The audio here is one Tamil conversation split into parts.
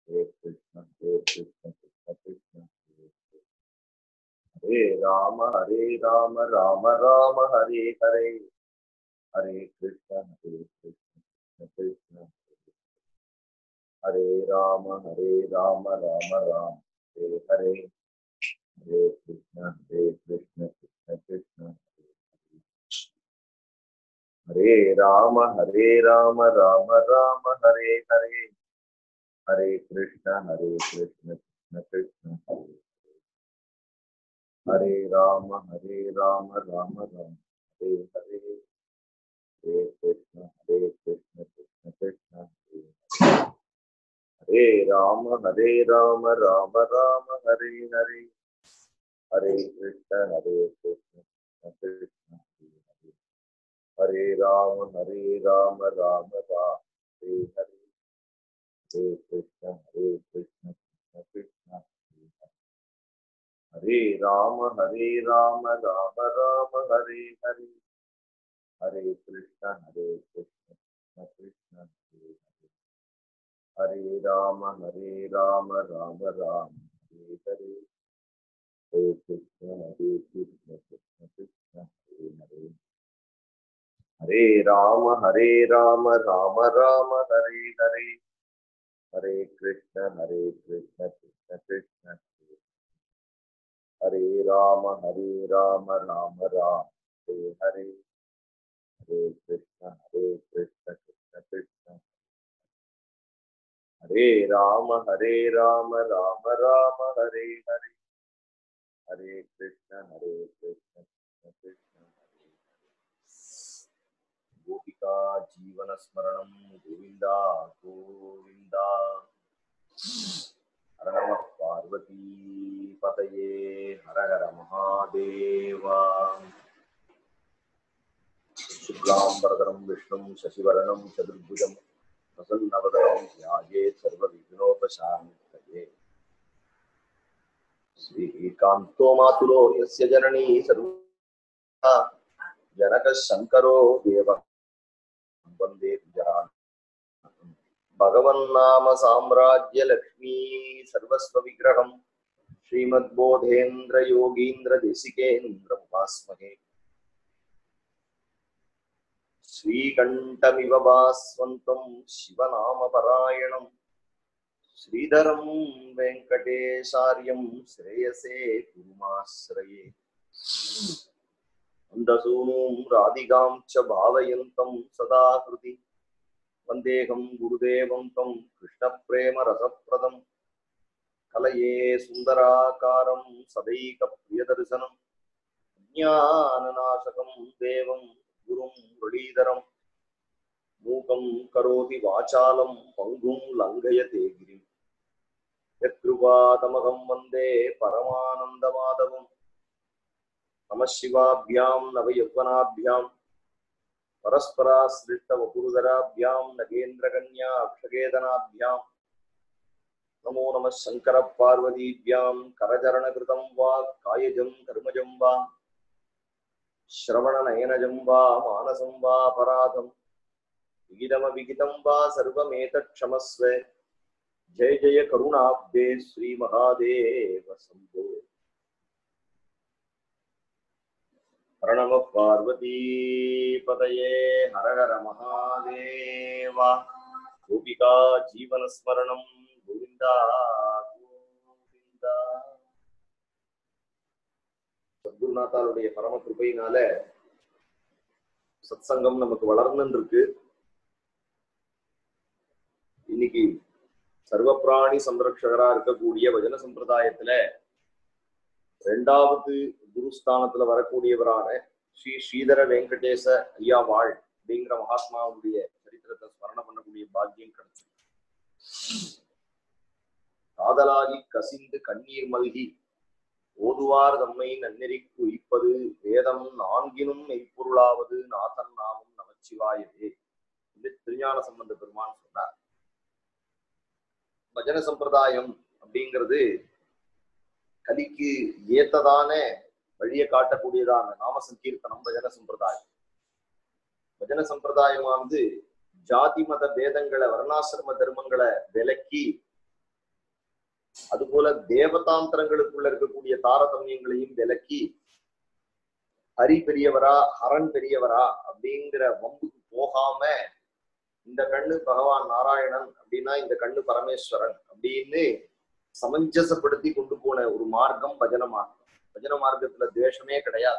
Hare Krishna, Hare Krishna, Krishna Krishna, Hare Hare. Hare Rama, Hare Rama, Rama Rama, Hare Hare. Hare Krishna, Hare Krishna, Krishna Krishna, Hare Hare. Hare Rama, Hare Rama, Rama Rama, Hare Hare. Hare Krishna, Hare Krishna, Krishna Krishna, Hare Hare. Hare Rama, Hare Rama, Rama Rama, Hare Hare. Hare Krishna, Hare Krishna, Krishna Krishna, Hare Hare. Hare Rama, Hare Rama, Rama Rama, Hare Hare. Hare Krishna, Hare Krishna, Krishna Krishna, Hare Hare. Hare Rama, Hare Rama, Rama Rama, Hare Hare. Hare Krishna, Hare Krishna, Krishna Krishna, Hare Hare. Hare Rama, Hare Rama, Rama Rama, Hare Hare. Hare Krishna, Hare Krishna, Krishna Krishna, Hare Hare. Hare Rama, Hare Rama, Rama Rama, Hare Hare. Hare Krishna, Hare Krishna, Krishna Krishna, Hare Hare. Hare Rama, Hare Rama, Rama Rama, Hare Hare. Hare Krishna, Hare Krishna, Krishna Krishna, Hare Hare. Hare Rama, Hare Rama, Rama Rama, Hare Hare. Hare Krishna, Hare Krishna, Krishna Krishna, Hare Hare. Hare Rama, Hare Rama, Rama Rama, Hare Hare. Hare Krishna, Hare Krishna, Krishna Krishna. Hare Rama, Hare Rama, Rama Rama, Hare Hare. Hare Krishna, Hare Krishna, Krishna Krishna, Hare Hare. Gopika Jeevana Smaranam Govinda Govinda Hara Namah Parvati Pataye Hara Hara Mahadeva शुक्लाम्बरधरं विष्णुं शशिवर्णं चतुर्भुजं प्रसन्नवदनं ध्यायेत् सर्वविघ्नोपशान्तये श्रीकान्तो मातुलो यस्य जननी सर्वा जनकः शङ्करो देवः वन्दे गुजरान् भगवन्नाम साम्राज्यलक्ष्मी सर्वस्वविग्रहं श्रीमद्बोधेन्द्रयोगीन्द्रदेशिकेन्द्रमुपास्महे श्रीकण्ठमिव भास्वन्तं शिवनामपरायणं श्रीधरं वेङ्कटेशार्यं श्रेयसे कुर्माश्रये अन्दसूनुं राधिकां च भावयन्तं सदा कृति वन्देहं गुरुदेवं तं कृष्णप्रेमरसप्रदं कलये सुन्दराकारं सदैकप्रियदर्शनं ज्ञाननाशकं देवं गुरुं मुरलीधरं मूकं करोति वाचालं पङ्गुं लङ्घयते गिरिं यत्कृपातमहं वन्दे परमानन्दमाधवम् नमः शिवाभ्यां नवयौवनाभ्यां परस्पराश्रिष्टवपुरुधराभ्यां नगेन्द्रकन्या अक्षगेदनाभ्यां नमो नमः शङ्करपार्वतीभ्यां करचरणकृतं वा कायजं कर्मजं वा श्रवणनयनजं वा मानसं वा अपराधं विहितमविहितं वा सर्वमेतत्क्षमस्व जय जय करुणाब्दे श्रीमहादेव शम्भो हर नमः पार्वतीपतये हर हर महादेव गोपिका जीवनस्मरणं गोविन्दा गोविन्दा சத்குருநாத்தாருடைய பரம கிருபையினால சத்சங்கம் நமக்கு வளர்ந்துன்னு இருக்கு இன்னைக்கு சர்வப்பிராணி சம்ரக்ஷகரா இருக்கக்கூடிய வஜன சம்பிரதாயத்துல ரெண்டாவது குருஸ்தானத்துல வரக்கூடியவரான ஸ்ரீ ஸ்ரீதர வெங்கடேச ஐயாவாள் அப்படிங்கிற மகாத்மாவுடைய சரித்திரத்தை ஸ்மரணம் பண்ணக்கூடிய பாக்கியம் கிடைச்சு காதலாகி கசிந்து கண்ணீர் மல்கி ஓதுவார் தம்மை நன்னெறிக்கு உயிப்பது வேதம் நான்கினும் மெய்ப்பொருளாவது நாதன் நாமம் நமச்சிவாயவே என்று திருஞான சம்பந்த பெருமான் சொன்னார் பஜன சம்பிரதாயம் அப்படிங்கிறது கலிக்கு ஏத்ததான வழியை காட்டக்கூடியதான நாம சங்கீர்த்தனம் பஜன சம்பிரதாயம் பஜன சம்பிரதாயமானது ஜாதி மத பேதங்களை வர்ணாசிரம தர்மங்களை விலக்கி அதுபோல தேவதாந்திரங்களுக்குள்ள இருக்கக்கூடிய தாரதமியங்களையும் விலக்கி ஹரி பெரியவரா ஹரன் பெரியவரா அப்படிங்கிற வம்புக்கு போகாம இந்த கண்ணு பகவான் நாராயணன் அப்படின்னா இந்த கண்ணு பரமேஸ்வரன் அப்படின்னு சமஞ்சசப்படுத்தி கொண்டு போன ஒரு மார்க்கம் பஜன மார்க்கம் பஜன மார்க்கத்துல துவேஷமே கிடையாது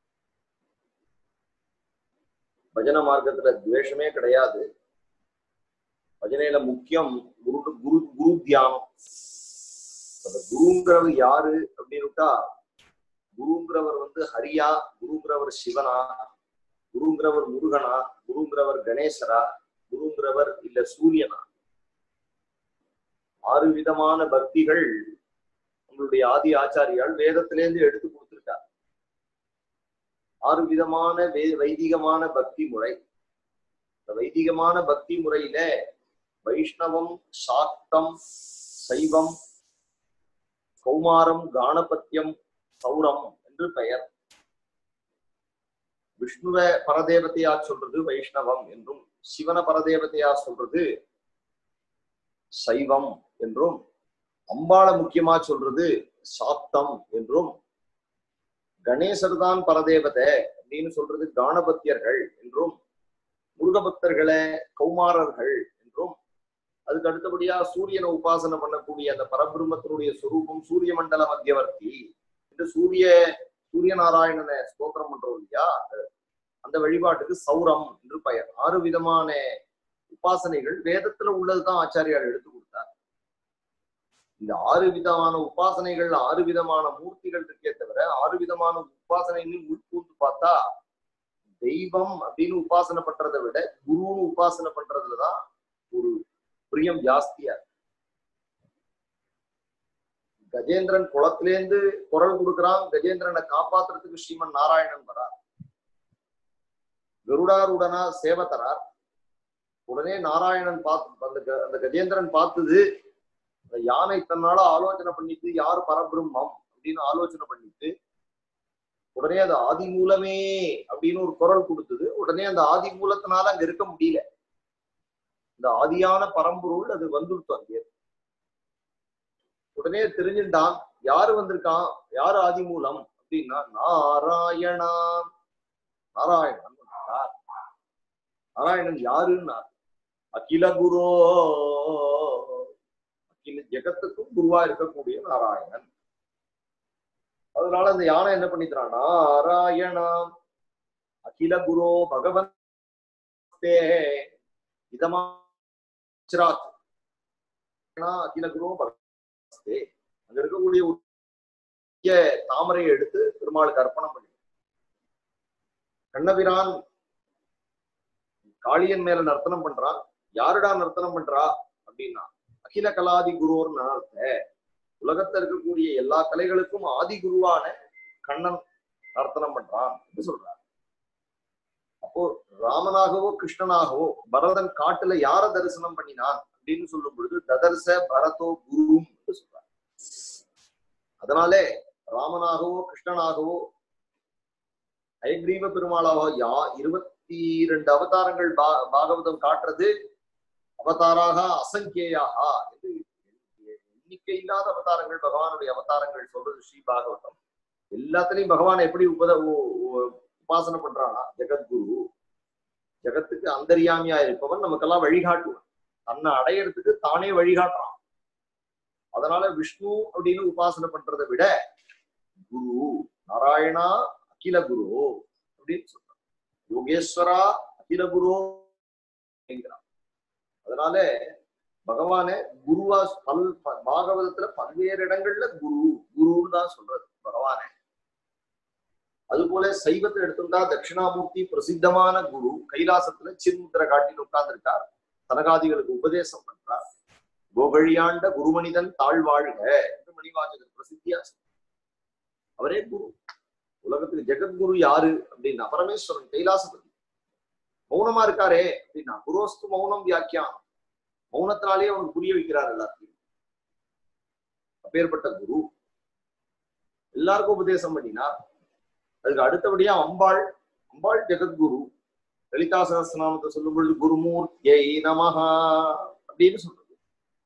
பஜன மார்க்கத்துல துவேஷமே கிடையாது பஜனையில முக்கியம் குரு குரு குரு தியானம் அந்த குருங்கிறவர் யாரு அப்படின்னுட்டா குருங்கிறவர் வந்து ஹரியா குருங்கிறவர் சிவனா குருங்கிறவர் முருகனா குருங்கிறவர் கணேசரா குருங்கிறவர் இல்ல சூரியனா ஆறு விதமான பக்திகள் நம்மளுடைய ஆதி ஆச்சாரியால் வேதத்திலேருந்து எடுத்து கொடுத்திருக்கார் ஆறு விதமான வே வைதிகமான பக்தி முறை இந்த வைதிகமான பக்தி முறையில வைஷ்ணவம் சாக்தம் சைவம் கௌமாரம் காணபத்தியம் சௌரம் என்று பெயர் விஷ்ணுவ பரதேவதையா சொல்றது வைஷ்ணவம் என்றும் சிவன பரதேவதையா சொல்றது சைவம் என்றும் அம்பாள முக்கியமா சொல்றது சாப்தம் என்றும் கணேசர் தான் பரதேவதை அப்படின்னு சொல்றது காணபத்தியர்கள் என்றும் முருகபக்தர்களை கௌமாரர்கள் என்றும் அதுக்கு அடுத்தபடியா சூரியனை உபாசனை பண்ணக்கூடிய அந்த பரபிரம்மத்தினுடைய சுரூபம் சூரிய மண்டல மத்தியவர்த்தி என்று சூரிய சூரிய நாராயணனை ஸ்தோத்திரம் பண்றோம் இல்லையா அந்த வழிபாட்டுக்கு சௌரம் என்று பெயர் ஆறு விதமான உபாசனைகள் வேதத்துல உள்ளதுதான் ஆச்சாரியார் எடுத்து கொடுத்தார் இந்த ஆறு விதமான உபாசனைகள் ஆறு விதமான மூர்த்திகள் இருக்கே தவிர ஆறு விதமான உபாசனைன்னு உட்பூந்து பார்த்தா தெய்வம் அப்படின்னு உபாசனை பண்றதை விட குருன்னு உபாசனை பண்றதுலதான் ஒரு பிரியம் ஜாஸ்தியா இருக்கு. கஜேந்திரன் குளத்திலேந்து குரல் கொடுக்குறான் கஜேந்திரனை காப்பாத்துறதுக்கு ஸ்ரீமன் நாராயணன் வரார் கருடாருடனா சேவை தரார் உடனே நாராயணன் பார்த்து அந்த க- அந்த கஜேந்திரன் பார்த்தது அந்த யானை தன்னால ஆலோசனை பண்ணிட்டு யார் பரபிரம்மம் அப்படின்னு ஆலோசனை பண்ணிட்டு உடனே அது ஆதி மூலமே அப்படின்னு ஒரு குரல் கொடுத்தது உடனே அந்த ஆதி மூலத்தினால அங்க இருக்க முடியல இந்த ஆதியான பரம்பொருள் அது வந்துடுத்து அங்கே உடனே தெரிஞ்சுட்டான் யாரு வந்திருக்கான் யாரு ஆதி மூலம் அப்படின்னா நாராயணா நாராயணன் வந்திருக்கார். நாராயணன் யாருன்னா அகில குரோ அகில ஜெகத்துக்கும் குருவா இருக்கக்கூடிய நாராயணன் அதனால அந்த யானை என்ன பண்ணிக்கிறான் நாராயணா அகில குரோ பகவன் இதமா சிராத் அகில குரோ பகவஸ்தே அங்க இருக்கக்கூடிய ஒரு பெரிய தாமரையை எடுத்து பெருமாளுக்கு அர்ப்பணம் பண்ணி கண்ணபிரான் காளியன் மேல நர்த்தனம் பண்றான் யாருடா நர்த்தனம் பண்றா அப்படின்னா அகில கலாதி குருன்னு அர்த்த உலகத்துல இருக்கக்கூடிய எல்லா கலைகளுக்கும் ஆதி குருவான கண்ணன் நர்த்தனம் பண்றான் என்று சொல்றார் அப்போ ராமனாகவோ கிருஷ்ணனாகவோ பரதன் காட்டுல யார தரிசனம் பண்ணினான் அப்படின்னு சொல்லும் பொழுது ததர்ச பரதோ குரு சொல்றார் அதனாலே ராமனாகவோ கிருஷ்ணனாகவோ ஹயக்ரீவ பெருமாளாகவோ யா இருபத்தி ரெண்டு அவதாரங்கள் பா- பாகவதம் காட்டுறது அவதாராக அசங்கேயாக என்று எண்ணிக்கை இல்லாத அவதாரங்கள் பகவானுடைய அவதாரங்கள் சொல்றது ஸ்ரீ பாகவதம் எல்லாத்துலயும் பகவான் எப்படி உபத உ- உ- உபாசனை பண்றானா ஜெகத்குரு ஜெகத்துக்கு அந்தரியாமியா இருப்பவன் நமக்கெல்லாம் வழிகாட்டுவன் தன்னை அடையறதுக்கு தானே வழிகாட்டுறான் அதனால விஷ்ணு அப்படின்னு உபாசனை பண்றதை விட குரு நாராயணா அகில குரு அப்படின்னு சொல்றான் யோகேஸ்வரா அகில குரு அப்படிங்கிறான் அதனால பகவான குருவா பல் ப- பாகவதத்துல பல்வேறு இடங்கள்ல குரு குருன்னு தான் சொல்றது பகவானே அதுபோல சைவத்தை எடுத்துட்டா தட்சிணாமூர்த்தி பிரசித்தமான குரு கைலாசத்துல சின்முத்திர காட்டில் உட்கார்ந்திருக்கார் தனகாதிகளுக்கு உபதேசம் பண்றார் கோகழியாண்ட குருமனிதன் தாழ்வாழ்க என்று மணிவாசகர் பிரசித்தியா சொல்றார். அவரே குரு உலகத்துக்கு ஜெகத்குரு யாரு அப்படின்னா பரமேஸ்வரன் கைலாசபதி மௌனமா இருக்காரே அப்படின்னா குரோஸ்து மௌனம் வியாக்கியானம் மௌனத்தினாலே அவனுக்கு புரிய வைக்கிறார் எல்லாத்தையும் அப்பேற்பட்ட குரு எல்லாருக்கும் உபதேசம் பண்ணினார் அதுக்கு அடுத்தபடியா அம்பாள் அம்பாள் ஜெகத்குரு லலிதா சகஸ்திரநாமத்தை சொல்லும் பொழுது குருமூர்த்தியை நமஹா அப்படின்னு சொல்றது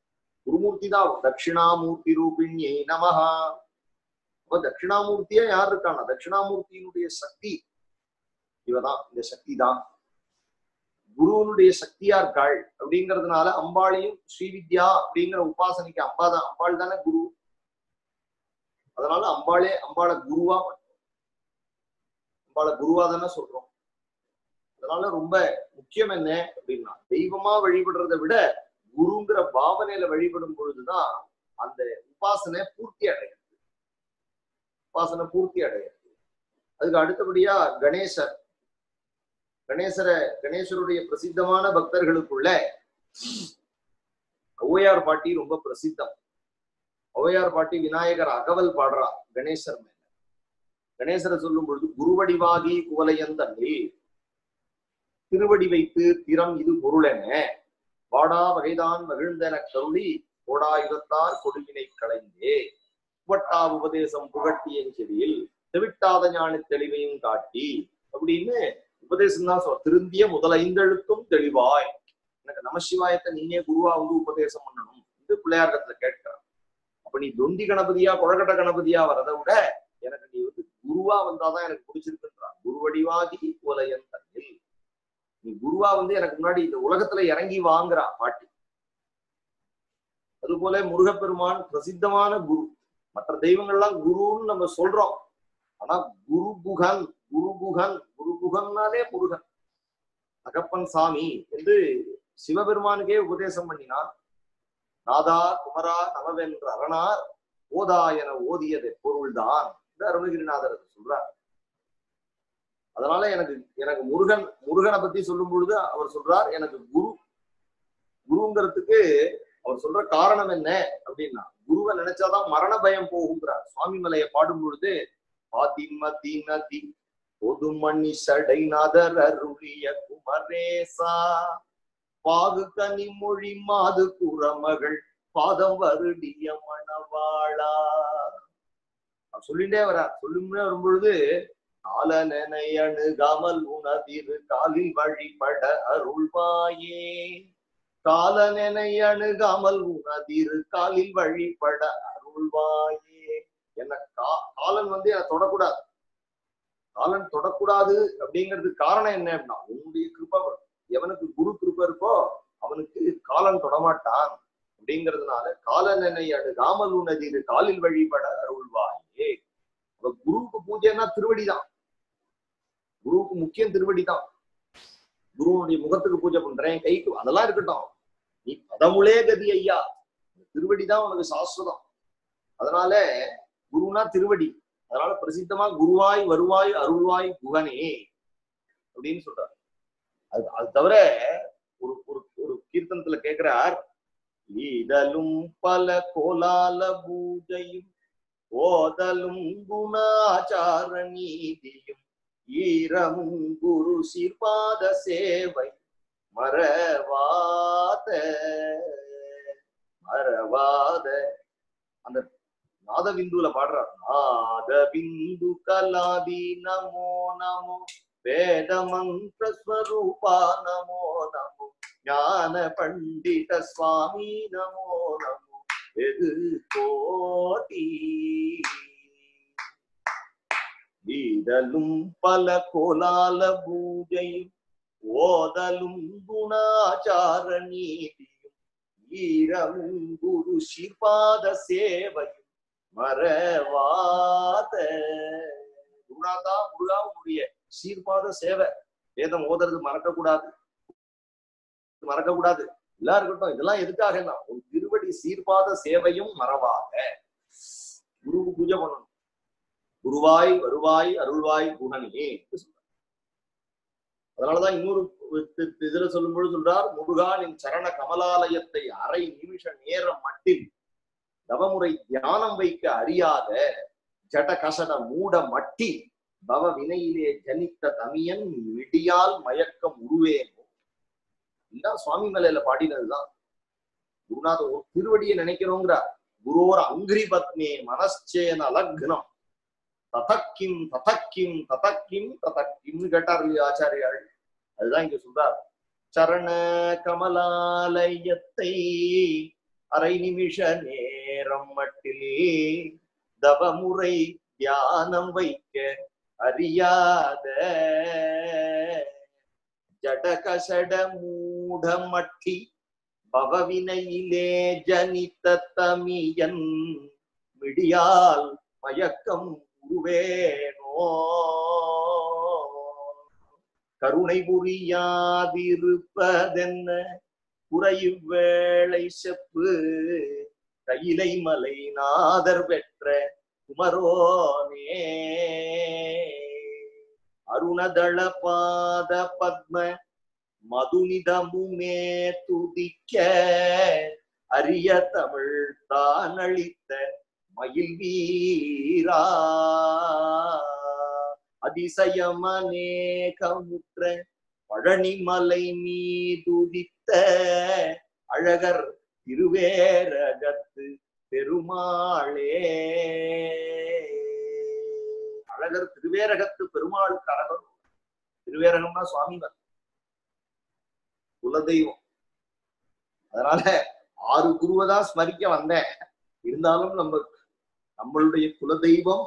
குருமூர்த்தி தான் தட்சிணாமூர்த்தி ரூபிணியை நமஹா அப்ப தட்சிணாமூர்த்தியா யார் இருக்கானா தட்சிணாமூர்த்தியினுடைய சக்தி இவதான் இந்த சக்தி தான் குருவனுடைய சக்தியா இருக்காள் அப்படிங்கிறதுனால அம்பாளையும் ஸ்ரீவித்யா அப்படிங்கிற உபாசனைக்கு அம்பா தான் அம்பாள் தானே குரு அதனால அம்பாளே அம்பாளை குருவா அம்பாளை குருவா தானே சொல்றோம் அதனால ரொம்ப முக்கியம் என்ன அப்படின்னா தெய்வமா வழிபடுறதை விட குருங்கிற பாவனையில வழிபடும் பொழுதுதான் அந்த உபாசனை பூர்த்தி அடையுது உபாசனை பூர்த்தி அடையுது அதுக்கு அடுத்தபடியா கணேசர் கணேசரை கணேசருடைய பிரசித்தமான பக்தர்களுக்குள்ள ஔவையார் பாட்டி ரொம்ப பிரசித்தம் ஔவையார் பாட்டி விநாயகர் அகவல் பாடுறா கணேசர் மேல கணேசரை சொல்லும் பொழுது குருவடிவாகி குவலையந்தன்னில் திருவடி வைத்து திறம் இது பொருளென வாடா வகைதான் மகிழ்ந்தன கருளி கோடாயுதத்தார் கொடுவினை களைந்தே புவட்டா உபதேசம் புகட்டிய செடியில் தெவிட்டாத ஞான தெளிவையும் காட்டி அப்படின்னு உபதேசம் தான் சொல் திருந்திய முதல் ஐந்தெழுத்தும் தெளிவாய் எனக்கு நமசிவாயத்தை நீயே குருவா வந்து உபதேசம் பண்ணணும் இது பிள்ளையார்கத்துல கேட்கிறான் அப்ப நீ தொந்தி கணபதியா குழக்கட்ட கணபதியா வரதை விட எனக்கு நீ வந்து குருவா வந்தாதான் எனக்கு பிடிச்சிருக்குன்றான் குருவடிவாகி கோலையன் தன்னில் நீ குருவா வந்து எனக்கு முன்னாடி இந்த உலகத்துல இறங்கி வாங்குறா பாட்டி அதுபோல முருகப்பெருமான் பிரசித்தமான குரு மற்ற தெய்வங்கள்லாம் குருன்னு நம்ம சொல்றோம் ஆனா குருகுகன் குருகுகன் குருகுகன்னாலே முருகன் தகப்பன் சாமி என்று சிவபெருமானுக்கே உபதேசம் பண்ணினான் நாதா குமரா நவவென்ற அரணார் ஓதா என ஓதியது பொருள்தான் என்று அருணகிரிநாதர் சொல்றார் அதனால எனக்கு எனக்கு முருகன் முருகனை பத்தி சொல்லும் பொழுது அவர் சொல்றார் எனக்கு குரு குருங்கிறதுக்கு அவர் சொல்ற காரணம் என்ன அப்படின்னா குருவை நினைச்சாதான் மரண பயம் போகுங்கிறார் சுவாமி மலையை பாடும் பொழுது ஆதிமதி நதி பொதுமணி சடைநாதர் அருளிய குமரேசா பாகு கனி மொழி மாது குரமகள் பாதம் வருடிய மணவாளா சொல்லிட்டே வர சொல்லிட்டே வரும்பொழுது காலனை அணுகாமல் உணதிரு காலில் வழிபட அருள்வாயே காலனை அணுகாமல் உணதிரு காலில் வழிபட அருள்வாயே என்ன கா காலன் வந்து என்ன தொடக்கூடாது காலன் தொடக்கூடாது அப்படிங்கிறதுக்கு காரணம் என்ன அப்படின்னா உன்னுடைய கிருப்பை எவனுக்கு குரு கிருப்பை இருக்கோ அவனுக்கு காலன் தொடமாட்டான் அப்படிங்கிறதுனால காலனை அணுகாமல் உணதிரு காலில் வழிபட அருள்வாயே அப்ப குருவுக்கு பூஜைன்னா திருவடி தான் குருவுக்கு முக்கியம் திருவடி தான் குருவனுடைய முகத்துக்கு பூஜை பண்றேன் கைக்கு அதெல்லாம் இருக்கட்டும் நீ பதமுளே கதி ஐயா திருவடி தான் உனக்கு சாஸ்வதம் அதனால குருனா திருவடி அதனால பிரசித்தமா குருவாய் வருவாய் அருள்வாய் குகனே அப்படின்னு சொல்றாரு அது அது தவிர ஒரு ஒரு ஒரு கீர்த்தனத்துல கேக்குறார் ஈடலும் பல கோலால பூஜையும் ஓதலும் குணாச்சார நீதியும் ஈரமும் குரு சிற்பாத சேவை மறவாத மறவாத அந்த நாதபிந்துல பாடுறார் நாதபிந்து கலாதி நமோ நமோ வேத மந்திர ஸ்வரூபா நமோ நமோ ஞான பண்டித சுவாமி நமோ நமோ வெகு கோட்டி ஈடலும் பல கோலால பூஜையும் ஓதலும் குணாச்சார நீதியும் ஈரமும் குரு சிபாத சேவையும் மறவாத குருநாதா முருகா உன்னுடைய சீர்பாத சேவை வேதம் ஓதுறது மறக்க கூடாது மறக்க கூடாது எல்லாம் இருக்கட்டும் இதெல்லாம் எதுக்காகனா உன் திருவடி சீர்பாத சேவையும் மறவாத குருவுக்கு பூஜை பண்ணணும் குருவாய் வருவாய் அருள்வாய் குணனே அதனாலதான் இன்னொரு இதுல சொல்லும் பொழுது சொல்றார் முருகானின் சரண கமலாலயத்தை அரை நிமிஷ நேரம் மட்டில் தவமுறை தியானம் வைக்க அறியாத ஜட கசட மூட மட்டி பவ வினையிலே ஜனித்த தமியன் மிடியால் மயக்கம் உருவேனோ இதுதான் சுவாமி மலையில பாடினதுதான் குருநாத ஒரு திருவடியை நினைக்கிறோங்கிறார் குரோர் அங்கிரி பத்மே மனச்சேன அலக்னம் ததக்கிம் ததக்கிம் ததக்கிம் ததக்கிம்னு கேட்டார் இல்லையா ஆச்சாரியாள் அதுதான் இங்க சொல்றார் சரண கமலாலயத்தை அரை நிமிஷ நேரம் மட்டில் தவமுறை தியானம் வைக்க அறியாத ஜடகசட மூடமட்டி பவவினையிலே ஜனித்த தமியன் மிடியால் மயக்கம் உருவேனோ கருணை புரியாதிருப்பதென்ன குறைவேளை செப்பு கையிலை மலை நாதர் பெற்ற குமரோனே அருணதள பாத பத்ம மதுனிதமுமே துதிக்க அரிய தமிழ் தான் அளித்த மயில் வீரா அதிசயமநேகமுற்ற பழனிமலை மீதுதித்த அழகர் திருவேரகத்து பெருமாளே அழகர் திருவேரகத்து பெருமாளுக்கு அழகர் திருவேரகம்னா சுவாமிவர் குலதெய்வம் அதனால ஆறு குருவை தான் ஸ்மரிக்க வந்தேன் இருந்தாலும் நம்ம நம்மளுடைய குலதெய்வம்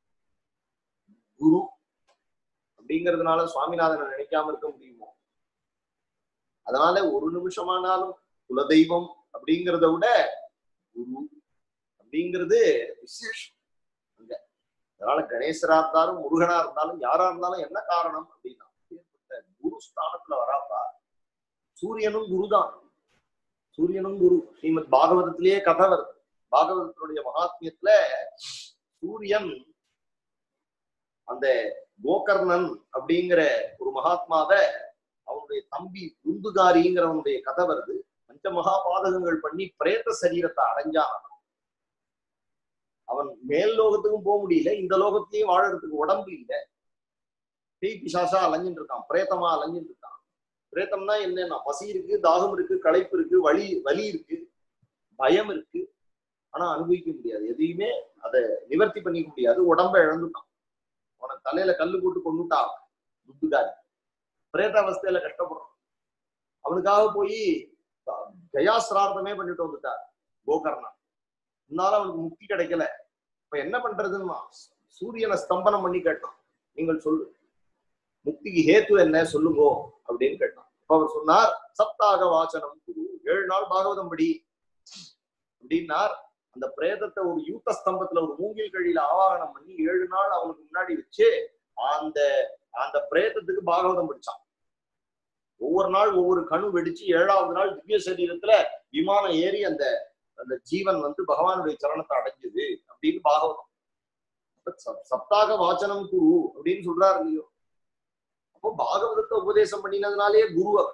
குரு அப்படிங்கிறதுனால சுவாமிநாதனை நினைக்காம இருக்க முடியுமோ அதனால ஒரு நிமிஷமானாலும் குலதெய்வம் அப்படிங்கிறத விட குரு அப்படிங்கிறது விசேஷம் அங்க அதனால கணேசரா இருந்தாலும் முருகனா இருந்தாலும் யாரா இருந்தாலும் என்ன காரணம் அப்படின்னா ஏற்பட்ட குரு ஸ்தானத்துல வராப்பா சூரியனும் குருதான் சூரியனும் குரு ஸ்ரீமத் பாகவதத்திலேயே கதை வருது பாகவதத்தினுடைய மகாத்மியத்துல சூரியன் அந்த கோகர்ணன் அப்படிங்கிற ஒரு மகாத்மாவை அவனுடைய தம்பி துந்துகாரிங்கிறவனுடைய கதை வருது பஞ்ச மகாபாதகங்கள் பண்ணி பிரேத சரீரத்தை அடைஞ்சான் அவன். அவன் மேல் லோகத்துக்கும் போக முடியல இந்த லோகத்திலயும் வாழறதுக்கு உடம்பு இல்ல பேய் பிசாசா அலைஞ்சிட்டு இருக்கான் பிரேத்தமா அலைஞ்சிட்டு இருக்கான் பிரேத்தம்னா என்னன்னா பசி இருக்கு தாகம் இருக்கு களைப்பு இருக்கு வலி வலி இருக்கு பயம் இருக்கு ஆனா அனுபவிக்க முடியாது எதையுமே அதை நிவர்த்தி பண்ணிக்க முடியாது உடம்ப இழந்துட்டான் அவனை தலையில கல்லு போட்டு கொண்டுட்டான் புத்துகாரி பிரேத அவஸ்தையில கஷ்டப்படுறான் அவனுக்காக போய் ஜயாசிரார்த்தமே பண்ணிட்டு வந்துட்டார் கோகர்ணன் இருந்தாலும் அவனுக்கு முக்தி கிடைக்கல இப்ப என்ன பண்றதுன்னா சூரியனை ஸ்தம்பனம் பண்ணி கேட்டான் நீங்கள் சொல்லு முக்திக்கு ஹேத்து என்ன சொல்லுங்கோ அப்படின்னு கேட்டான் அப்ப அவர் சொன்னார் சப்தாக வாசனம் குரு ஏழு நாள் பாகவதம் படி அப்படின்னார் அந்த பிரேதத்தை ஒரு யூத்த ஸ்தம்பத்துல ஒரு மூங்கில் கழியில ஆவாகனம் பண்ணி ஏழு நாள் அவனுக்கு முன்னாடி வச்சு அந்த அந்த பிரேதத்துக்கு பாகவதம் படிச்சான் ஒவ்வொரு நாள் ஒவ்வொரு கணு வெடிச்சு ஏழாவது நாள் திவ்ய சரீரத்துல விமானம் ஏறி அந்த அந்த ஜீவன் வந்து பகவானுடைய சரணத்தை அடைஞ்சது அப்படின்னு பாகவதம் அப்ப சப்- சப்தாக வாசனம் குரு அப்படின்னு சொல்றாரு இல்லையோ அப்போ பாகவதத்தை உபதேசம் பண்ணினதுனாலே குரு அவர்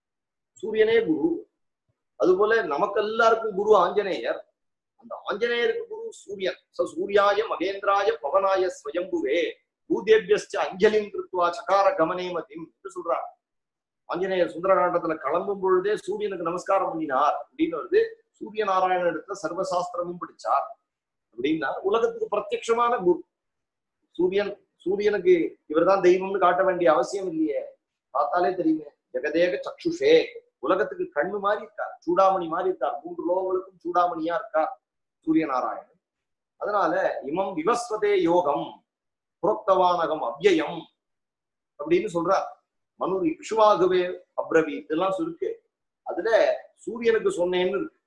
சூரியனே குரு அதுபோல நமக்கு எல்லாருக்கும் குரு ஆஞ்சநேயர் அந்த ஆஞ்சநேயருக்கு குரு சூரியன் ச சூர்யாய மகேந்திராய பவனாய ஸ்வயம்புவே பூதேபியஸ்ச அஞ்சலின் கிருத்வா சகார கமனே மதிம் என்று சொல்றார் ஆஞ்சநேயர் சுந்தரகாண்டத்துல கிளம்பும் பொழுதே சூரியனுக்கு நமஸ்காரம் பண்ணினார் அப்படின்னு வருது சூரிய நாராயணன் இடத்துல சர்வசாஸ்திரமும் படிச்சார் அப்படின்னா உலகத்துக்கு பிரத்யட்சமான குரு சூரியன் சூரியனுக்கு இவர்தான் தெய்வம்னு காட்ட வேண்டிய அவசியம் இல்லையே பார்த்தாலே தெரியுமே ஜெகதேக சக்ஷுஷே உலகத்துக்கு கண்ணு மாதிரி இருக்கார் சூடாமணி மாதிரி இருக்கார் மூன்று லோகங்களுக்கும் சூடாமணியா இருக்கார் சூரிய நாராயணன் அதனால இமம் விவஸ்வதே யோகம் புரோக்தவானகம் அவ்யயம் அப்படின்னு சொல்றார் மனு இக்ஷுவாகவே அப்ரவி இதெல்லாம் சுருக்கு அதுல சூரியனுக்கு சொன்னேன்னு இருக்கு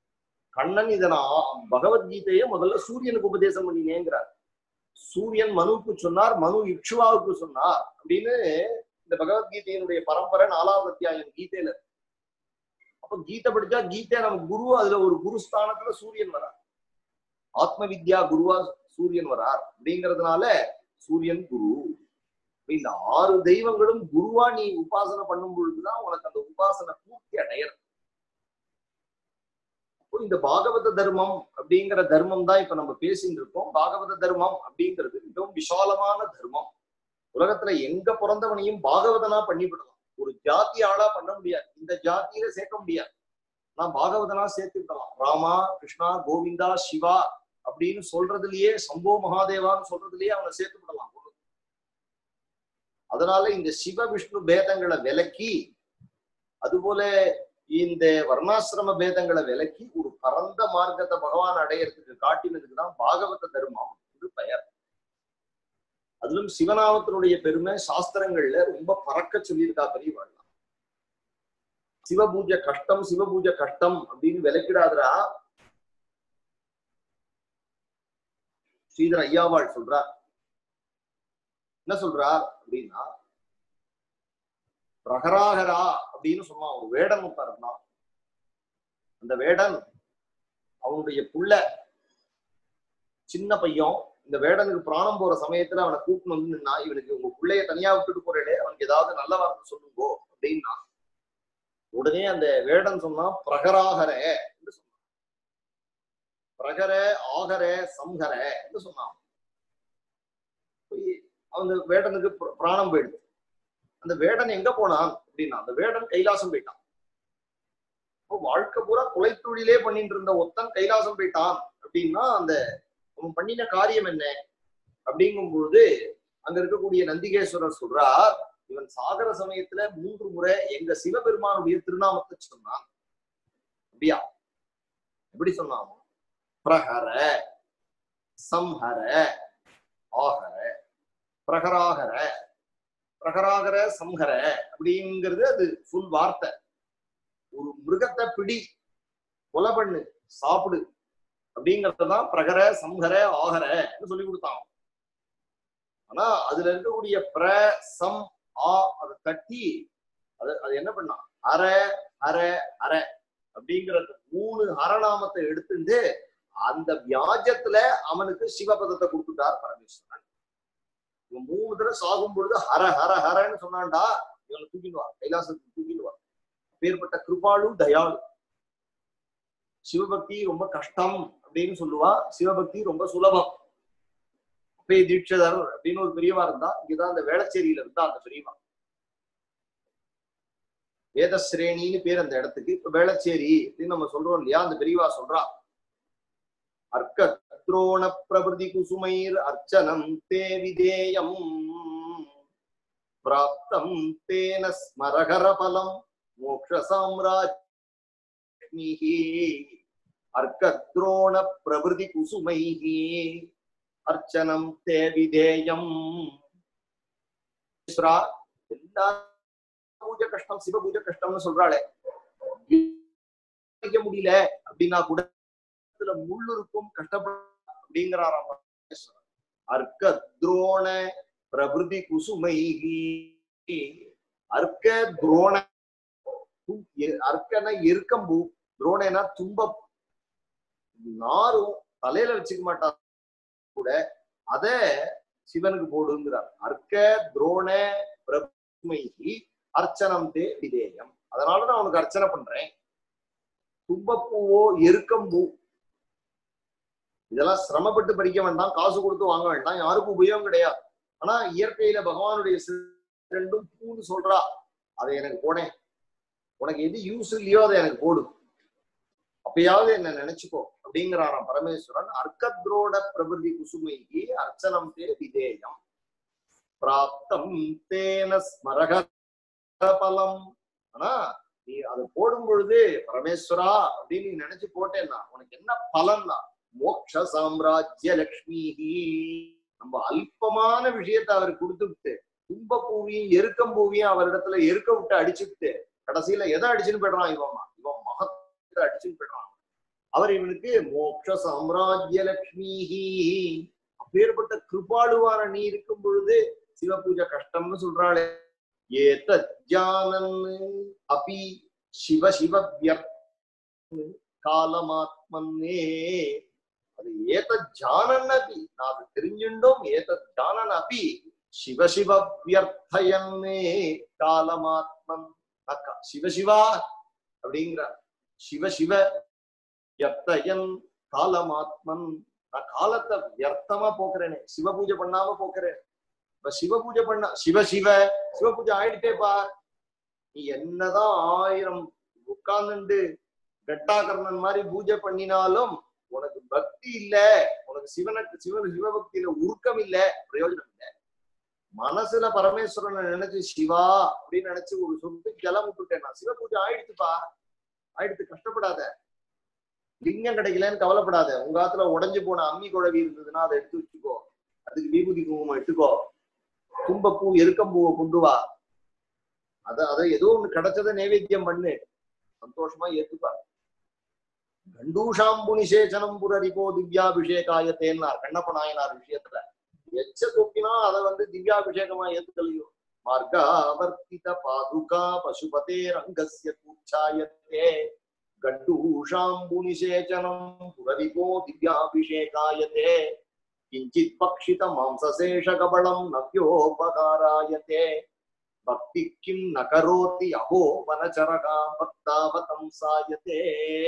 கண்ணன் இதை நான் பகவத்கீதையை முதல்ல சூரியனுக்கு உபதேசம் பண்ணினேங்கிறார் சூரியன் மனுவுக்கு சொன்னார் மனு இக்ஷுவாவுக்கு சொன்னார் அப்படின்னு இந்த பகவத்கீதையினுடைய பரம்பரை நாலாவது அத்தியாயம் கீதையில இருக்கு. அப்ப கீதை படிச்சா கீதை நமக்கு குரு அதுல ஒரு குருஸ்தானத்துல சூரியன் வரார் ஆத்ம வித்யா குருவா சூரியன் வரார் அப்படிங்கிறதுனால சூரியன் குரு இப்ப இந்த ஆறு தெய்வங்களும் குருவா நீ உபாசனை பண்ணும் பொழுதுதான் உனக்கு அந்த உபாசனை பூர்த்தி அடையிறது அப்போ இந்த பாகவத தர்மம் அப்படிங்கிற தர்மம் தான் இப்ப நம்ம பேசிட்டு இருக்கோம் பாகவத தர்மம் அப்படிங்கிறது மிகவும் விசாலமான தர்மம் உலகத்துல எங்க பிறந்தவனையும் பாகவதனா பண்ணிவிடலாம் ஒரு ஜாதி ஆளா பண்ண முடியாது இந்த ஜாதியில சேர்க்க முடியாது நான் பாகவதனா சேர்த்துக்கலாம் ராமா கிருஷ்ணா கோவிந்தா சிவா அப்படின்னு சொல்றதுலயே சம்போ மகாதேவான்னு சொல்றதுலயே அவனை சேர்த்து விடலாம் அதனால இந்த சிவ விஷ்ணு பேதங்களை விலக்கி அதுபோல இந்த வர்ணாசிரம பேதங்களை விலக்கி ஒரு பரந்த மார்க்கத்தை பகவான் அடையறதுக்கு காட்டினதுக்கு தான் பாகவத தர்மம் இது பெயர் அதிலும் சிவநாமத்தினுடைய பெருமை சாஸ்திரங்கள்ல ரொம்ப பறக்க சொல்லியிருக்கா பெரியவாள் சிவபூஜை கஷ்டம் சிவபூஜை கஷ்டம் அப்படின்னு விலக்கிடாதரா ஸ்ரீதர் ஐயாவாள் சொல்றார் என்ன சொல்றார் அப்படின்னா பிரகராகரா அப்படின்னு சொன்னான் ஒரு வேடன் ஒருத்தன் இருந்தான் அந்த வேடன் அவனுடைய புள்ள சின்ன பையன் இந்த வேடனுக்கு பிராணம் போற சமயத்துல அவனை கூப்பிட்டு வந்து நின்னா இவனுக்கு உங்க பிள்ளைய தனியா விட்டுட்டு போறேடே அவனுக்கு ஏதாவது நல்ல வார்த்தை சொல்லுங்கோ அப்படின்னா உடனே அந்த வேடன் சொன்னான் பிரகராகர என்று சொன்னான் பிரகர ஆகர சம்ஹர என்று சொன்னான் போய் அந்த வேடனுக்கு பிர- பிராணம் போயிடுது அந்த வேடன் எங்க போனான் அப்படின்னா அந்த வேடன் கைலாசம் போயிட்டான் அப்போ வாழ்க்கை பூரா கொலை தொழிலே பண்ணிட்டு இருந்த ஒத்தன் கைலாசம் போயிட்டான் அப்படின்னா அந்த அவன் பண்ணின காரியம் என்ன அப்படிங்கும் பொழுது அங்க இருக்கக்கூடிய நந்திகேஸ்வரர் சொல்றார் இவன் சாகர சமயத்துல மூன்று முறை எங்க சிவபெருமானுடைய திருநாமத்தை சொன்னான் அப்படியா எப்படி சொன்னான் பிரஹர சம்ஹர ஆகர பிரகராகர பிரகராகர சம்ஹர அப்படிங்கிறது அது ஃபுல் வார்த்தை ஒரு மிருகத்தை பிடி கொலை பண்ணு சாப்பிடு அப்படிங்கறதுதான் பிரகர சம்ஹர ஆகர சொல்லி கொடுத்தான் ஆனா அதுல இருக்கக்கூடிய பிர சம் ஆ அதை தட்டி அது அது என்ன பண்ணான் அர அர அர அப்படிங்கிற அந்த மூணு ஹரநாமத்தை எடுத்துட்டு அந்த வியாஜத்துல அவனுக்கு சிவபதத்தை கொடுத்துட்டார் பரமேஸ்வரன் இவன் மூணு தடவை சாகும் பொழுது ஹர ஹர ஹரன்னு சொன்னான்டா இவனை தூக்கிடுவான் கைலாசத்துக்கு தூக்கிடுவான் பேர்பட்ட கிருபாளு தயாளு சிவபக்தி ரொம்ப கஷ்டம் அப்படின்னு சொல்லுவா சிவபக்தி ரொம்ப சுலபம் அப்பே தீட்சிதர் அப்படின்னு ஒரு பெரியவா இருந்தா இங்கதான் அந்த வேளச்சேரியில இருந்தா அந்த பெரியவா வேதஸ்ரேணின்னு பேர் அந்த இடத்துக்கு இப்ப வேளச்சேரி அப்படின்னு நம்ம சொல்றோம் இல்லையா அந்த பெரியவா சொல்றா அர்க்க துரோண பிரபதி குசுமைர் அர்ச்சனம் தே விதேயம் பிராப்தம் தேன ஸ்மரகர பலம் மோக்ஷ சாம்ராஜ்மிஹி அர்க்கத்ரோண பிரபதி குசுமைஹி அர்ச்சனம் தே விதேயம் ஈஸ்வரா, எல்லா பூஜை கஷ்டம் சிவ பூஜை கஷ்டம்னு சொல்றாளே வைக்க முடியல அப்படின்னா கூட இதுல முள்ளு இருக்கும் கஷ்டப்பட அப்படிங்கிறாராம் பரமேஸ்வரன். அர்க்க துரோண பிரபிருதி குசுமைகி அர்க்க துரோண து- எ- அர்க்கனா எருக்கம்பூ துரோணனா தும்ப நாரும் தலையில வச்சுக்க மாட்டான் கூட அத சிவனுக்கு போடுங்கிறார் அர்க்க துரோண பிரபுமைகி அர்ச்சனம் தே விதேயம் அதனால நான் உனக்கு அர்ச்சனை பண்றேன் தும்பப்பூவோ எருக்கம்பூ இதெல்லாம் சிரமப்பட்டு படிக்க வேண்டாம் காசு கொடுத்து வாங்க வேண்டாம் யாருக்கும் உபயோகம் கிடையாது ஆனா இயற்கையில பகவானுடைய சி- ரெண்டும் பூன்னு சொல்றா அதை எனக்கு போனேன் உனக்கு எது யூஸ் இல்லையோ அதை எனக்கு போடு அப்பயாவது என்ன நினைச்சுக்கோ அப்படிங்கிறாராம் பரமேஸ்வரன் அர்க்கத்ரோட பிரபதி குசுமைக்கு அர்ச்சனம் தே விதேயம் பிராப்தம் தேன ஸ்மரக பலம் ஆனா நீ அதை போடும் பொழுது பரமேஸ்வரா அப்படின்னு நீ நினைச்சு போட்டேன்னா உனக்கு என்ன பலன்னா மோக்ஷ சாம்ராஜ்ய லக்ஷ்மி நம்ம அல்பமான விஷயத்தை அவர் கொடுத்துவிட்டு தும்ப பூவியும் எருக்கம் பூவியும் அவரிடத்துல எருக்க விட்டு அடிச்சுட்டு கடைசியில எதை அடிச்சுன்னு போயிடுறான் இவன் இவன் மகத்தை அடிச்சுன்னு போயிடுறான் அவர் இவனுக்கு மோக்ஷ சாம்ராஜ்ய லக்ஷ்மி அப்பேற்பட்ட கிருபாளுவான நீ இருக்கும் பொழுது சிவ பூஜை கஷ்டம்னு சொல்றாளே ஏதஜானன் அபி சிவ சிவ வியர்த்த காலமாத்மன்னே அது ஏத ஜானன் அபி நான் அது தெரிஞ்சுண்டோம் ஏத ஜானன் அபி சிவ சிவ வியர்த்தயன்னே காலமாத்மன் அக்கா சிவ சிவா அப்படிங்கிறார் சிவ சிவ வியர்த்தயன் காலமாத்மன் நான் காலத்தை வியர்த்தமா போக்குறேனே சிவ பூஜை பண்ணாம போக்குறேன் இப்ப சிவ பூஜை பண்ண சிவ சிவ சிவ பூஜை ஆயிடுட்டேப்பா நீ என்னதான் ஆயிரம் உட்கார்ந்துட்டு கட்டாகர்ணன் மாதிரி பூஜை பண்ணினாலும் உனக்கு பக்தி இல்ல உனக்கு சிவனுக்கு சிவன் சிவபக்தியில உருக்கம் இல்ல பிரயோஜனம் இல்ல மனசுல பரமேஸ்வரனை நினைச்சு சிவா அப்படின்னு நினைச்சு ஒரு சொட்டு ஜலம் விட்டுட்டேன் நான் சிவ பூஜை ஆயிடுச்சுப்பா ஆயிடுத்து கஷ்டப்படாத லிங்கம் கிடைக்கலன்னு கவலைப்படாத உங்க ஆத்துல உடைஞ்சு போன அம்மி குழவி இருந்ததுன்னா அதை எடுத்து வச்சுக்கோ அதுக்கு விபூதி குங்குமம் எடுத்துக்கோ தும்பப்பூ எருக்கம்பூவை கொண்டு வா அத அதை ஏதோ ஒண்ணு கிடைச்சதை நைவேத்தியம் பண்ணு சந்தோஷமா ஏத்துப்பா கண்டூஷாம்பு நிசேச்சனம் புரரிபோ திவ்யாபிஷேகாயத்தேன்னார் கண்ணப்ப நாயனார் விஷயத்துல எச்ச தொப்பினா அதை வந்து திவ்யாபிஷேகமா ஏத்துக்கலையோ மார்காவர்த்தித பாதுகா பசுபதே ரங்கஸ்ய கூச்சாயத்தே கண்டூஷாம்பு நிசேச்சனம் புரரிபோ திவ்யாபிஷேகாயத்தே கிஞ்சித் பக்ஷித மாம்சசேஷ கபலம் நவ்யோபகாராயத்தே பக்தி கிம் ந கரோதி அஹோ வனச்சரகா பக்தாவதம் சாயத்தே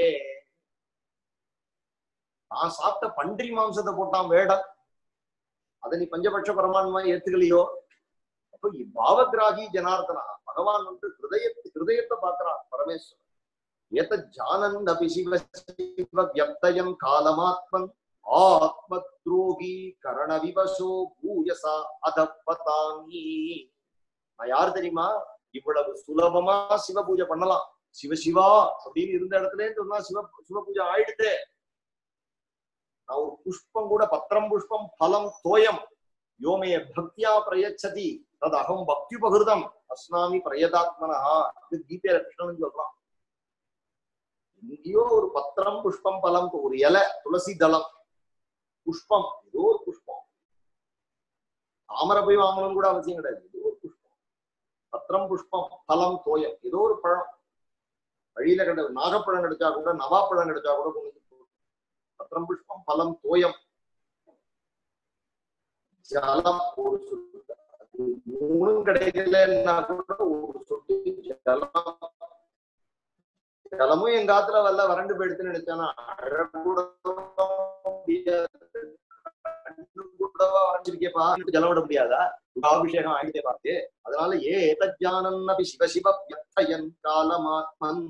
நான் சாப்பிட்ட பன்றி மாம்சத்தை போட்டான் வேடம் அதை நீ பஞ்சபட்ச பரமான்மா ஏத்துக்கலையோ அப்ப பாவகிராகி ஜனார்தனா பகவான் வந்து ஹிருதயத்தை ஹிருதயத்தை பார்க்கிறான் பரமேஸ்வரன் ஏத்த ஜானன் அபி சிவ சிவ வியக்தயன் காலமாத்மன் ஆத்ம துரோகி கரண விவசோ பூயசா அதப்பதானி நான் யார் தெரியுமா இவ்வளவு சுலபமா சிவ பூஜை பண்ணலாம் சிவ சிவா அப்படின்னு இருந்த இடத்துல சொன்னா சிவ சிவ பூஜை ஆயிடுதே நான் ஒரு புஷ்பம் கூட பத்திரம் புஷ்பம் பலம் தோயம் யோமே பக்தியா பிரயச்சதி தது அகம் பக்தி பகிருதம் அஸ்னாமி பிரயதாத்மனஹா இது கீதையில கிருஷ்ணன் சொல்றான் எங்கேயோ ஒரு பத்திரம் புஷ்பம் பலம் ஒரு இலை துளசி தளம் புஷ்பம் ஏதோ ஒரு புஷ்பம் தாமரை போய் வாங்கணும் கூட அவசியம் கிடையாது ஏதோ ஒரு புஷ்பம் பத்திரம் புஷ்பம் பலம் தோயம் ஏதோ ஒரு பழம் வழியில கிடை நாகப்பழம் கிடைச்சா கூட நவாப்பழம் கிடைச்சா கூட கொண்டு வந்து போடு. பத்திரம் புஷ்பம் பலம் தோயம் ஜலம் ஒரு சொட்டு அது மூணும் கிடைக்கலன்னா கூட ஒரு சொட்டு ஜலம் ஜலமும் எங்க ஆத்துல வரல வறண்டு போயிடுச்சுன்னு நினைச்சானா அழக்கூட முடியாது கண்ணு கூடவா வரைஞ்சிருக்கேப்பா ஜலம் விட முடியாதா அபிஷேகம் ஆகிட்டே பார்த்து அதனால ஏ தஜானன் அபி சிவ சிவ வியக்தயன் காலமாத்மன்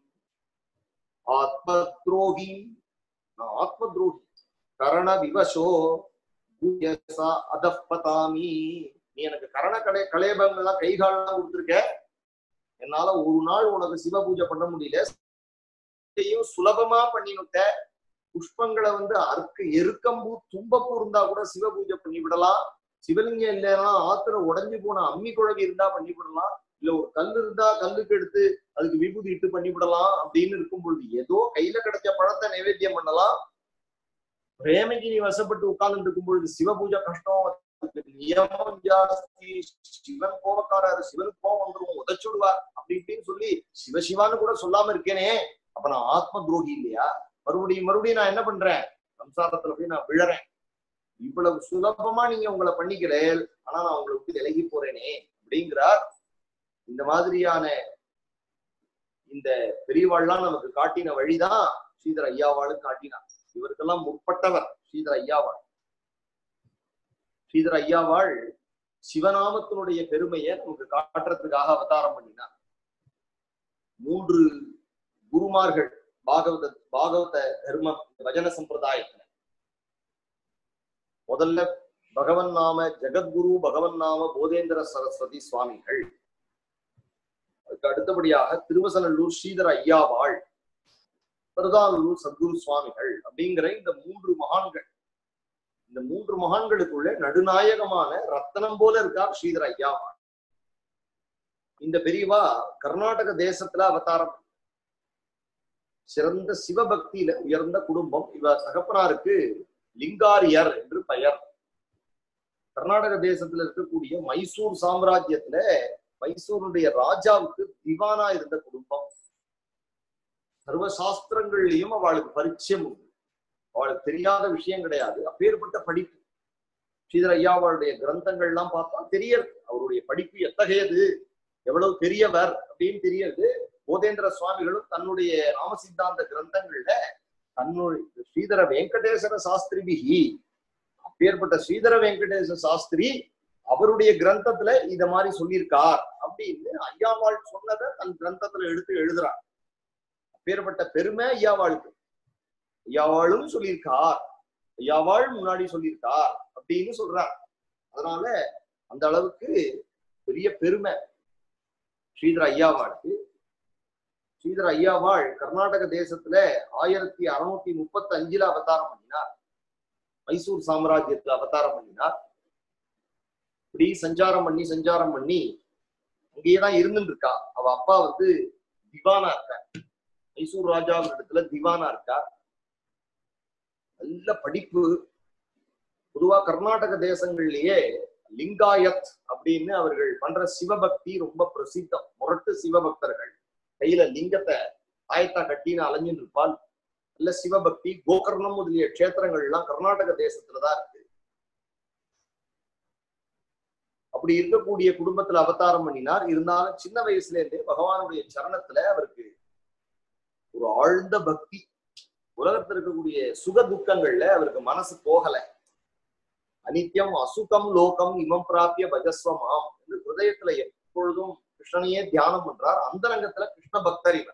ஆத்ம துரோகி நான் ஆத்ம துரோகி கரண விவசோ பூயசா அதப்பதாமி நீ எனக்கு கரண கலை கலேபங்கள்லாம் கை காலெல்லாம் கொடுத்துருக்க என்னால ஒரு நாள் உனக்கு சிவ பூஜை பண்ண முடியல இதையும் சுலபமா பண்ணிவிட்ட புஷ்பங்களை வந்து அறுக்கு எருக்கம்பூ தும்பப்பூ இருந்தா கூட சிவ பூஜை பண்ணி விடலாம் சிவலிங்கம் இல்லைன்னா ஆத்துல உடைஞ்சு போன அம்மி குழவி இருந்தா பண்ணி விடலாம் இல்ல ஒரு கல் இருந்தா கல்லுக்கு எடுத்து அதுக்கு விபூதி இட்டு பண்ணி விடலாம் அப்படின்னு இருக்கும் பொழுது ஏதோ கையில கிடைச்ச பழத்தை நைவேத்தியம் பண்ணலாம் பிரேமைக்கு நீ வசப்பட்டு உட்கார்ந்து இருக்கும் பொழுது சிவ பூஜை கஷ்டம் அதுக்கு நியமம் ஜாஸ்தி சிவன் கோபக்காரர் சிவன் கோபம் வந்துரும் உதச்சுடுவார் அப்படி இப்படின்னு சொல்லி சிவ சிவான்னு கூட சொல்லாம இருக்கேனே அப்ப நான் ஆத்ம துரோகி இல்லையா மறுபடியும் மறுபடியும் நான் என்ன பண்றேன் சம்சாரத்துல போய் நான் விழறேன் இவ்வளவு சுலபமா நீங்க உங்களை பண்ணிக்கிறேன் ஆனா நான் உங்களை விட்டு விலகி போறேனே அப்படிங்கிறார் இந்த மாதிரியான இந்த பெரியவாள்லாம் நமக்கு காட்டின வழிதான் ஸ்ரீதர் ஐயாவாளும் காட்டினார் இவருக்கெல்லாம் முற்பட்டவர் ஸ்ரீதர் ஐயாவாள் ஸ்ரீதர் ஐயாவாள் சிவநாமத்தினுடைய பெருமையை நமக்கு காட்டுறதுக்காக அவதாரம் பண்ணினார் மூன்று குருமார்கள் பாகவத பாகவத தர்மம் வஜன சம்பிரதாயத்துல முதல்ல பகவன் நாம ஜெகத்குரு பகவன் நாம போதேந்திர சரஸ்வதி சுவாமிகள் அதுக்கு அடுத்தபடியாக திருவசநல்லூர் ஸ்ரீதர ஐயாவாள் பிரதானூர் சத்குரு சுவாமிகள் அப்படிங்கிற இந்த மூன்று மகான்கள் இந்த மூன்று மகான்களுக்குள்ள நடுநாயகமான ரத்தனம் போல இருக்கார் ஸ்ரீதர ஐயாவாள் இந்த பெரியவா கர்நாடக தேசத்துல அவதாரம் சிறந்த சிவபக்தியில உயர்ந்த குடும்பம் இவ தகப்பனாருக்கு லிங்காரியர் என்று பெயர் கர்நாடக தேசத்துல இருக்கக்கூடிய மைசூர் சாம்ராஜ்யத்துல மைசூருடைய ராஜாவுக்கு திவானா இருந்த குடும்பம் சர்வ சாஸ்திரங்கள்லயும் அவளுக்கு பரிச்சயம் உண்டு அவளுக்கு தெரியாத விஷயம் கிடையாது அப்பேற்பட்ட படிப்பு ஸ்ரீதர் ஐயாவுடைய கிரந்தங்கள்லாம் பார்த்தா தெரியறது அவருடைய படிப்பு எத்தகையது எவ்வளவு பெரியவர் அப்படின்னு தெரியுது போதேந்திர சுவாமிகளும் தன்னுடைய ராம சித்தாந்த கிரந்தங்கள்ல தன்னுடைய ஸ்ரீதர வெங்கடேசர சாஸ்திரிபிகி அப்பேற்பட்ட ஸ்ரீதர வெங்கடேச சாஸ்திரி அவருடைய கிரந்தத்துல இத மாதிரி சொல்லியிருக்கார் அப்படின்னு ஐயாவாள் சொன்னதை தன் கிரந்தத்துல எடுத்து எழுதுறார் அப்பேற்பட்ட பெருமை ஐயாவாளுக்கு ஐயாவாளும் சொல்லியிருக்கார் ஐயாவாள் முன்னாடி சொல்லியிருக்கார் அப்படின்னு சொல்றார் அதனால அந்த அளவுக்கு பெரிய பெருமை ஸ்ரீதர ஐயாவாளுக்கு ஸ்ரீதர ஐயாவாள் கர்நாடக தேசத்துல ஆயிரத்தி அறுநூத்தி முப்பத்தி அஞ்சுல அவதாரம் பண்ணினார் மைசூர் சாம்ராஜ்யத்துல அவதாரம் பண்ணினார் இப்படி சஞ்சாரம் பண்ணி சஞ்சாரம் பண்ணி அங்கேயேதான் இருந்துட்டு இருக்கா அவ அப்பா வந்து திவானா இருக்கார் மைசூர் ராஜாவின் இடத்துல திவானா இருக்கார் நல்ல படிப்பு பொதுவா கர்நாடக தேசங்கள்லயே லிங்காயத் அப்படின்னு அவர்கள் பண்ற சிவபக்தி ரொம்ப பிரசித்தம் முரட்டு சிவபக்தர்கள் கையில லிங்கத்தை ஆயத்தா கட்டின்னு அலைஞ்சுட்டு இருப்பால் இல்ல சிவபக்தி கோகர்ணம் முதலிய க்ஷேத்திரங்கள் எல்லாம் கர்நாடக தேசத்துலதான் இருக்கு அப்படி இருக்கக்கூடிய குடும்பத்துல அவதாரம் பண்ணினார் இருந்தாலும் சின்ன வயசுல இருந்தே பகவானுடைய சரணத்துல அவருக்கு ஒரு ஆழ்ந்த பக்தி உலகத்துல இருக்கக்கூடிய சுக துக்கங்கள்ல அவருக்கு மனசு போகல அனித்யம் அசுகம் லோகம் இமம் பிராபிய பஜஸ்வமாம் என்று ஹிருதயத்துல எப்பொழுதும் கிருஷ்ணனையே தியானம் பண்றார் அந்த ரங்கத்துல கிருஷ்ண பக்தர் இவர்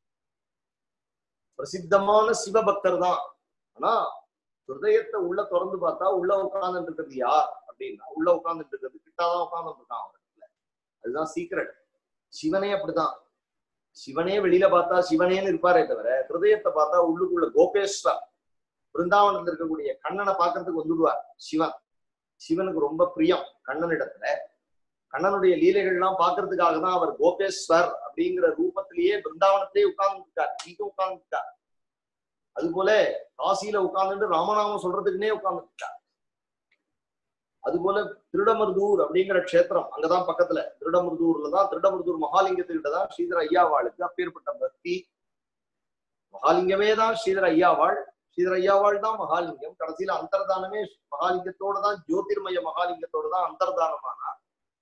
பிரசித்தமான சிவபக்தர் தான் ஆனா ஹிருதயத்தை உள்ள திறந்து பார்த்தா உள்ள உட்கார்ந்துட்டு இருக்கிறது யார் அப்படின்னா உள்ள உட்கார்ந்துட்டு இருக்கிறது கிட்டாதான் உட்கார்ந்துட்டு இருக்கான் அவர்கிட்ட அதுதான் சீக்கிரட் சிவனே அப்படிதான் சிவனே வெளியில பார்த்தா சிவனேன்னு இருப்பாரே தவிர ஹிருதயத்தை பார்த்தா உள்ளுக்குள்ள கோபேஸ்வர் பிருந்தாவனத்துல இருக்கக்கூடிய கண்ணனை பார்க்கறதுக்கு வந்துடுவார் சிவன் சிவனுக்கு ரொம்ப பிரியம் கண்ணனிடத்துல கண்ணனுடைய லீலைகள்லாம் பார்க்கறதுக்காக தான் அவர் கோபேஸ்வர் அப்படிங்கிற ரூபத்திலேயே பிருந்தாவனத்திலேயே உட்கார்ந்து இருக்கார் இங்க உட்கார்ந்து இருக்கார் அது போல காசியில உட்கார்ந்துட்டு ராமநாமம் சொல்றதுக்குன்னே உட்கார்ந்து இருக்கார் அது போல திருடமருதூர் அப்படிங்கிற க்ஷேத்திரம் அங்கதான் பக்கத்துல திருடமருதூர்ல தான் திருடமருதூர் மகாலிங்கத்துக்கிட்ட தான் ஸ்ரீதர ஐயாவாளுக்கு அப்பேற்பட்ட பக்தி மகாலிங்கமே தான் ஸ்ரீதர ஐயாவாள் ஸ்ரீதர ஐயாவாள் தான் மகாலிங்கம் கடைசியில அந்தர்தானமே மகாலிங்கத்தோட தான் ஜோதிர்மய மகாலிங்கத்தோட தான் அந்தர்தானமானார்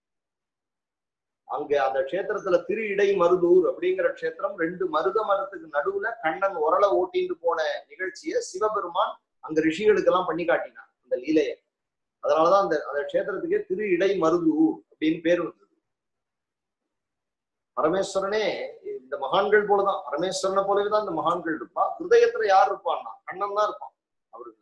அங்க அந்த க்ஷேத்திரத்துல திரு இடை மருதூர் அப்படிங்கிற க்ஷேத்திரம் ரெண்டு மருத மரத்துக்கு நடுவுல கண்ணன் உரலை ஓட்டிட்டு போன நிகழ்ச்சியை சிவபெருமான் அங்க ரிஷிகளுக்கெல்லாம் பண்ணி காட்டினார் அந்த லீலையை அதனாலதான் அந்த அந்த க்ஷேத்திரத்துக்கே திரு இடை மருதூர் அப்படின்னு பேர் வந்தது பரமேஸ்வரனே இந்த மகான்கள் போலதான் பரமேஸ்வரனை போலவே தான் இந்த மகான்கள் இருப்பா ஹிருதயத்துல யார் இருப்பான்னா கண்ணன் தான் இருப்பான் அவருக்கு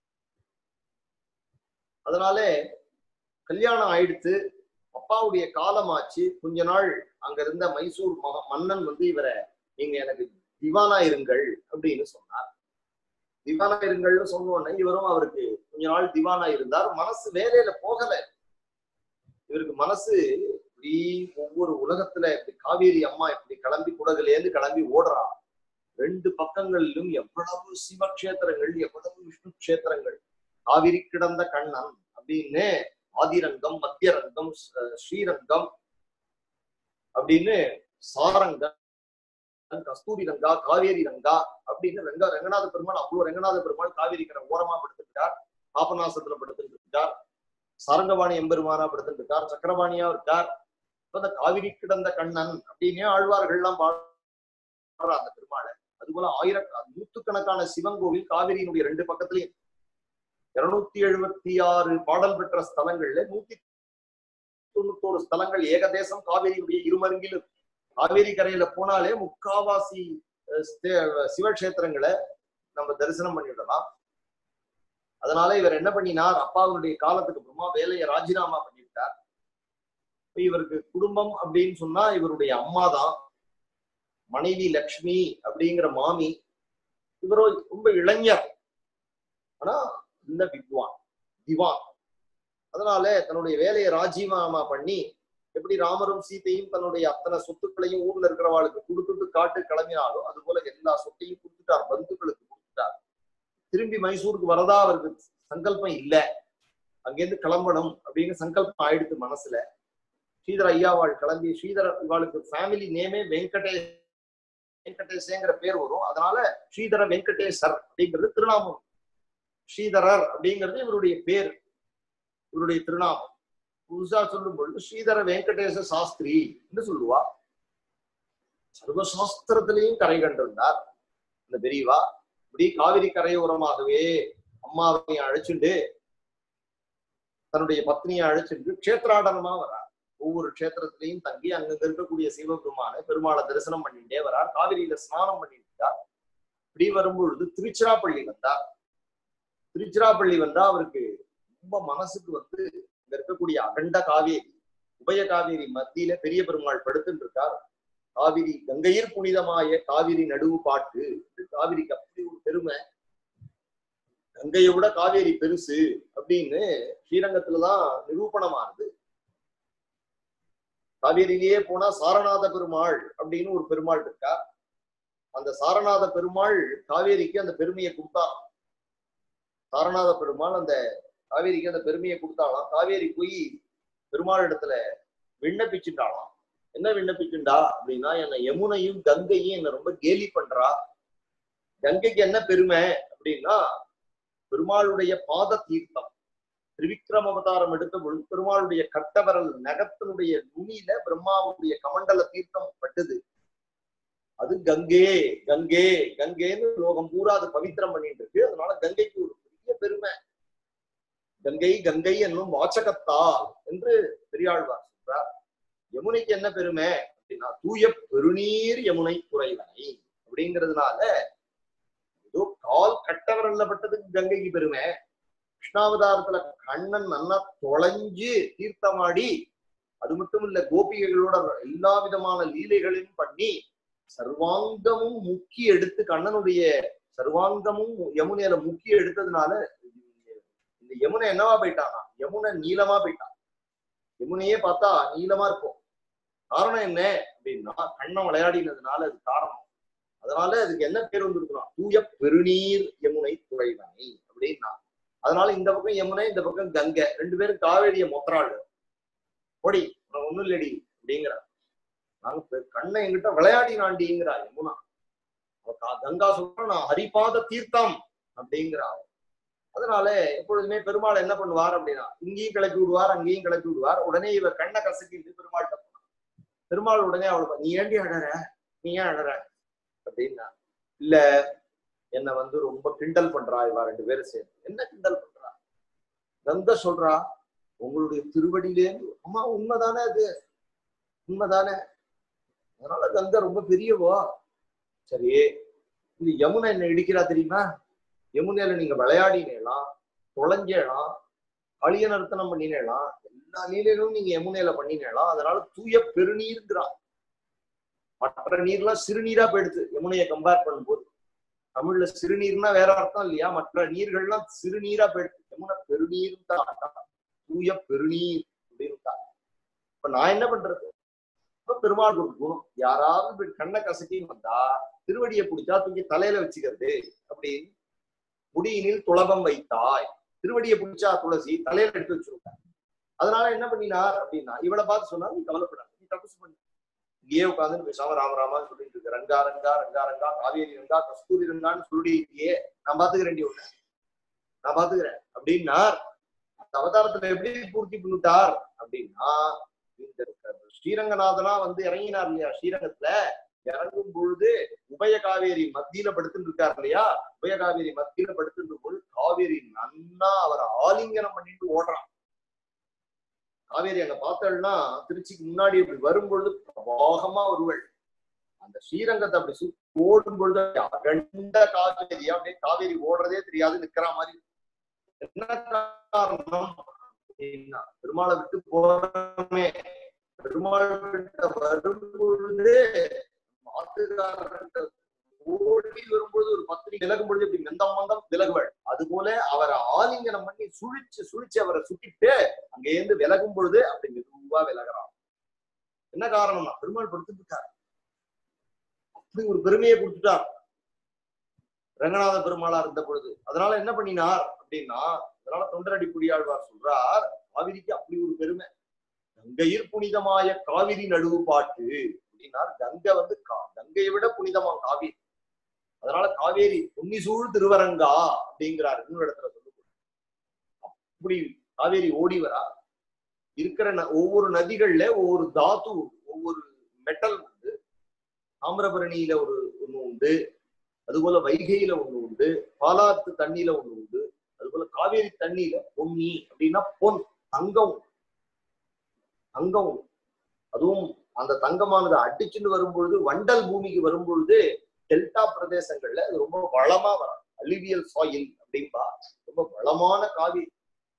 அதனாலே கல்யாணம் ஆயிடுத்து அப்பாவுடைய காலமாச்சு கொஞ்ச நாள் அங்க இருந்த மைசூர் மக- மன்னன் வந்து இவரை நீங்க எனக்கு திவானா இருங்கள் அப்படின்னு சொன்னார் திவானா இருங்கள்னு சொன்ன உடனே இவரும் அவருக்கு கொஞ்ச நாள் திவானா இருந்தார் மனசு வேலையில போகல இவருக்கு மனசு இப்படி ஒவ்வொரு உலகத்துல இப்படி காவேரி அம்மா இப்படி கிளம்பி குடகுலேருந்து கிளம்பி ஓடுறா ரெண்டு பக்கங்களிலும் எவ்வளவு சிவக்ஷேத்திரங்கள் எவ்வளவு விஷ்ணு க்ஷேத்திரங்கள் காவிரி கிடந்த கண்ணன் அப்படின்னு ஆதிரங்கம் மத்தியரங்கம் ஸ்ர- ஸ்ரீரங்கம் அப்படின்னு சாரங்கம் கஸ்தூரி ரங்கா காவேரி ரங்கா அப்படின்னு ரங்க ரங்கநாத பெருமாள் அவ்வளவு ரங்கநாத பெருமாள் காவேரி கரை ஓரமா படுத்துட்டார் பாபநாசத்துல படுத்துட்டு இருக்கார் சாரங்கபாணி எம்பெருமானா படுத்துட்டு இருக்கார் சக்கரபாணியா இருக்கார் இப்ப இந்த காவிரி கிடந்த கண்ணன் அப்படின்னே ஆழ்வார்கள்லாம் பாடுற அந்த பெருமாளை அதுபோல ஆயிர நூத்துக்கணக்கான சிவன் கோவில் காவிரியினுடைய ரெண்டு பக்கத்துலயும் இருநூத்தி எழுபத்தி ஆறு பாடல் பெற்ற ஸ்தலங்கள்ல நூத்தி தொண்ணூத்தோரு ஸ்தலங்கள் ஏகதேசம் காவிரியுடைய இருமருங்கில் இருக்கு. காவேரி கரையில போனாலே முக்காவாசி அஹ், ஸ்தே- சிவக்ஷேத்திரங்களை நம்ம தரிசனம் பண்ணிவிடலாம் அதனால இவர் என்ன பண்ணினார் அப்பாவுடைய காலத்துக்கு அப்புறமா வேலையை ராஜினாமா பண்ணிவிட்டார் இப்ப இவருக்கு குடும்பம் அப்படின்னு சொன்னா இவருடைய அம்மா தான் மனைவி லக்ஷ்மி அப்படிங்கிற மாமி இவரோ ரொம்ப இளைஞர் ஆனா இந்த வித்வான் திவான் அதனால தன்னுடைய வேலையை ராஜினாமா பண்ணி எப்படி ராமரும் சீதையும் தன்னுடைய அத்தனை சொத்துக்களையும் ஊர்ல இருக்கிறவாளுக்கு கொடுத்துட்டு காட்டு கிளம்பினாலும் அது போல எல்லா சொத்தையும் கொடுத்துட்டார் பந்துக்களுக்கு கொடுத்துட்டார் திரும்பி மைசூருக்கு வரதா அவருக்கு சங்கல்பம் இல்ல அங்கேருந்து கிளம்பணும் அப்படின்னு சங்கல்பம் ஆயிடுத்து மனசுல ஸ்ரீதர ஐயாவாள் கிளம்பி ஸ்ரீதர இவாளுக்கு ஃபேமிலி நேமே வெங்கடேஷ் வெங்கடேஷேங்கிற பேர் வரும் அதனால ஸ்ரீதர வெங்கடேசர் அப்படிங்கிறது திருநாமம் ஸ்ரீதரர் அப்படிங்கிறது இவருடைய பேர் இவருடைய திருநாமம் புதுசா சொல்லும் பொழுது ஸ்ரீதர வெங்கடேச சாஸ்திரி என்று சொல்லுவா சர்வசாஸ்திரத்திலையும் கரை கண்டிருந்தார் இந்த பெரியவா இப்படி காவிரி கரையோரமாகவே அம்மாவை அழைச்சுண்டு தன்னுடைய பத்னியை அழைச்சிட்டு க்ஷேத்ராடனமா வரார் ஒவ்வொரு க்ஷேத்திரத்திலையும் தங்கி அங்கங்க இருக்கக்கூடிய சிவபெருமான பெருமாளை தரிசனம் பண்ணிட்டே வரார் காவிரியில ஸ்நானம் பண்ணிட்டு இருக்கார் இப்படி வரும்பொழுது திருச்சிராப்பள்ளி வந்தார் திருச்சிராப்பள்ளி வந்தா அவருக்கு ரொம்ப மனசுக்கு வந்து இங்க இருக்கக்கூடிய அகண்ட காவேரி உபய காவேரி மத்தியில பெரிய பெருமாள் படுத்துட்டு இருக்கார் காவிரி கங்கையில் புனிதமாய காவிரி நடுவு பாட்டு இது காவிரிக்கு அப்படி ஒரு பெருமை கங்கையை விட காவேரி பெருசு அப்படின்னு ஸ்ரீரங்கத்துலதான் நிரூபணமானது காவேரியிலேயே போனா சாரநாத பெருமாள் அப்படின்னு ஒரு பெருமாள் இருக்கா அந்த சாரநாத பெருமாள் காவேரிக்கு அந்த பெருமையை கொடுத்தாராம் சாரநாத பெருமாள் அந்த காவேரிக்கு அந்த பெருமையை கொடுத்தாலாம் காவேரி போய் பெருமாள் இடத்துல விண்ணப்பிச்சுட்டாளாம் என்ன விண்ணப்பிச்சுண்டா அப்படின்னா என்னை யமுனையும் கங்கையும் என்ன ரொம்ப கேலி பண்றா கங்கைக்கு என்ன பெருமை அப்படின்னா பெருமாளுடைய பாத தீர்த்தம் திரிவிக்ரம அவதாரம் எடுத்த பொழுது பெருமாளுடைய கட்டவரல் நகத்தினுடைய நுனியில பிரம்மாவுடைய கமண்டல தீர்த்தம் பட்டுது அது கங்கே கங்கே கங்கேன்னு லோகம் பூரா அது பவித்திரம் பண்ணிட்டு இருக்கு அதனால கங்கைக்கு ஒரு பெரிய பெருமை கங்கை கங்கை என்னும் வாசகத்தால் என்று பெரியாழ்வார் சொல்றார் யமுனைக்கு என்ன பெருமை அப்படின்னா தூய பெருநீர் யமுனை குறைவனை அப்படிங்கிறதுனால ஏதோ கால் கட்டவரல்ல பட்டதுக்கு கங்கைக்கு பெருமை கிருஷ்ணாவதாரத்துல கண்ணன் நன்னா தொலைஞ்சு தீர்த்தமாடி அது மட்டும் இல்ல கோபிகைகளோட எல்லா விதமான லீலைகளையும் பண்ணி சர்வாங்கமும் முக்கி எடுத்து கண்ணனுடைய சர்வாங்கமும் யமுனையில முக்கி எடுத்ததுனால இந்த யமுனை என்னவா போயிட்டானா யமுனை நீளமா போயிட்டான் யமுனையே பார்த்தா நீளமா இருக்கும் காரணம் என்ன அப்படின்னா கண்ணம் விளையாடினதுனால அது காரணம் அதனால அதுக்கு என்ன பேர் வந்திருக்கணும் தூய பெருநீர் யமுனை துறைவனை அப்படின்னா அதனால இந்த பக்கம் யமுனை இந்த பக்கம் கங்கை ரெண்டு பேரும் காவேரிய மொத்தராள் பொடி உனக்கு ஒண்ணும் இல்லடி அப்படிங்கிற நாங்க பெ- கண்ணை என்கிட்ட விளையாடினாண்டிங்கிறா யமுனா அவ கா- கங்கா சொல்றா நான் ஹரிபாத தீர்த்தம் அப்படிங்கிறா அவ. அதனால எப்பொழுதுமே பெருமாள் என்ன பண்ணுவார் அப்படின்னா இங்கேயும் கிளப்பி விடுவார் அங்கேயும் கிளப்பி விடுவார் உடனே இவ கண்ணை கசக்கிட்டு பெருமாள்கிட்ட போனா பெருமாள் உடனே அவளுக்கு நீ ஏண்டி அழற நீ ஏன் அழற அப்படின்னா இல்ல என்னை வந்து ரொம்ப கிண்டல் பண்றா இவா ரெண்டு பேரும் சேர்ந்து என்ன கிண்டல் பண்றா கங்கை சொல்றா உங்களுடைய திருவடியிலேருந்து அம்மா உண்மைதானே அது உண்மைதானே அதனால கங்கை ரொம்ப பெரியவோ சரி இந்த யமுனை என்ன இடிக்கிறா தெரியுமா யமுனையில நீங்க விளையாடினேலாம் தொலைஞ்சேலாம் களிய நர்த்தனம் பண்ணினேலாம் எல்லா நீலைகளும் நீங்க யமுனையில பண்ணினேலாம் அதனால தூய பெருநீர்ங்கிறா மற்ற நீர்லாம் சிறுநீரா போயிடுது யமுனையை கம்பேர் பண்ணும்போது தமிழ்ல சிறுநீர்னா வேற அர்த்தம் இல்லையா மற்ற நீர்கள்லாம் சிறுநீரா போயிடுது யமுனை பெருநீர் தான் தூய பெருநீர் அப்படின்னு இப்ப நான் என்ன பண்றது இப்ப பெருமாள் ஒரு குணம் யாராவது இப்படி கண்ணை கசக்கின்னு வந்தா திருவடியை பிடிச்சா தூக்கி தலையில வச்சுக்கிறது அப்படின்னு முடியினில் துளபம் வைத்தாய் திருவடியை பிடிச்சா துளசி தலையில எடுத்து வச்சிருக்க அதனால என்ன பண்ணினார் அப்படின்னா இவளை பார்த்து சொன்னா நீ கவலைப்படாத நீ தப்பு பண்ணு இங்கேயே உட்காந்து பேசாம ராம ராமான்னு சொல்லிட்டு இருக்க ரங்கா ரங்கா ரங்கா ரங்கா காவேரி ரங்கா கஸ்தூரி ரங்கான்னு சொல்லியே நான் பாத்துக்கிறேன் ஒண்ணு நான் பாத்துக்கிறேன் அப்படின்னார் அந்த அவதாரத்துல எப்படி பூர்த்தி பண்ணிட்டார் அப்படின்னா இந்த ஸ்ரீரங்கநாதனா வந்து இறங்கினார் இல்லையா ஸ்ரீரங்கத்துல இறங்கும் பொழுது உபய காவேரி மத்தியில படுத்துட்டு இருக்கார் இல்லையா உபய காவேரி மத்தியில படுத்துட்டு பொழுது காவேரி நன்னா அவரை ஆலிங்கனம் பண்ணிட்டு ஓடுறான் காவேரி அங்க பார்த்தோம்னா திருச்சிக்கு முன்னாடி இப்படி வரும்பொழுது பிரவாகமா வருவள் அந்த ஸ்ரீரங்கத்தை அப்படி சுத்தி ஓடும் பொழுது அகண்ட காவேரி அப்படியே காவேரி ஓடுறதே தெரியாது நிக்கிற மாதிரி என்ன காரணம் அப்படின்னா பெருமாளை விட்டு போறோமே பெருமாள் கிட்ட வரும் பொழுது மாத்துக்காரர்கிட்ட ஓடி வரும்பொழுது ஒரு பத்திரி விலகும் பொழுது இப்படி மெந்தம் மந்தம் விலகுவள் அது போல அவரை ஆலிங்கனம் பண்ணி சுழிச்சு சுழிச்சு அவரை சுட்டிட்டு அங்க இருந்து விலகும் பொழுது அப்படி மெதுவா விலகிறான் என்ன காரணம்னா பெருமாள் படுத்துட்டு இருக்காரு அப்படி ஒரு பெருமையை கொடுத்துட்டார் ரங்கநாத பெருமாளா இருந்த பொழுது அதனால என்ன பண்ணினார் அப்படின்னா அதனால தொண்டரடி குடியாழ்வார் சொல்றார் காவிரிக்கு அப்படி ஒரு பெருமை கங்கையில் புனிதமாய காவிரி நடுவு பாட்டு அப்படின்னார் கங்கை வந்து கா- கங்கையை விட புனிதமா காவிரி அதனால காவேரி புன்னிசூழ் திருவரங்கா அப்படிங்கிறார் இன்னொரு இடத்துல சொல்லு அப்படி காவேரி ஓடி வரா இருக்கிற ந- ஒவ்வொரு நதிகள்ல ஒவ்வொரு தாத்து ஒவ்வொரு மெட்டல் உண்டு தாமிரபரணியில ஒரு ஒண்ணு உண்டு அதுபோல வைகையில ஒண்ணு உண்டு பாலாத்து தண்ணியில ஒண்ணு உண்டு அதுபோல காவேரி தண்ணியில பொன்னி அப்படின்னா பொன் தங்கம் தங்கம் உண்டு. அதுவும் அந்த தங்கமானது அடிச்சுட்டு வரும்பொழுது வண்டல் பூமிக்கு வரும்பொழுது டெல்டா பிரதேசங்கள்ல அது ரொம்ப வளமா வரும் அலிவியல் சாயில் அப்படின்பா ரொம்ப வளமான காவேரி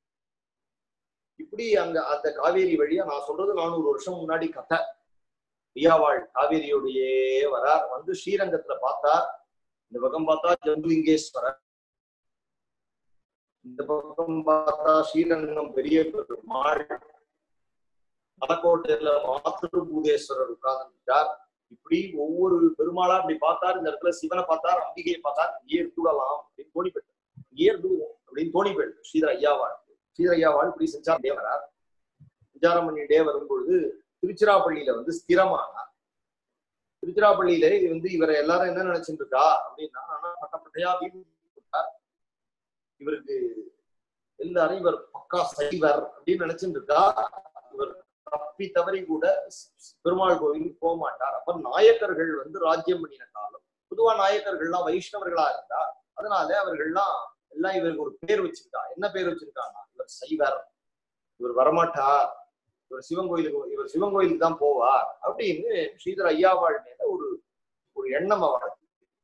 இப்படி அங்க அந்த காவேரி வழியா நான் சொல்றது நானூறு வருஷம் முன்னாடி கதை ஐயாவாள் காவேரியோடையே வரார் வந்து ஸ்ரீரங்கத்துல பார்த்தார் இந்த பக்கம் பார்த்தா ஜம்புலிங்கேஸ்வரர் இந்த பக்கம் பார்த்தா ஸ்ரீரங்கம் பெரிய பெருமாள் மலக்கோட்டையில மாத்திருபூதேஸ்வரர் உட்கார்ந்துட்டார் இப்படி ஒவ்வொரு பெருமாளா இப்படி பார்த்தார் இந்த இடத்துல சிவனை பார்த்தார் அம்பிகையை பார்த்தார் இங்கே தூடலாம் அப்படின்னு தோணி போயிட்டு இங்கே தூவோம் அப்படின்னு தோணி போயிட்டு ஸ்ரீதர் ஐயாவாள் ஸ்ரீதர் ஐயாவாள் இப்படி செஞ்சார் வரார் விசாரம் பண்ணிட்டே வரும்பொழுது திருச்சிராப்பள்ளியில வந்து ஸ்திரமானார் திருச்சிராப்பள்ளியில வந்து இவரை எல்லாரும் என்ன நினைச்சிட்டு இருக்கா அப்படின்னா ஆனா பட்டப்பட்டையா வீடு போட்டார். இவருக்கு எல்லாரும் இவர் பக்கா சைவர் அப்படின்னு நினைச்சிட்டு இருக்கா இவர் தப்பி தவறி கூட பெருமாள் கோவிலுக்கு போக மாட்டார் அப்ப நாயக்கர்கள் வந்து ராஜ்யம் பண்ணின காலம் பொதுவா நாயக்கர்கள்லாம் வைஷ்ணவர்களா இருந்தா அதனால அவர்கள்லாம் எல்லாம் இவருக்கு ஒரு பேர் வச்சிருக்கா என்ன பேர் வச்சிருக்காங்கன்னா இவர் சைவர் இவர் வரமாட்டார் இவர் சிவன் கோயிலுக்கு இவர் சிவன் கோயிலுக்கு தான் போவார் அப்படின்னு ஸ்ரீதர் ஐயாவாள் மேல ஒரு ஒரு எண்ணம் அவருக்கு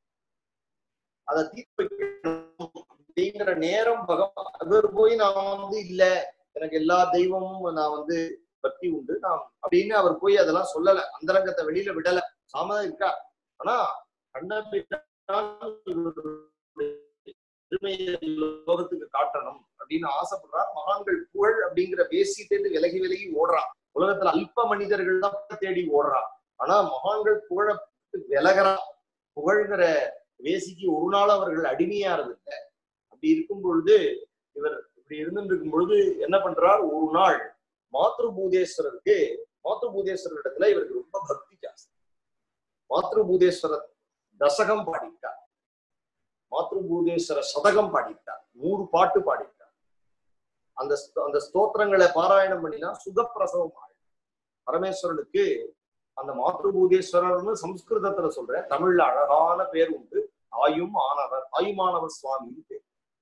அதை தீர்த்து வைக்கணும் அப்படிங்கிற நேரம் பகவான் இவர் போய் நான் வந்து இல்ல எனக்கு எல்லா தெய்வமும் நான் வந்து பக்தி உண்டு நான் அப்படின்னு அவர் போய் அதெல்லாம் சொல்லல அந்தரங்கத்தை வெளியில விடல சாமதம் இருக்கா ஆனா கண்ணபிரான் இவருடைய பெருமையை லோகத்துக்கு காட்டணும் அப்படின்னு ஆசைப்படுறார் மகான்கள் புகழ் அப்படிங்கிற பேசிட்டு விலகி விலகி ஓடுறான் உலகத்துல அல்ப மனிதர்கள் தான் தேடி ஓடுறான் ஆனா மகான்கள் புகழ விலகிறா புகழ்கிற வேசிக்கு ஒரு நாள் அவர்கள் அடிமையாறது இல்லை அப்படி இருக்கும் பொழுது இவர் இப்படி இருந்துட்டு இருக்கும் பொழுது என்ன பண்றார் ஒரு நாள் மாத்ருபூதேஸ்வரருக்கு மாத்ருபூதேஸ்வரர் இடத்துல இவருக்கு ரொம்ப பக்தி ஜாஸ்தி மாத்ருபூதேஸ்வரர் தசகம் பாடிட்டார் மாத்ருபூதேஸ்வர சதகம் பாடிட்டார் நூறு பாட்டு பாடிட்டார் அந்த ஸ்த- அந்த ஸ்தோத்திரங்களை பாராயணம் பண்ணினா சுகப்பிரசவம் ஆகும் பரமேஸ்வரனுக்கு அந்த மாத்ருபூதேஸ்வரர்னு சம்ஸ்கிருதத்துல சொல்றேன் தமிழ்ல அழகான பேர் உண்டு ஆயும் ஆனவர் ஆயுமானவர் சுவாமின்னு பேர்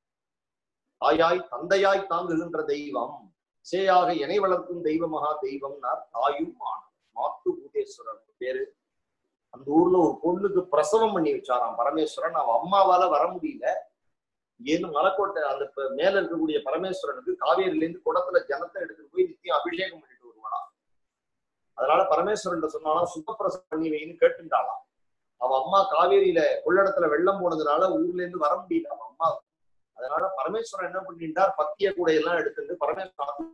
தாயாய் தந்தையாய் தாங்குகின்ற தெய்வம் சேயாக இணை வளர்க்கும் தெய்வ மகா தெய்வம்னார் தாயும் ஆனவர் மாத்ருபூதேஸ்வரர் பேரு அந்த ஊர்ல ஒரு பொண்ணுக்கு பிரசவம் பண்ணி வச்சாராம் பரமேஸ்வரன் அவ அம்மாவால வர முடியல ஏன்னு மலைக்கோட்டை அந்த ப- மேல இருக்கக்கூடிய பரமேஸ்வரனுக்கு காவேரியில இருந்து குடத்துல ஜனத்தை எடுத்துட்டு போய் நித்தியம் அபிஷேகம் பண்ணிட்டு வருவாளாம் அதனால பரமேஸ்வரன் சொன்னாலாம் சுத்தப்பிரசவம் பண்ணி வைன்னு கேட்டுட்டாளாம் அவ அம்மா காவேரியில கொள்ளடத்துல வெள்ளம் போனதுனால ஊர்ல இருந்து வர முடியல அவ அம்மா அதனால பரமேஸ்வரன் என்ன பண்ணிட்டார் பத்திய கூடையெல்லாம் எடுத்துட்டு பரமேஸ்வரன்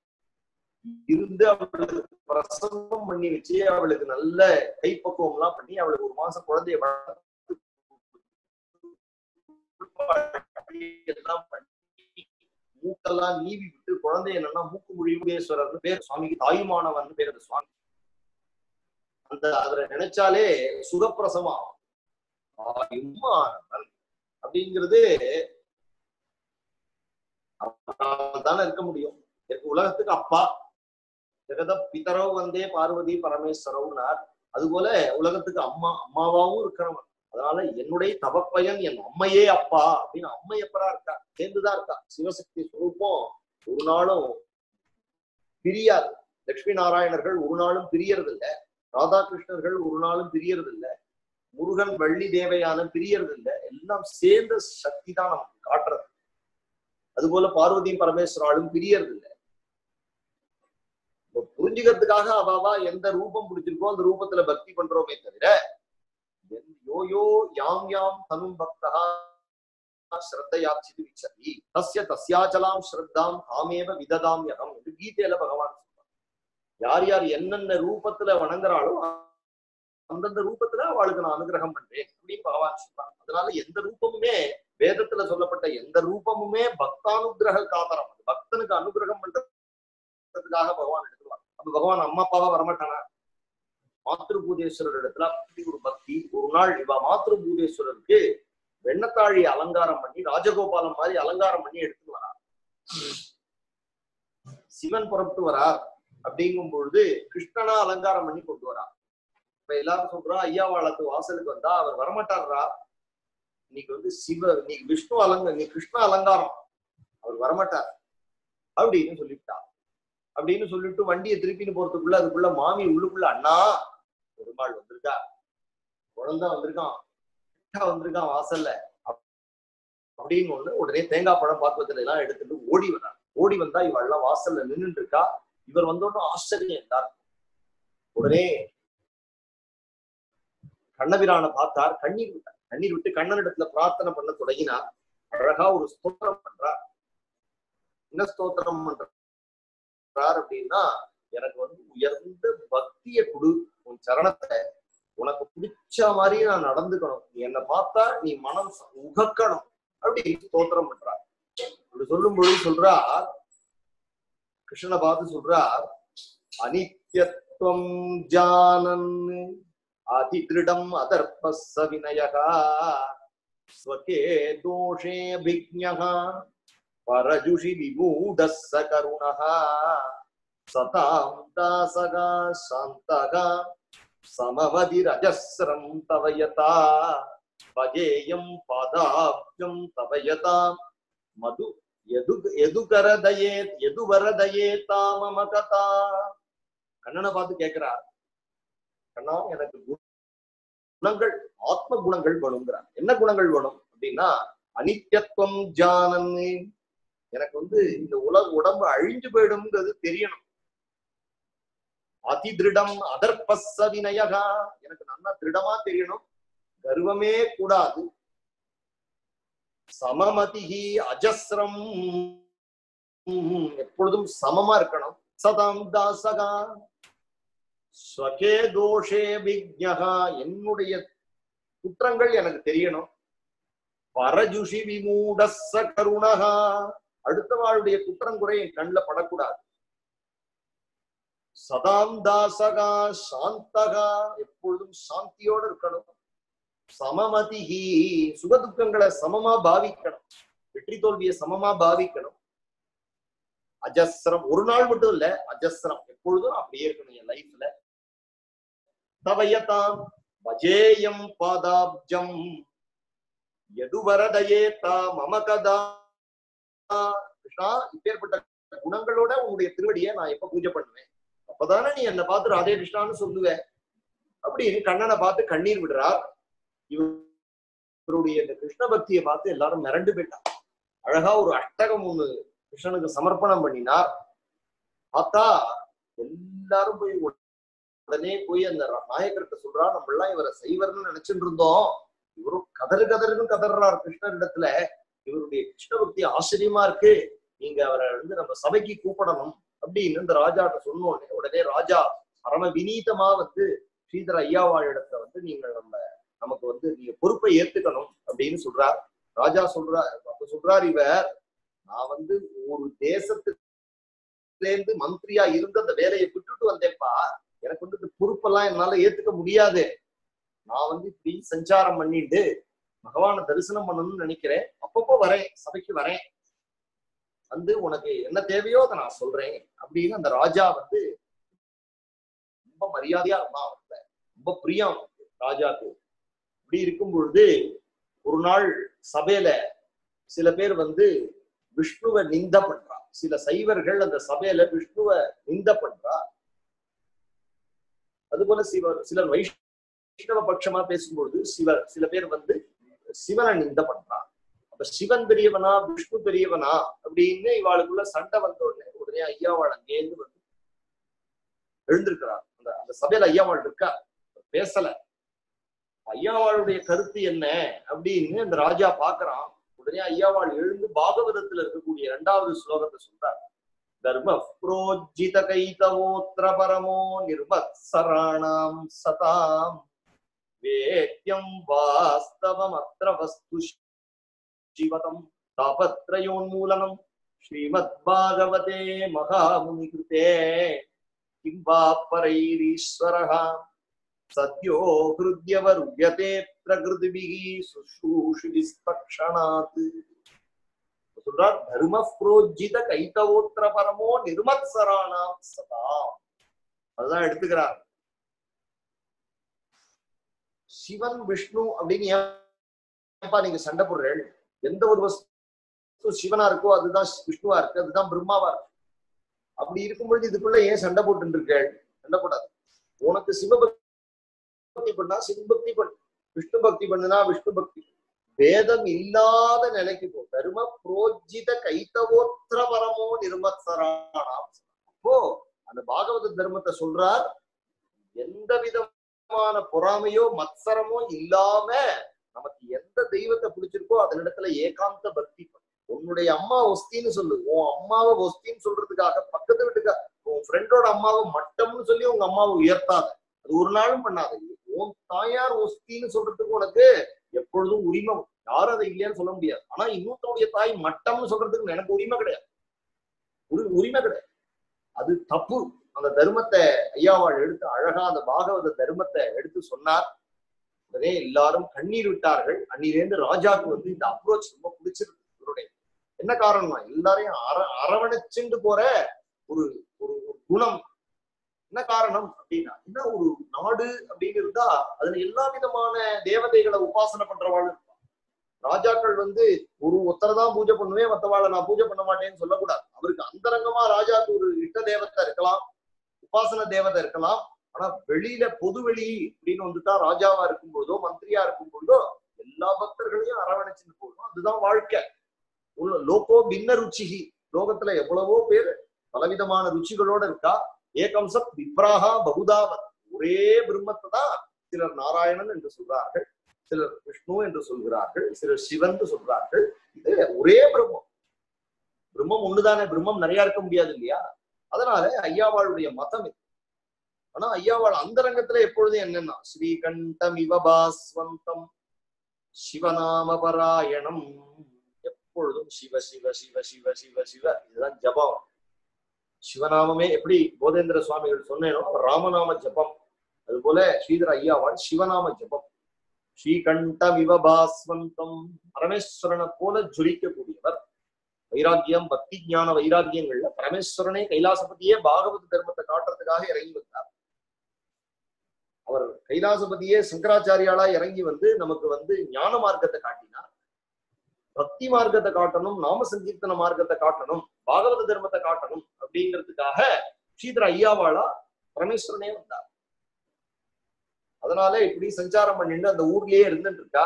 இருந்து அவளுக்கு பிரசவம் பண்ணி வச்சு அவளுக்கு நல்ல கைப்பக்குவம் எல்லாம் பண்ணி அவளுக்கு ஒரு மாசம் குழந்தைய வளர்த்து எல்லாம் பண்ணி மூக்கெல்லாம் நீவி விட்டு குழந்தை என்னன்னா மூக்கு மொழிமுகேஸ்வரர்னு பேர் சுவாமிக்கு தாயுமானவன் பேர் அந்த சுவாமி அந்த அதுல நினைச்சாலே சுகப்பிரசவம் ஆகும் தாயுமானவன் அப்படிங்கிறது அவரால் தானே இருக்க முடியும் எனக்கு உலகத்துக்கு அப்பா ஜெகத பிதரோ வந்தே பார்வதி பரமேஸ்வரவுனார் அதுபோல உலகத்துக்கு அம்மா அம்மாவாவும் இருக்கிறவன் அதனால என்னுடைய தவப்பயன் என் அம்மையே அப்பா அப்படின்னு அம்மை எப்பரா இருக்கா சேர்ந்துதான் இருக்கா சிவசக்தி சுரூபம் ஒரு நாளும் பிரியாது லட்சுமி நாராயணர்கள் ஒரு நாளும் பிரியறது இல்ல ராதாகிருஷ்ணர்கள் ஒரு நாளும் பிரியறது இல்ல முருகன் வள்ளி தேவையான பிரியறது இல்ல எல்லாம் சேர்ந்த சக்தி தான் நமக்கு காட்டுறது அதுபோல பார்வதியும் பரமேஸ்வராலும் பிரியறது இல்ல இப்ப புரிஞ்சுக்கிறதுக்காக அவாவா எந்த ரூபம் பிடிச்சிருக்கோ அந்த ரூபத்துல பக்தி பண்றோமே தவிர என் யோ யோ யாம் யாம் தனும் பக்தா ஸ்ரத்தையாச்சிது விச்சதி தஸ்ய தஸ்யாச்சலாம் ஸ்ரத்தாம் காமேவ விததாம் யகம் என்று கீதையில பகவான் சொல்றார் யார் யார் என்னென்ன ரூபத்துல வணங்குறாளோ அந்தந்த ரூபத்துல அவளுக்கு நான் அனுகிரகம் பண்றேன் அப்படின்னு பகவான் சொல்றான் அதனால எந்த ரூபமுமே வேதத்துல சொல்லப்பட்ட எந்த ரூபமுமே பக்தானுகிரக காதரம் அது பக்தனுக்கு அனுகிரகம் பண்றதுக்காக பகவான் எடுத்துருவார் அப்ப பகவான் அம்மா அப்பாவா வரமாட்டானா மாத்ருபூதேஸ்வரர் இடத்துல அப்படி ஒரு பக்தி ஒரு நாள் இவ மாத்ருபூதேஸ்வரருக்கு வெண்ணத்தாழி அலங்காரம் பண்ணி ராஜகோபாலம் மாதிரி அலங்காரம் பண்ணி எடுத்து வரா சிவன் புறப்பட்டு வரார் அப்படிங்கும் பொழுது கிருஷ்ணனா அலங்காரம் பண்ணி கொண்டு வரா இப்ப எல்லாரும் சொல்றா ஐயாவாளத்து வாசலுக்கு வந்தா அவர் வரமாட்டாரா இன்னைக்கு வந்து சிவ இன்னைக்கு விஷ்ணு அலங்க நீ கிருஷ்ண அலங்காரம் அவர் வரமாட்டார் அப்படின்னு சொல்லிவிட்டா அப்படின்னு சொல்லிட்டு வண்டியை திருப்பின்னு போறதுக்குள்ள அதுக்குள்ள மாமி உள்ளுக்குள்ள அண்ணா பெருமாள் வந்திருக்கா குழந்தை வந்திருக்கான் கிட்டா வந்திருக்கான் வாசல்ல அப்~ அப்படின்னு ஒண்ணு உடனே தேங்காய் பழம் பாக்குவத்துல எல்லாம் எடுத்துட்டு ஓடி வர்றான் ஓடி வந்தா இவெல்லாம் வாசல்ல நின்னுட்டு இருக்கா இவர் வந்தோன்னு ஆச்சரியம் எல்லாரும் உடனே கண்ணபிரானை பார்த்தார் கண்ணீர் விட்டார் கண்ணீர் விட்டு கண்ணனிடத்துல பிரார்த்தனை பண்ண தொடங்கினார் அழகா ஒரு ஸ்தோத்திரம் பண்றார் என்ன ஸ்தோத்திரம் பண்றார் அப்படின்னா எனக்கு வந்து உயர்ந்த பக்திய கொடு உன் சரணத்தை உனக்கு பிடிச்ச மாதிரி நான் நடந்துக்கணும் நீ என்னை பார்த்தா நீ மனம் ச- உகக்கணும் அப்படி ஸ்தோத்திரம் பண்றார் அப்படி சொல்லும் பொழுது சொல்றார் கிருஷ்ணனை பார்த்து சொல்றார் அனித்யத்துவம் ஜானன் அதிதிருடம் அதர்ப்பஸ்ஸ வினயகா ஸ்வகே தோஷே அபிஜ்ஞः பரஜுஷி விமூடஸ்ஸ கருணः சதாம் தாசகா சாந்தகா சமவதிரஜஸ்ரம் தவயதா பஜேயம் பாதாப்ஜம் தவயதா மது எது எதுகரதயே எதுவரதயே தாமம கதா கண்ணனை பார்த்து கேட்கிறார் கண்ணா எனக்கு கு- குணங்கள் ஆத்ம குணங்கள் வேணுங்கிறார் என்ன குணங்கள் வேணும் அப்படின்னா அனித்யத்துவம் ஜானன் எனக்கு வந்து இந்த உலக உடம்பு அழிஞ்சு போயிடும்ங்கிறது தெரியணும் அதி திருடம் அதர்பஸ்ஸ வினயகா எனக்கு நல்லா திருடமா தெரியணும் கர்வமே கூடாது சமமதிஹி அஜஸ்ரம் எப்பொழுதும் சமமா இருக்கணும் சதாம் தாசகா ஸ்வகே தோஷே விக்ஞகா என்னுடைய குற்றங்கள் எனக்கு தெரியணும் பரஜுஷி விமூடஸ்ஸ கருணகா அடுத்தவாளுடைய குற்றங்குறை என் கண்ணுல படக்கூடாது சதாம் தாசகா சாந்தகா எப்பொழுதும் சாந்தியோட இருக்கணும் சமமதிஹி சுகதுக்கங்களை சமமா பாவிக்கணும் வெற்றி தோல்வியை சமமா பாவிக்கணும் அஜஸ்ரம் ஒரு நாள் மட்டும் இல்ல அஜஸ்ரம் எப்பொழுதும் அப்படியே இருக்கணும் என் லைஃப்ல தவயதாம் வஜேயம் பாதாப்ஜம் எதுவரதயே தா மம கதா கிருஷ்ணா இப்பேற்பட்ட குணங்களோட உன்னுடைய திருவடியை நான் எப்ப பூஜை பண்ணுவேன் அப்பதானே நீ என்னை பார்த்து ராதே கிருஷ்ணான்னு சொல்லுவ அப்படின்னு கண்ணனை பார்த்து கண்ணீர் விடுறார் இவருடைய இந்த கிருஷ்ண பக்தியை பார்த்து எல்லாரும் மிரண்டு போயிட்டான் அழகா ஒரு அஷ்டகம் ஒண்ணு கிருஷ்ணனுக்கு சமர்ப்பணம் பண்ணினார் பார்த்தா எல்லாரும் போய் உடனே போய் அந்த நாயகர்கிட்ட சொல்றா நம்ம எல்லாம் இவரை செய்வர்னு நினைச்சுட்டு இருந்தோம் இவரும் கதறு கதறுன்னு கதறார் கிருஷ்ணர் இடத்துல இவருடைய கிருஷ்ண பக்தி ஆச்சரியமா இருக்கு நீங்க அவரை வந்து நம்ம சபைக்கு கூப்பிடணும் அப்படின்னு இந்த ராஜாட்ட சொன்ன உடனே உடனே ராஜா பரம வினீதமா வந்து ஸ்ரீதர ஐயாவாழ் இடத்துல வந்து நீங்கள் நம்ம நமக்கு வந்து நீங்க பொறுப்பை ஏத்துக்கணும் அப்படின்னு சொல்றார் ராஜா சொல்றார் அப்ப சொல்றார் இவர் நான் வந்து ஒரு தேசத்துல இருந்து மந்திரியா இருந்து அந்த வேலையை விட்டுட்டு வந்தேன்ப்பா எனக்கு வந்து இந்த பொறுப்பெல்லாம் என்னால ஏத்துக்க முடியாது நான் வந்து இப்படி சஞ்சாரம் பண்ணிட்டு பகவானை தரிசனம் பண்ணணும்னு நினைக்கிறேன் அப்பப்போ வரேன் சபைக்கு வரேன் வந்து உனக்கு என்ன தேவையோ அதை நான் சொல்றேன் அப்படின்னு அந்த ராஜா வந்து ரொம்ப மரியாதையா இருந்தான் அவன்கிட்ட ரொம்ப பிரியம் அவனுக்கு, ராஜாக்கு இப்படி இருக்கும் பொழுது ஒரு நாள் சபையில சில பேர் வந்து விஷ்ணுவை நிந்த பண்றா சில சைவர்கள் அந்த சபையில விஷ்ணுவை நிந்த பண்றா அதுபோல சிவர் சிலர் வைஷ்ணவ பட்சமா பேசும்பொழுது சிவர் சில பேர் வந்து சிவனை நிந்த பண்றா அப்ப சிவன் பெரியவனா விஷ்ணு பெரியவனா அப்படின்னு இவாளுக்குள்ள சண்டை வந்த உடனே உடனே ஐயாவாள் அங்கேருந்து வந்து எழுந்திருக்கிறார் அந்த அந்த சபையில ஐயாவாள் இருக்கா பேசல ஐயாவாளுடைய கருத்து என்ன அப்படின்னு அந்த ராஜா பாக்குறான் உடனே ஐயாவாள் எழுந்து பாகவதத்துல இருக்கக்கூடிய இரண்டாவது ஸ்லோகத்தை சொல்றார் தர்ம புரோஜித கைதவோத்திர பரமோ நிர்மத்சராணாம் சதாம் வேத்யம் வாஸ்தவம் அத்திர வஸ்து ஜீவதம் தாபத்ரயோன்மூலனம் ஸ்ரீமத் பாகவதே மகாமுனி கிருதே கிம் வா பரைரீஸ்வரः சத்யோ ஹிருத்யவருயதே பிரகிருதிபிகி சுஷூஷிவிஸ்தக்ஷணாத் சொல்றார் தர்ம புரோஜித கைத்தவோத்திர பரமோ நிர்மத்சராணாம் சதா அதுதான் எடுத்துக்கிறார் சிவன் விஷ்ணு அப்படின்னு ஏன்பா நீங்க சண்டை போடுறீர்கள் எந்த ஒரு வஸ்து சிவனா இருக்கோ அதுதான் விஷ்ணுவா இருக்கு அதுதான் பிரம்மாவா இருக்கு அப்படி இருக்கும்பொழுது இதுக்குள்ள ஏன் சண்டை போட்டு இருக்கேள் சண்டை போடாது உனக்கு சிவபக்தி பண்ணா சிவபக்தி பண்ணு விஷ்ணு பக்தி பண்ணுனா விஷ்ணு பக்தி வேதம் இல்லாத நிலைக்கு போ தர்ம புரோஜித கைத்தவோத்திர பரமோ நிர்மத்சராணாம் அப்போ அந்த பாகவத தர்மத்தை சொல்றார் எந்த விதமான விதமான பொறாமையோ மத்சரமோ இல்லாம நமக்கு எந்த தெய்வத்தை பிடிச்சிருக்கோ அதனிடத்துல ஏகாந்த பக்தி பண்ணு. உன்னுடைய அம்மா ஒஸ்தின்னு சொல்லு உன் அம்மாவை ஒஸ்தின்னு சொல்றதுக்காக பக்கத்து வீட்டுக்கு உன் ஃப்ரெண்டோட அம்மாவை மட்டம்னு சொல்லி உங்க அம்மாவை உயர்த்தாத அது ஒரு நாளும் பண்ணாத உன் தாயார் ஒஸ்தின்னு சொல்றதுக்கு உனக்கு எப்பொழுதும் உரிமை உண்டு. யாரும் அதை இல்லையான்னு சொல்ல முடியாது ஆனா இன்னொருத்தனுடைய தாய் மட்டம்னு சொல்றதுக்கு எனக்கு உரிமை கிடையாது உரி- உரிமை கிடையாது அது தப்பு அந்த தர்மத்தை ஐயாவாள் எடுத்து அழகா அந்த பாகவத தர்மத்தை எடுத்து சொன்னார் உடனே எல்லாரும் கண்ணீர் விட்டார்கள் அன்னிலேருந்து ராஜாக்கு வந்து இந்த அப்ரோச் ரொம்ப பிடிச்சிருக்கு இவருடைய என்ன காரணம்னா எல்லாரையும் அர அரவணைச்சுண்டு போற ஒரு ஒரு ஒரு குணம் என்ன காரணம் அப்படின்னா என்ன ஒரு நாடு அப்படின்னு இருந்தா அதுல எல்லா விதமான தேவதைகளை உபாசனை பண்றவாள் இருப்பா ராஜாக்கள் வந்து ஒரு ஒருத்தரை தான் பூஜை பண்ணுவேன் மத்தவாளை நான் பூஜை பண்ண மாட்டேன்னு சொல்லக்கூடாது அவருக்கு அந்தரங்கமா ராஜாக்கு ஒரு இஷ்ட தேவதை இருக்கலாம் உபாசன தேவதை இருக்கலாம் ஆனா வெளியில பொது வெளி அப்படின்னு வந்துட்டா ராஜாவா இருக்கும் பொழுதோ மந்திரியா இருக்கும் பொழுதோ எல்லா பக்தர்களையும் அரவணைச்சுட்டு போகணும் அதுதான் வாழ்க்கை உள்ள லோகோ பின்ன ருச்சிகி லோகத்துல எவ்வளவோ பேர் பலவிதமான ருச்சிகளோட இருக்கா ஏகம் சத் விப்ராகா பகுதாவத் ஒரே பிரம்மத்தை தான் சிலர் நாராயணன் என்று சொல்றார்கள் சிலர் விஷ்ணு என்று சொல்கிறார்கள் சிலர் சிவன் என்று சொல்றார்கள் இது ஒரே பிரம்மம் பிரம்மம் ஒண்ணுதானே பிரம்மம் நிறைய இருக்க முடியாது இல்லையா அதனால ஐயாவாளுடைய மதம் இது ஆனா ஐயாவாள் அந்தரங்கத்துல எப்பொழுதும் என்னன்னா ஸ்ரீகண்டம் இவ பாஸ்வந்தம் சிவநாம பராயணம் எப்பொழுதும் சிவ சிவ சிவ சிவ சிவ சிவ இதுதான் ஜபம் சிவநாமமே எப்படி போதேந்திர சுவாமிகள் சொன்னேனோ ராமநாம ஜபம் அதுபோல ஸ்ரீதர ஐயாவாள் சிவநாம ஜபம் ஸ்ரீகண்டம் இவ பாஸ்வந்தம் பரமேஸ்வரனை போல ஜொலிக்கக்கூடியவர் வைராக்கியம் பக்தி ஞான வைராக்கியங்கள்ல பரமேஸ்வரனே கைலாசபதியே பாகவத தர்மத்தை காட்டுறதுக்காக இறங்கி வந்தார் அவர் கைலாசபதியே சங்கராச்சாரியாலா இறங்கி வந்து நமக்கு வந்து ஞான மார்க்கத்தை காட்டினார் பக்தி மார்க்கத்தை காட்டணும் நாம சங்கீர்த்தன மார்க்கத்தை காட்டணும் பாகவத தர்மத்தை காட்டணும் அப்படிங்கிறதுக்காக ஸ்ரீதர ஐயாவாளா பரமேஸ்வரனே வந்தார் அதனால இப்படி சஞ்சாரம் பண்ணிட்டு அந்த ஊர்லயே இருந்துட்டு இருக்கா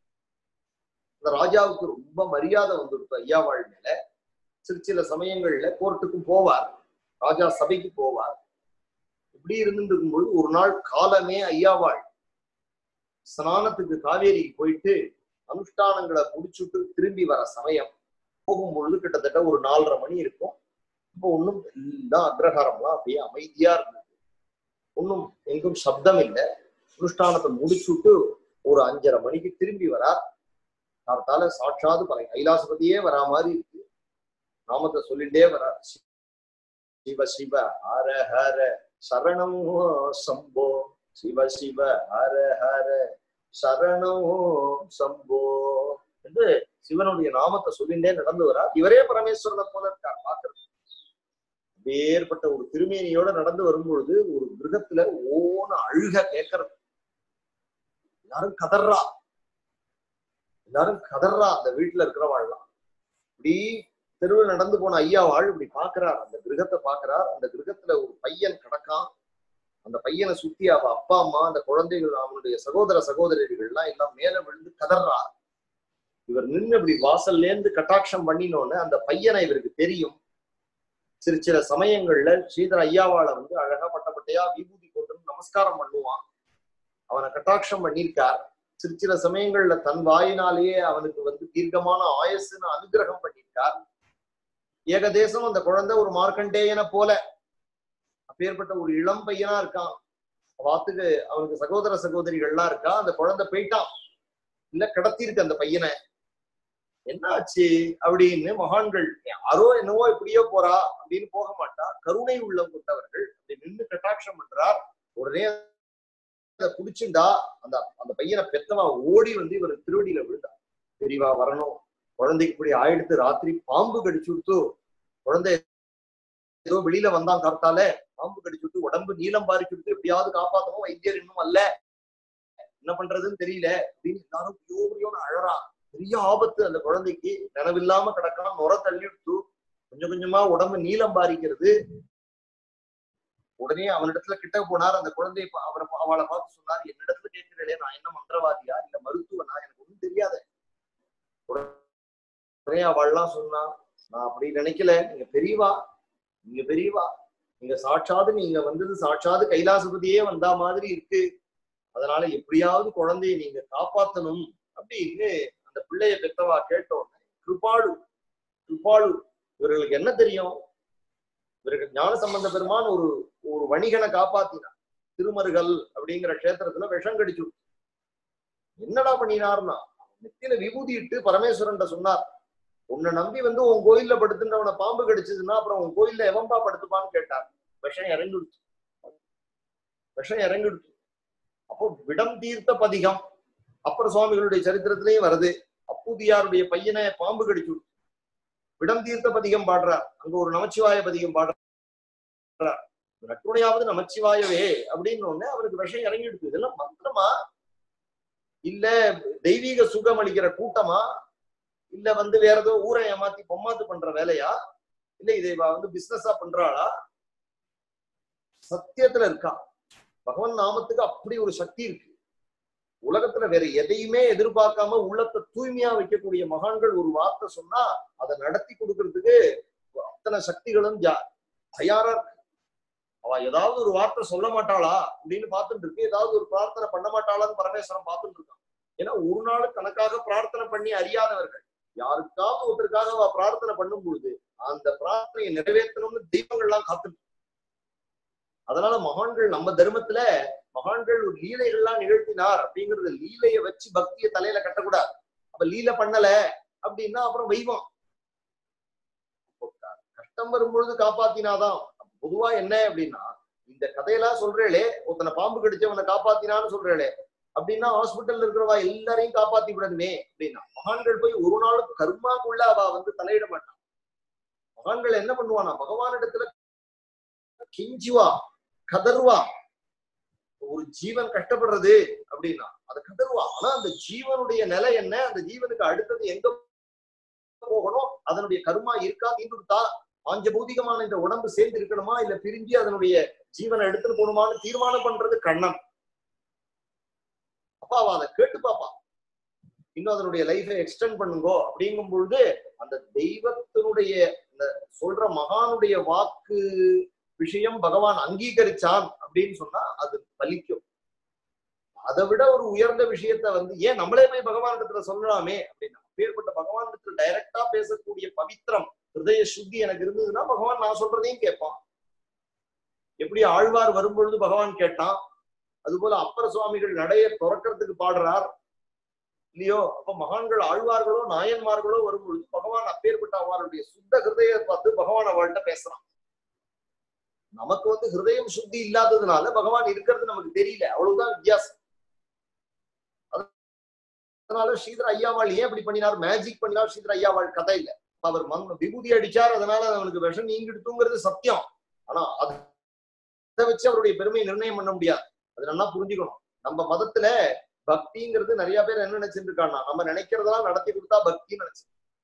அந்த ராஜாவுக்கு ரொம்ப மரியாதை வந்துருக்கு ஐயாவாள் மேல சிறு சில சமயங்கள்ல கோர்ட்டுக்கும் போவார் ராஜா சபைக்கு போவார் இப்படி இருந்துட்டு இருக்கும்போது ஒரு நாள் காலமே ஐயாவாள் ஸ்நானத்துக்கு காவேரிக்கு போயிட்டு அனுஷ்டானங்களை முடிச்சுட்டு திரும்பி வர சமயம் போகும்பொழுது கிட்டத்தட்ட ஒரு நாலரை மணி இருக்கும் இப்போ ஒன்றும் எல்லாம் அக்ரஹாரம்லாம் அப்படியே அமைதியா இருந்தது ஒன்றும் எங்கும் சப்தம் இல்லை அனுஷ்டானத்தை முடிச்சுட்டு ஒரு அஞ்சரை மணிக்கு திரும்பி வரார் கார்த்தால சாட்சாது பல கைலாசபதியே வரா மாதிரி இருக்கு நாமத்தை சொல்லிட்டே வரார் சிவ சிவ ஹர ஹர சரணம் சம்போ சிவ சிவ ஹர ஹர சரணம் சம்போ என்று சிவனுடைய நாமத்தை சொல்லிண்டே நடந்து வரார் இவரே பரமேஸ்வரனை போல இருக்கார் பார்க்கறது வேறுபட்ட ஒரு திருமேனியோட நடந்து வரும்பொழுது ஒரு மிருகத்துல ஓன அழுக கேட்கறது எல்லாரும் கதர்றா எல்லாரும் கதர்றா அந்த வீட்டுல இருக்கிறவாள்லாம் இப்படி தெருவில் நடந்து போன ஐயாவாள் இப்படி பாக்குறார் அந்த கிரகத்தை பாக்குறார் அந்த கிரகத்துல ஒரு பையன் கிடக்கான் அந்த பையனை சுத்தி அவ அப்பா அம்மா அந்த குழந்தைகள் அவனுடைய சகோதர சகோதரிகள்லாம் எல்லாம் மேல விழுந்து கதறா இவர் நின்று இப்படி வாசல்ல இருந்து கட்டாட்சம் பண்ணினோன்னு அந்த பையனை இவருக்கு தெரியும் சிறு சில சமயங்கள்ல ஸ்ரீதர ஐயாவாளை வந்து அழகா பட்டப்பட்டையா விபூதி போட்டு நமஸ்காரம் பண்ணுவான் அவனை கட்டாட்சம் பண்ணியிருக்கார் சிறு சில சமயங்கள்ல தன் வாயினாலேயே அவனுக்கு வந்து தீர்க்கமான ஆயுசுன்னு அனுகிரகம் பண்ணியிருக்கார் ஏகதேசம் அந்த குழந்தை ஒரு மார்க்கண்டேயனை போல அப்பேற்பட்ட ஒரு இளம் பையனா இருக்கான் வாத்துக்கு அவனுக்கு சகோதர சகோதரிகள்லாம் இருக்கா அந்த குழந்தை போயிட்டான் இல்ல கடத்திருக்கு அந்த பையனை என்னாச்சு அப்படின்னு மகான்கள் யாரோ என்னவோ இப்படியோ போறா அப்படின்னு போக மாட்டா கருணை உள்ளம் கொண்டவர்கள் அப்படி நின்று கட்டாட்சம் பண்றார் உடனே அதை புடிச்சுண்டா அந்த அந்த பையனை பெத்தவா ஓடி வந்து இவர் திருவடியில விழுந்தா பெரியவா வரணும் குழந்தைக்கு இப்படி ஆயிடுத்து ராத்திரி பாம்பு கடிச்சு விடுத்து குழந்தை ஏதோ வெளியில வந்தான் கருத்தால பாம்பு கடிச்சு விட்டு உடம்பு நீளம் பாரிச்சு விட்டு எப்படியாவது காப்பாத்தணும் வைத்தியர் இன்னும் அல்ல என்ன பண்றதுன்னு தெரியல அப்படின்னு எல்லாரும் யோரியோன்னு அழறா பெரிய ஆபத்து அந்த குழந்தைக்கு நினைவில்லாம கிடக்கான் நுர தள்ளி விட்டு கொஞ்சம் கொஞ்சமா உடம்பு நீளம் பாரிக்கிறது உடனே அவனிடத்துல கிட்ட போனார் அந்த குழந்தைய பா- அவரை பா- அவளை பார்த்து சொன்னார் என்னிடத்துல கேட்கிறே நான் என்ன மந்திரவாதியா இல்ல மருத்துவனா எனக்கு ஒண்ணும் தெரியாத உடனே அவள்லாம் சொன்னா நான் அப்படி நினைக்கல நீங்க பெரியவா நீங்க பெரியவா நீங்க சாட்சாது நீங்க வந்தது சாட்சாது கைலாசபதியே வந்தா மாதிரி இருக்கு அதனால எப்படியாவது குழந்தையை நீங்க காப்பாத்தணும் அப்படின்னு அந்த பிள்ளைய பெத்தவா கேட்டோம் கிருபாளு கிருபாளு இவர்களுக்கு என்ன தெரியும் இவர்கள் ஞான சம்பந்த பெருமான் ஒரு ஒரு வணிகனை காப்பாத்தினார் திருமருகல் அப்படிங்கிற கஷேத்திரத்துல விஷம் கடிச்சு விட்டு. என்னடா பண்ணினார்னா நெத்தியில விபூதி இட்டு பரமேஸ்வரன் சொன்னார் உன்னை நம்பி வந்து உன் கோயில்ல படுத்துன்றவனை பாம்பு கடிச்சதுன்னா அப்புறம் உன் கோயில்ல எவன்பா படுத்துப்பான்னு கேட்டார் விஷம் இறங்கிடுச்சு விஷம் இறங்கிடுச்சு அப்போ விடம் தீர்த்த பதிகம் அப்பர் சுவாமிகளுடைய சரித்திரத்திலையும் வருது அப்பூதியாருடைய பையனை பாம்பு கடிச்சு விட்டு. விடம் தீர்த்த பதிகம் பாடுறார் அங்க ஒரு நமச்சிவாய பதிகம் பாடுறார் நட்டுணையாவது நமச்சிவாயவே அப்படின்னு ஒண்ணு அவருக்கு விஷம் இறங்கிடுச்சு இதெல்லாம் மந்திரமா இல்ல தெய்வீக சுகம் அளிக்கிற கூட்டமா இல்ல வந்து வேற ஏதோ ஊரை ஏமாத்தி பொம்மாத்து பண்ற வேலையா இல்ல இதை இவ வந்து பிசினஸா பண்றாளா சத்தியத்துல இருக்கா பகவான் நாமத்துக்கு அப்படி ஒரு சக்தி இருக்கு உலகத்துல வேற எதையுமே எதிர்பார்க்காம உள்ளத்தை தூய்மையா வைக்கக்கூடிய மகான்கள் ஒரு வார்த்தை சொன்னா அதை நடத்தி கொடுக்கறதுக்கு அத்தனை சக்திகளும் ஜா- தயாரா இருக்கு அவ ஏதாவது ஒரு வார்த்தை சொல்ல மாட்டாளா அப்படின்னு பார்த்துட்டு இருக்கு ஏதாவது ஒரு பிரார்த்தனை பண்ண மாட்டாளான்னு பரமேஸ்வரன் பார்த்துட்டு இருக்கான் ஏன்னா ஒரு நாள் கணக்காக பிரார்த்தனை பண்ணி அறியாதவர்கள் யாருக்காவது ஒருத்தருக்காக அவ பிரார்த்தனை பண்ணும் பொழுது அந்த பிரார்த்தனையை நிறைவேற்றணும்னு தெய்வங்கள்லாம் காத்துட்டு இருக்கு. அதனால மகான்கள் நம்ம தர்மத்துல மகான்கள் ஒரு லீலைகள்லாம் நிகழ்த்தினார் அப்படிங்கறது லீலையை வச்சு பக்தியை தலையில கட்டக்கூடாது அப்ப லீலை பண்ணல அப்படின்னா அப்புறம் வைவம் அப்போ க- கஷ்டம் வரும்பொழுது காப்பாத்தினாதான் பொதுவா என்ன அப்படின்னா இந்த கதையெல்லாம் சொல்றேளே ஒருத்தனை பாம்பு கடிச்சவனை காப்பாத்தினான்னு சொல்றேளே அப்படின்னா ஹாஸ்பிட்டல்ல இருக்கிறவா எல்லாரையும் காப்பாத்தி விடணுமே அப்படின்னா மகான்கள் போய் ஒரு நாளும் கர்மாக்குள்ள அவ வந்து தலையிட மாட்டான் மகான்கள் என்ன பண்ணுவானா பகவானிடத்துல கெஞ்சுவா கதறுவா ஒரு ஜீவன் கஷ்டப்படுறது அப்படின்னா அதை கதறுவா ஆனா அந்த ஜீவனுடைய நிலை என்ன அந்த ஜீவனுக்கு அடுத்தது எங்க போகணும் அதனுடைய கர்மா இருக்கா தீர்ந்துட்டா பாஞ்ச பௌதிகமான இந்த உடம்பு சேர்ந்து இருக்கணுமா இல்ல பிரிஞ்சு அதனுடைய ஜீவனை எடுத்துட்டு போகணுமான்னு தீர்மானம் பண்றது கண்ணன் அப்ப அவ அதை கேட்டு பாப்பா இன்னும் அதனுடைய லைஃபை எக்ஸ்டெண்ட் பண்ணுங்கோ அப்படிங்கும் பொழுது அந்த தெய்வத்தினுடைய இந்த சொல்ற மகானுடைய வாக்கு விஷயம் பகவான் அங்கீகரிச்சான் அப்படின்னு சொன்னா அது பலிக்கும் அதை விட ஒரு உயர்ந்த விஷயத்த வந்து ஏன் நம்மளே போய் பகவான் இடத்துல சொல்லலாமே அப்படின்னா பேர்பட்ட பகவான் இடத்துல டைரக்டா பேசக்கூடிய பவித்திரம் ஹிருதய சுத்தி எனக்கு இருந்ததுன்னா பகவான் நான் சொல்றதையும் கேட்பான் எப்படி ஆழ்வார் வரும்பொழுது பகவான் கேட்டான் அதுபோல அப்பர சுவாமிகள் நடைய துறக்கிறதுக்கு பாடுறார் இல்லையோ அப்ப மகான்கள் ஆழ்வார்களோ நாயன்மார்களோ வரும்பொழுது பகவான் அப்பேற்பட்ட அவருடைய சுத்த ஹிருதய பார்த்து பகவான் அவள்கிட்ட பேசுறான் நமக்கு வந்து ஹிருதயம் சுத்தி இல்லாததுனால பகவான் இருக்கிறது நமக்கு தெரியல அவ்வளவுதான் வித்தியாசம் அதனால ஸ்ரீதர் ஐயாவாள் ஏன் இப்படி பண்ணினார் மேஜிக் பண்ணினார் ஸ்ரீதர் ஐயாவாள் கதை இல்ல அவர் மண் விபூதி அடிச்சார் அதனால அவனுக்கு விஷம் நீங்கிடுத்துங்கிறது சத்தியம் ஆனா அதை வச்சு அவருடைய பெருமையை நிர்ணயம் பண்ண முடியாது அது நல்லா புரிஞ்சுக்கணும் நம்ம மதத்துல பக்திங்கிறது நிறைய பேர் என்ன நினைச்சிட்டு இருக்காங்கன்னா நம்ம நினைக்கிறதெல்லாம் நடத்தி கொடுத்தா பக்தின்னு நினைச்சு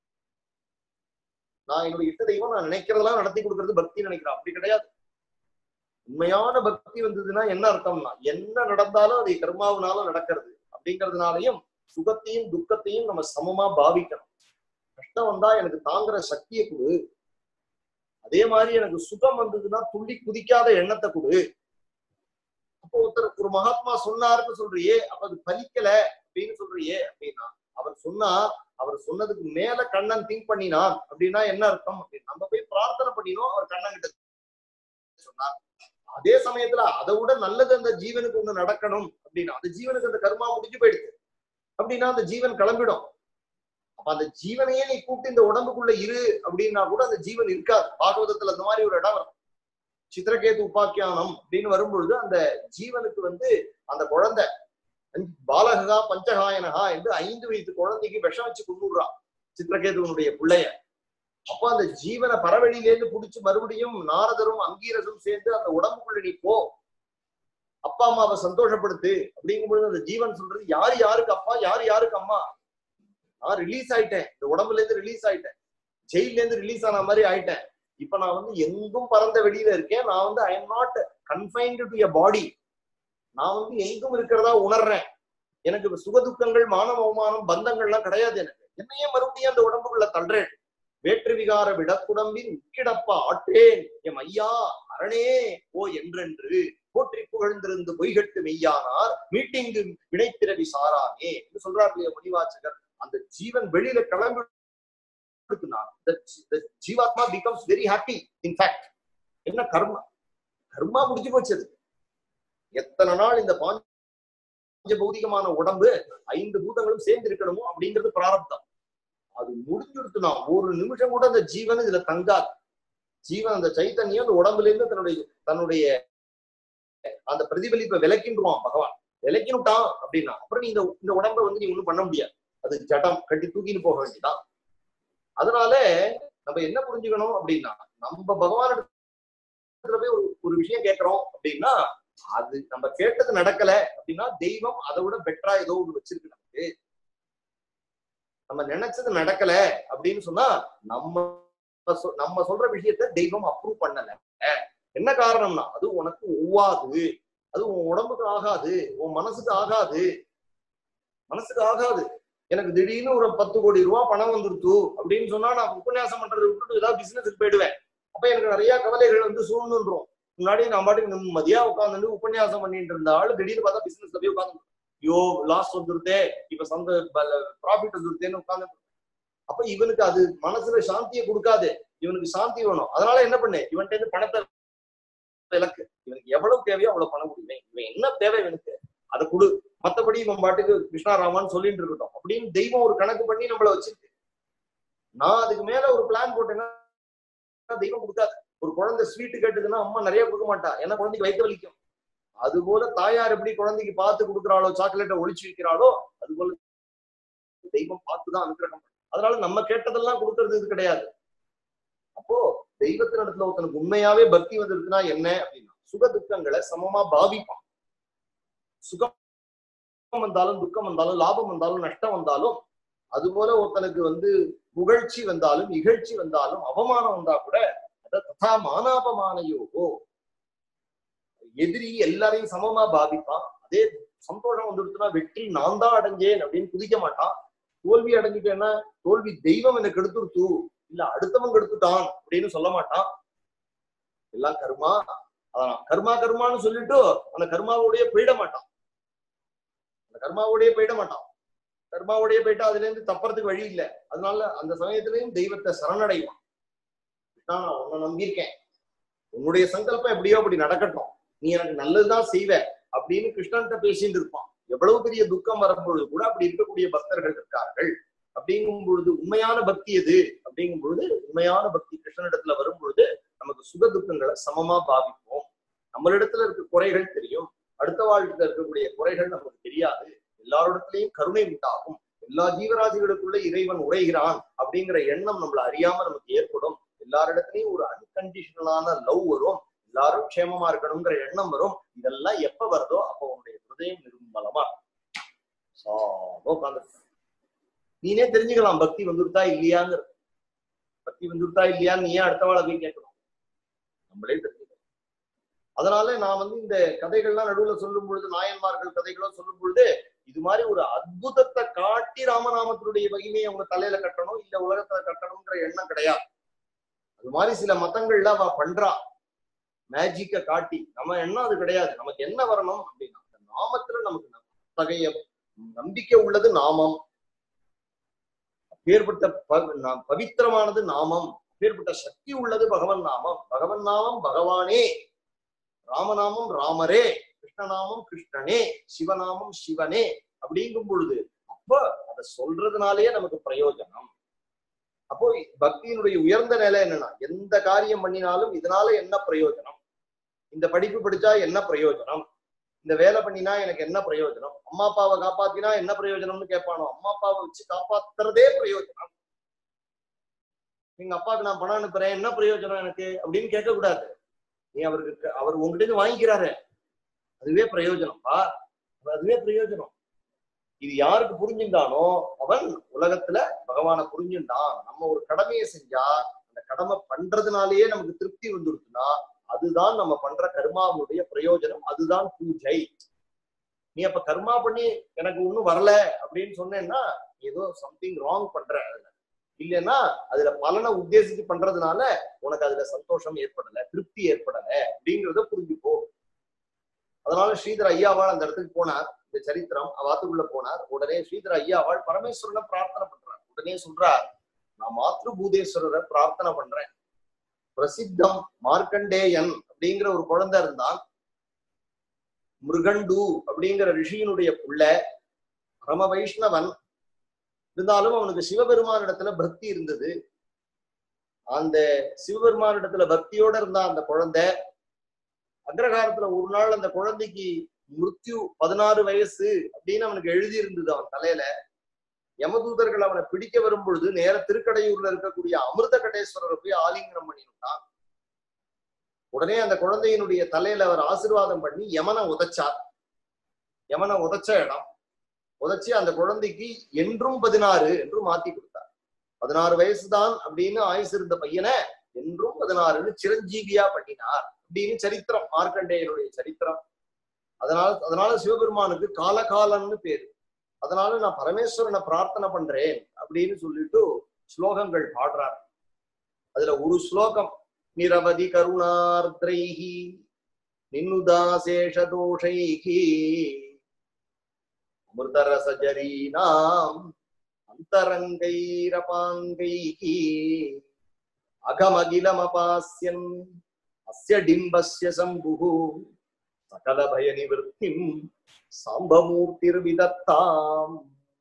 நான் என்னுடைய இஷ்ட தெய்வம் நான் நினைக்கிறதெல்லாம் நடத்தி கொடுக்கறது பக்தி நினைக்கிறேன் அப்படி கிடையாது உண்மையான பக்தி வந்ததுன்னா என்ன அர்த்தம்னா என்ன நடந்தாலும் அது கர்மாவினால நடக்கிறது அப்படிங்கிறதுனாலையும் சுகத்தையும் துக்கத்தையும் நம்ம சமமா பாவிக்கணும் கஷ்டம் வந்தா எனக்கு தாங்குற சக்தியை கொடு அதே மாதிரி எனக்கு சுகம் வந்ததுன்னா துள்ளி குதிக்காத எண்ணத்தை கொடு அப்போ ஒருத்தர் ஒரு மகாத்மா சொன்னாருன்னு சொல்றியே அப்ப அது பலிக்கல அப்படின்னு சொல்றியே அப்படின்னா அவர் சொன்னார் அவர் சொன்னதுக்கு மேல கண்ணன் திங்க் பண்ணினான் அப்படின்னா என்ன அர்த்தம் அப்படின்னு நம்ம போய் பிரார்த்தனை பண்ணினோம் அவர் கண்ணன் கிட்ட சொன்னார் அதே சமயத்துல அதை விட நல்லது அந்த ஜீவனுக்கு ஒண்ணு நடக்கணும் அப்படின்னா அந்த ஜீவனுக்கு அந்த கர்மா முடிஞ்சு போயிடுது அப்படின்னா அந்த ஜீவன் கிளம்பிடும் அப்ப அந்த ஜீவனையே நீ கூப்பிட்டு இந்த உடம்புக்குள்ள இரு அப்படின்னா கூட அந்த ஜீவன் இருக்காது பாகவதத்துல அந்த மாதிரி ஒரு இடம் வரும் சித்திரகேது உபாக்கியானம் அப்படின்னு வரும்பொழுது அந்த ஜீவனுக்கு வந்து அந்த குழந்தை பாலகா பஞ்சகாயனகா என்று ஐந்து வயசு குழந்தைக்கு விஷம் வச்சு கொண்டுடுறான் சித்திரகேதுவனுடைய பிள்ளைய அப்போ அந்த ஜீவனை பறவழியிலேருந்து புடிச்சு மறுபடியும் நாரதரும் அங்கீரசும் சேர்ந்து அந்த உடம்புக்குள்ள நீ போ அப்பா அம்மாவை சந்தோஷப்படுத்து அப்படிங்கும் பொழுது அந்த ஜீவன் சொல்றது யாரு யாருக்கு அப்பா யாரு யாருக்கு அம்மா நான் ரிலீஸ் ஆயிட்டேன் இந்த உடம்புல இருந்து ரிலீஸ் ஆயிட்டேன் ஜெயில இருந்து ரிலீஸ் ஆன மாதிரி ஆயிட்டேன் இப்ப நான் வந்து எங்கும் பறந்த வெளியில இருக்கேன் நான் வந்து I am not confined to a body நான் வந்து எங்கும் இருக்கிறதா உணர்றேன் எனக்கு சுகதுக்கங்கள் மானம் அவமானம் பந்தங்கள்லாம் கிடையாது எனக்கு என்னையே மறுபடியும் அந்த உடம்புக்குள்ள தள்ளுறேன் வேற்று விகார விடக்குடம்பின் உக்கிடப்பா ஆற்றேன் எம் ஐயா அரணே ஓ என்றென்று போற்றி புகழ்ந்திருந்து பொய்கட்டு மெய்யானார் மீட்டிங்கு வினைத்திரவி சாராமே என்று சொல்றார் இல்லையா முனிவாச்சகர் அந்த ஜீவன் வெளியில கிளம்பி ஜீவாத்மா பிகம்ஸ் வெரி ஹாப்பி இன்ஃபேக்ட் என்ன கர்மா கர்மா முடிஞ்சு போச்சு அது எத்தனை நாள் இந்த பாஞ்ச பௌதிகமான உடம்பு ஐந்து பூதங்களும் சேர்ந்து இருக்கணுமோ அப்படிங்கிறது பிராரப்தம் அது முடிஞ்சுடுத்துனா ஒரு நிமிஷம் கூட அந்த ஜீவன் இதுல தங்காது ஜீவன் அந்த சைத்தன்யம் அந்த உடம்புல இருந்து தன்னுடைய தன்னுடைய அந்த பிரதிபலிப்பை விளக்கின்றுவான் பகவான் விளக்கினுட்டான் அப்படின்னா அப்புறம் நீ இந்த இந்த உடம்பை வந்து நீ ஒண்ணும் பண்ண முடியாது அது ஜடம் கட்டி தூக்கின்னு போக வேண்டியதான் அதனால நம்ம என்ன புரிஞ்சுக்கணும் அப்படின்னா நம்ம பகவான் இடத்துல போய் ஒரு ஒரு விஷயம் கேட்கிறோம் அப்படின்னா அது நம்ம கேட்டது நடக்கல அப்படின்னா தெய்வம் அதை விட பெட்டரா ஏதோ ஒண்ணு வச்சிருக்கு நமக்கு நம்ம நினைச்சது நடக்கல அப்படின்னு சொன்னா நம்ம சொ- நம்ம சொல்ற விஷயத்த தெய்வம் அப்ரூவ் பண்ணல என்ன காரணம்னா அது உனக்கு ஒவ்வாது அது உன் உடம்புக்கு ஆகாது உன் மனசுக்கு ஆகாது மனசுக்கு ஆகாது எனக்கு திடீர்னு ஒரு பத்து கோடி ரூபாய் பணம் வந்துருத்து அப்படின்னு சொன்னா நான் உபன்யாசம் பண்றதை விட்டுட்டு ஏதாவது பிசினஸுக்கு போயிடுவேன் அப்ப எனக்கு நிறைய கவலைகள் வந்து சூழ்ந்துன்றோம் முன்னாடி நான் பாட்டுக்கு நிம்மதியா உட்காந்துட்டு உபன்யாசம் பண்ணிட்டு இருந்த ஆளு திடீர்னு பார்த்தா பிசினஸ்ல போய் உட்காந்து ஐயோ லாஸ் வந்துருத்தே இப்ப சந்த ப்ராஃபிட் வந்துருத்தேன்னு உட்காந்து அப்ப இவனுக்கு அது மனசுல சாந்தியை கொடுக்காது இவனுக்கு சாந்தி வேணும் அதனால என்ன பண்ணு இவன்கிட்ட இருந்து பணத்தை இலக்கு இவனுக்கு எவ்வளவு தேவையோ அவ்வளவு பணம் கொடுப்பேன் இவன் என்ன தேவை இவனுக்கு அதை கொடு மத்தபடி இவன் பாட்டுக்கு கிருஷ்ணாராமான்னு சொல்லிட்டு இருக்கட்டும் அப்படின்னு தெய்வம் ஒரு கணக்கு பண்ணி நம்மள வச்சிருக்கு நான் அதுக்கு மேல ஒரு பிளான் போட்டேன்னா தெய்வம் கொடுக்காது ஒரு குழந்தை ஸ்வீட் கேட்டுதுன்னா அம்மா நிறைய கொடுக்க மாட்டா ஏன்னா குழந்தைக்கு வயிற்று வலிக்கும் அது போல தாயார் எப்படி குழந்தைக்கு பார்த்து கொடுக்குறாளோ சாக்லேட்டை ஒளிச்சு வைக்கிறாளோ அது போல தெய்வம் பார்த்துதான் அனுகிரகம் பண்ணும். அதனால நம்ம கேட்டதெல்லாம் கொடுக்கறது இது கிடையாது அப்போ தெய்வத்தின் இடத்துல ஒருத்தனுக்கு உண்மையாவே பக்தி வந்திருக்குன்னா என்ன அப்படின்னா சுக துக்கங்களை சமமா பாவிப்பான் சுகம் வந்தாலும் துக்கம் வந்தாலும் லாபம் வந்தாலும் நஷ்டம் வந்தாலும் அது போல ஒருத்தனுக்கு வந்து புகழ்ச்சி வந்தாலும் இகழ்ச்சி வந்தாலும் அவமானம் வந்தா கூட அத ததா மானாபமானயோகோ எதிரி எல்லாரையும் சமமா பாவிப்பான் அதே சந்தோஷம் வந்துடுச்சுன்னா வெற்றி நான் தான் அடைஞ்சேன் அப்படின்னு குதிக்க மாட்டான் தோல்வி அடைஞ்சிட்டேன்னா தோல்வி தெய்வம் எனக்கு எடுத்துருத்து இல்ல அடுத்தவன் கெடுத்துட்டான் அப்படின்னு சொல்ல மாட்டான் எல்லாம் கர்மா அதான் கர்மா கர்மான்னு சொல்லிட்டு அந்த கர்மாவோடய போயிட மாட்டான் அந்த கர்மாவோடய போயிட மாட்டான் கர்மாவோடய போயிட்டா அதுல இருந்து தப்புறதுக்கு வழி இல்லை அதனால அந்த சமயத்திலையும் தெய்வத்தை சரணடைவான் கிருஷ்ணா, நான் உன்னை நம்பியிருக்கேன் உன்னுடைய சங்கல்பம் எப்படியோ அப்படி நடக்கட்டும் நீ எனக்கு நல்லதுதான் செய்வ அப்படின்னு கிருஷ்ணன்கிட்ட பேசிட்டு இருப்பான் எவ்வளவு பெரிய துக்கம் வரும்பொழுது கூட அப்படி இருக்கக்கூடிய பக்தர்கள் இருக்கார்கள் அப்படிங்கும் பொழுது உண்மையான பக்தி எது அப்படிங்கும் பொழுது உண்மையான பக்தி கிருஷ்ணனிடத்துல வரும் பொழுது நமக்கு சுக துக்கங்களை சமமா பாவிப்போம் நம்மளிடத்துல இருக்க குறைகள் தெரியும் அடுத்த வாழ்க்கையில இருக்கக்கூடிய குறைகள் நமக்கு தெரியாது எல்லாரிடத்திலையும் கருணை உண்டாகும் எல்லா ஜீவராசிகளுக்குள்ள இறைவன் உரைகிறான் அப்படிங்கிற எண்ணம் நம்மள அறியாம நமக்கு ஏற்படும் எல்லாரிடத்துலயும் ஒரு அன்கண்டிஷனலான லவ் வரும் எல்லாரும் க்ஷேமமா இருக்கணுங்கிற எண்ணம் வரும் இதெல்லாம் எப்ப வருதோ அப்போ உன்னுடைய ஹிருதயம் நிர்மலமா உட்காந்து நீனே தெரிஞ்சுக்கலாம் பக்தி வந்துருத்தா இல்லையாங்கிற பக்தி வந்துருத்தா இல்லையான்னு நீ ஏன் அடுத்த வாழ போய் கேட்கணும் நம்மளே தெரிஞ்சுக்கலாம் அதனால நான் வந்து இந்த கதைகள்லாம் நடுவுல சொல்லும் பொழுது நாயன்மார்கள் கதைகளும் சொல்லும் பொழுது இது மாதிரி ஒரு அற்புதத்தை காட்டி ராமநாமத்தினுடைய மகிமையை அவங்க தலையில கட்டணும் இல்ல உலகத்துல கட்டணும்ன்ற எண்ணம் கிடையாது அது மாதிரி சில மதங்கள்ல அவ பண்றா மேஜிக்க காட்டி நம்ம எண்ணம் அது கிடையாது நமக்கு என்ன வரணும் அப்படின்னா அந்த நாமத்துல நமக்கு அத்தகைய நம்பிக்கை உள்ளது நாமம் அப்பேற்பட்ட ப- நா- பவித்திரமானது நாமம் அப்பேற்பட்ட சக்தி உள்ளது பகவன் நாமம் பகவன் நாமம் பகவானே ராமநாமம் ராமரே கிருஷ்ணநாமம் கிருஷ்ணனே சிவநாமம் சிவனே அப்படிங்கும் பொழுது அப்ப அதை சொல்றதுனாலேயே நமக்கு பிரயோஜனம் அப்போ பக்தியினுடைய உயர்ந்த நிலை என்னன்னா எந்த காரியம் பண்ணினாலும் இதனால என்ன பிரயோஜனம் இந்த படிப்பு படிச்சா என்ன பிரயோஜனம் இந்த வேலை பண்ணினா எனக்கு என்ன பிரயோஜனம் அம்மா அப்பாவை காப்பாத்தினா என்ன பிரயோஜனம்னு கேட்பானோ அம்மா அப்பாவை வச்சு காப்பாத்துறதே பிரயோஜனம் எங்க அப்பாவுக்கு நான் பணம் அனுப்புறேன் என்ன பிரயோஜனம் எனக்கு அப்படின்னு கேட்க கூடாது நீ அவருக்கு அவர் உங்ககிட்ட இருந்து வாங்கிக்கிறாரு அதுவே பிரயோஜனம்ப்பா அதுவே பிரயோஜனம் இது யாருக்கு புரிஞ்சுட்டானோ அவன் உலகத்துல பகவானை புரிஞ்சுட்டான் நம்ம ஒரு கடமையை செஞ்சா அந்த கடமை பண்றதுனாலேயே நமக்கு திருப்தி வந்துருச்சுன்னா அதுதான் நம்ம பண்ற கர்மாவுடைய பிரயோஜனம் அதுதான் பூஜை நீ அப்ப கர்மா பண்ணி எனக்கு ஒண்ணும் வரல அப்படின்னு சொன்னேன்னா ஏதோ சம்திங் ராங் பண்ற அதுல இல்லைன்னா அதுல பலனை உத்தேசித்து பண்றதுனால உனக்கு அதுல சந்தோஷம் ஏற்படல திருப்தி ஏற்படல அப்படிங்கிறத புரிஞ்சுக்கோ அதனால ஸ்ரீதர் ஐயாவாள் அந்த இடத்துக்கு போனார் இந்த சரித்திரம் அவாத்துக்குள்ள போனார் உடனே ஸ்ரீதர் ஐயாவாள் பரமேஸ்வரனை பிரார்த்தனை பண்றார் உடனே சொல்றார் நான் மாத்ரு பூதேஸ்வரரை பிரார்த்தனை பண்றேன் பிரசித்தம் மார்க்கண்டேயன் அப்படிங்கிற ஒரு குழந்தை இருந்தான் மிருகண்டு அப்படிங்கிற ரிஷியினுடைய புள்ள பரம வைஷ்ணவன் இருந்தாலும் அவனுக்கு சிவபெருமான் இடத்துல பக்தி இருந்தது அந்த சிவபெருமான் இடத்துல பக்தியோட இருந்த அந்த குழந்தை அக்ரகாரத்துல ஒரு நாள் அந்த குழந்தைக்கு மிருத்யு பதினாறு வயசு அப்படின்னு அவனுக்கு எழுதி இருந்தது அவன் தலையில யமதூதர்கள் அவனை பிடிக்க வரும் பொழுது நேர திருக்கடையூர்ல இருக்கக்கூடிய அமிர்த கடேஸ்வரரை போய் ஆலிங்கனம் பண்ணிவிட்டான் உடனே அந்த குழந்தையினுடைய தலையில அவர் ஆசீர்வாதம் பண்ணி யமனை உதைச்சார் யமனை உதைச்ச இடம் உதைச்சு அந்த குழந்தைக்கு என்றும் பதினாறு என்றும் மாத்தி கொடுத்தார் பதினாறு வயசுதான் அப்படின்னு ஆயுசு இருந்த பையனை என்றும் பதினாறுன்னு சிரஞ்சீவியா பண்ணினார் அப்படின்னு சரித்திரம் மார்க்கண்டேயனுடைய சரித்திரம் அதனால அதனால சிவபெருமானுக்கு காலகாலன்னு பேரு அதனால நான் பரமேஸ்வரனை பிரார்த்தனை பண்றேன் அப்படின்னு சொல்லிட்டு ஸ்லோகங்கள் பாடுறார் அதுல ஒரு ஸ்லோகம் நிரவதி கருணார்திரைஹி நின்னுதாசேஷதோஷைஹி அமிர்தரசஜரீனாம் அந்தரங்கைரபாங்கைஹி அகமகிலமபாஸ்யன் அஸ்ய டிம்பஸ்ய சம்புः சகல பய நிவர்த்திம் சாம்பமூர்த்திர்விதத்தாம்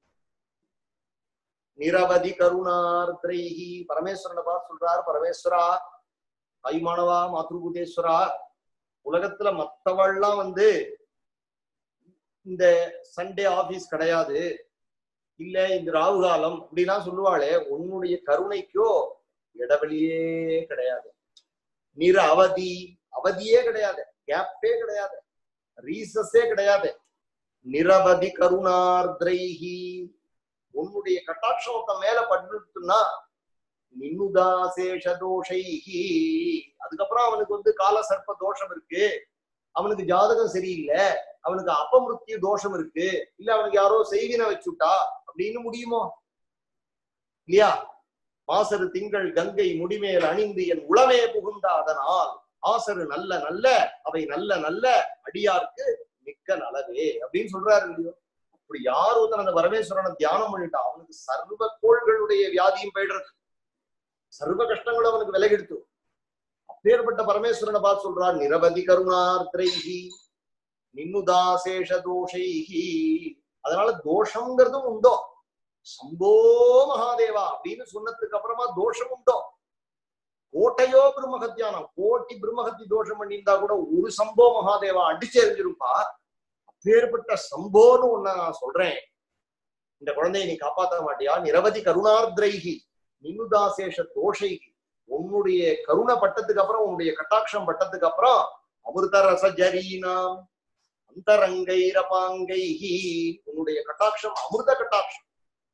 நிரவதி கருணார்திரைஹி பரமேஸ்வரனை பார்த்து சொல்றார் பரமேஸ்வரா ஐமானவா மாத்ருபூதேஸ்வரா உலகத்துல மத்தவள்லாம் வந்து இந்த சண்டே ஆபீஸ் கிடையாது இல்ல இந்த ராகு காலம் அப்படிலாம் சொல்லுவாளே உன்னுடைய கருணைக்கோ இடைவெளியே கிடையாது நிற அவதி அவதியே கிடையாது கேப்பே கிடையாது ரீசஸே கிடையாது நிரவதி கருணார்திரைஹி உன்னுடைய கட்டாட்சம் ஒருத்தன் மேல பட்டுனா நின்னுதாசேஷ தோஷைஹி அதுக்கப்புறம் அவனுக்கு வந்து கால சர்ப்ப தோஷம் இருக்கு அவனுக்கு ஜாதகம் சரியில்லை அவனுக்கு அபமிருத்திய தோஷம் இருக்கு இல்ல அவனுக்கு யாரோ செய்வினை வச்சுட்டா அப்படின்னு முடியுமோ இல்லையா மாசரு திங்கள் கங்கை முடிமேல் அணிந்து என் உளமே புகுந்த அதனால் ஆசரு நல்ல நல்ல அவை நல்ல நல்ல அடியார்க்கு மிக்க நலவே அப்படின்னு சொல்றாரு இல்லையோ அப்படி யார் ஒருத்தன் அந்த பரமேஸ்வரனை தியானம் பண்ணிட்டான் அவனுக்கு சர்வ கோள்களுடைய வியாதியும் போயிடுறது சர்வ கஷ்டங்களும் அவனுக்கு விலகெடுத்து அப்பேற்பட்ட பரமேஸ்வரனை பார்த்து சொல்றார் நிரவதி கருணார்த்திரைஹி நின்னுதாசேஷ தோஷைஹி அதனால தோஷங்கிறதும் உண்டோ சம்போ மகாதேவா அப்படின்னு சொன்னதுக்கு அப்புறமா தோஷம் உண்டோ கோட்டையோ பிரம்மஹத்தியானம் கோட்டி பிரம்மஹத்தி தோஷம் பண்ணியிருந்தா கூட ஒரு சம்போ மகாதேவா அடிச்சு எறிஞ்சிருப்பா அப்பேற்பட்ட சம்போன்னு ஒன்ன நான் சொல்றேன் இந்த குழந்தையை நீ காப்பாத்த மாட்டியா நிரவதி கருணார்திரைகி நின்னுதாசேஷ தோஷைகி உன்னுடைய கருணை பட்டத்துக்கு அப்புறம் உன்னுடைய கட்டாட்சம் பட்டத்துக்கு அப்புறம் அமிர்த ரசஜரீனாம் அந்தரங்கைரபாங்கைஹி உன்னுடைய கட்டாட்சம் அமிர்த கட்டாட்சம்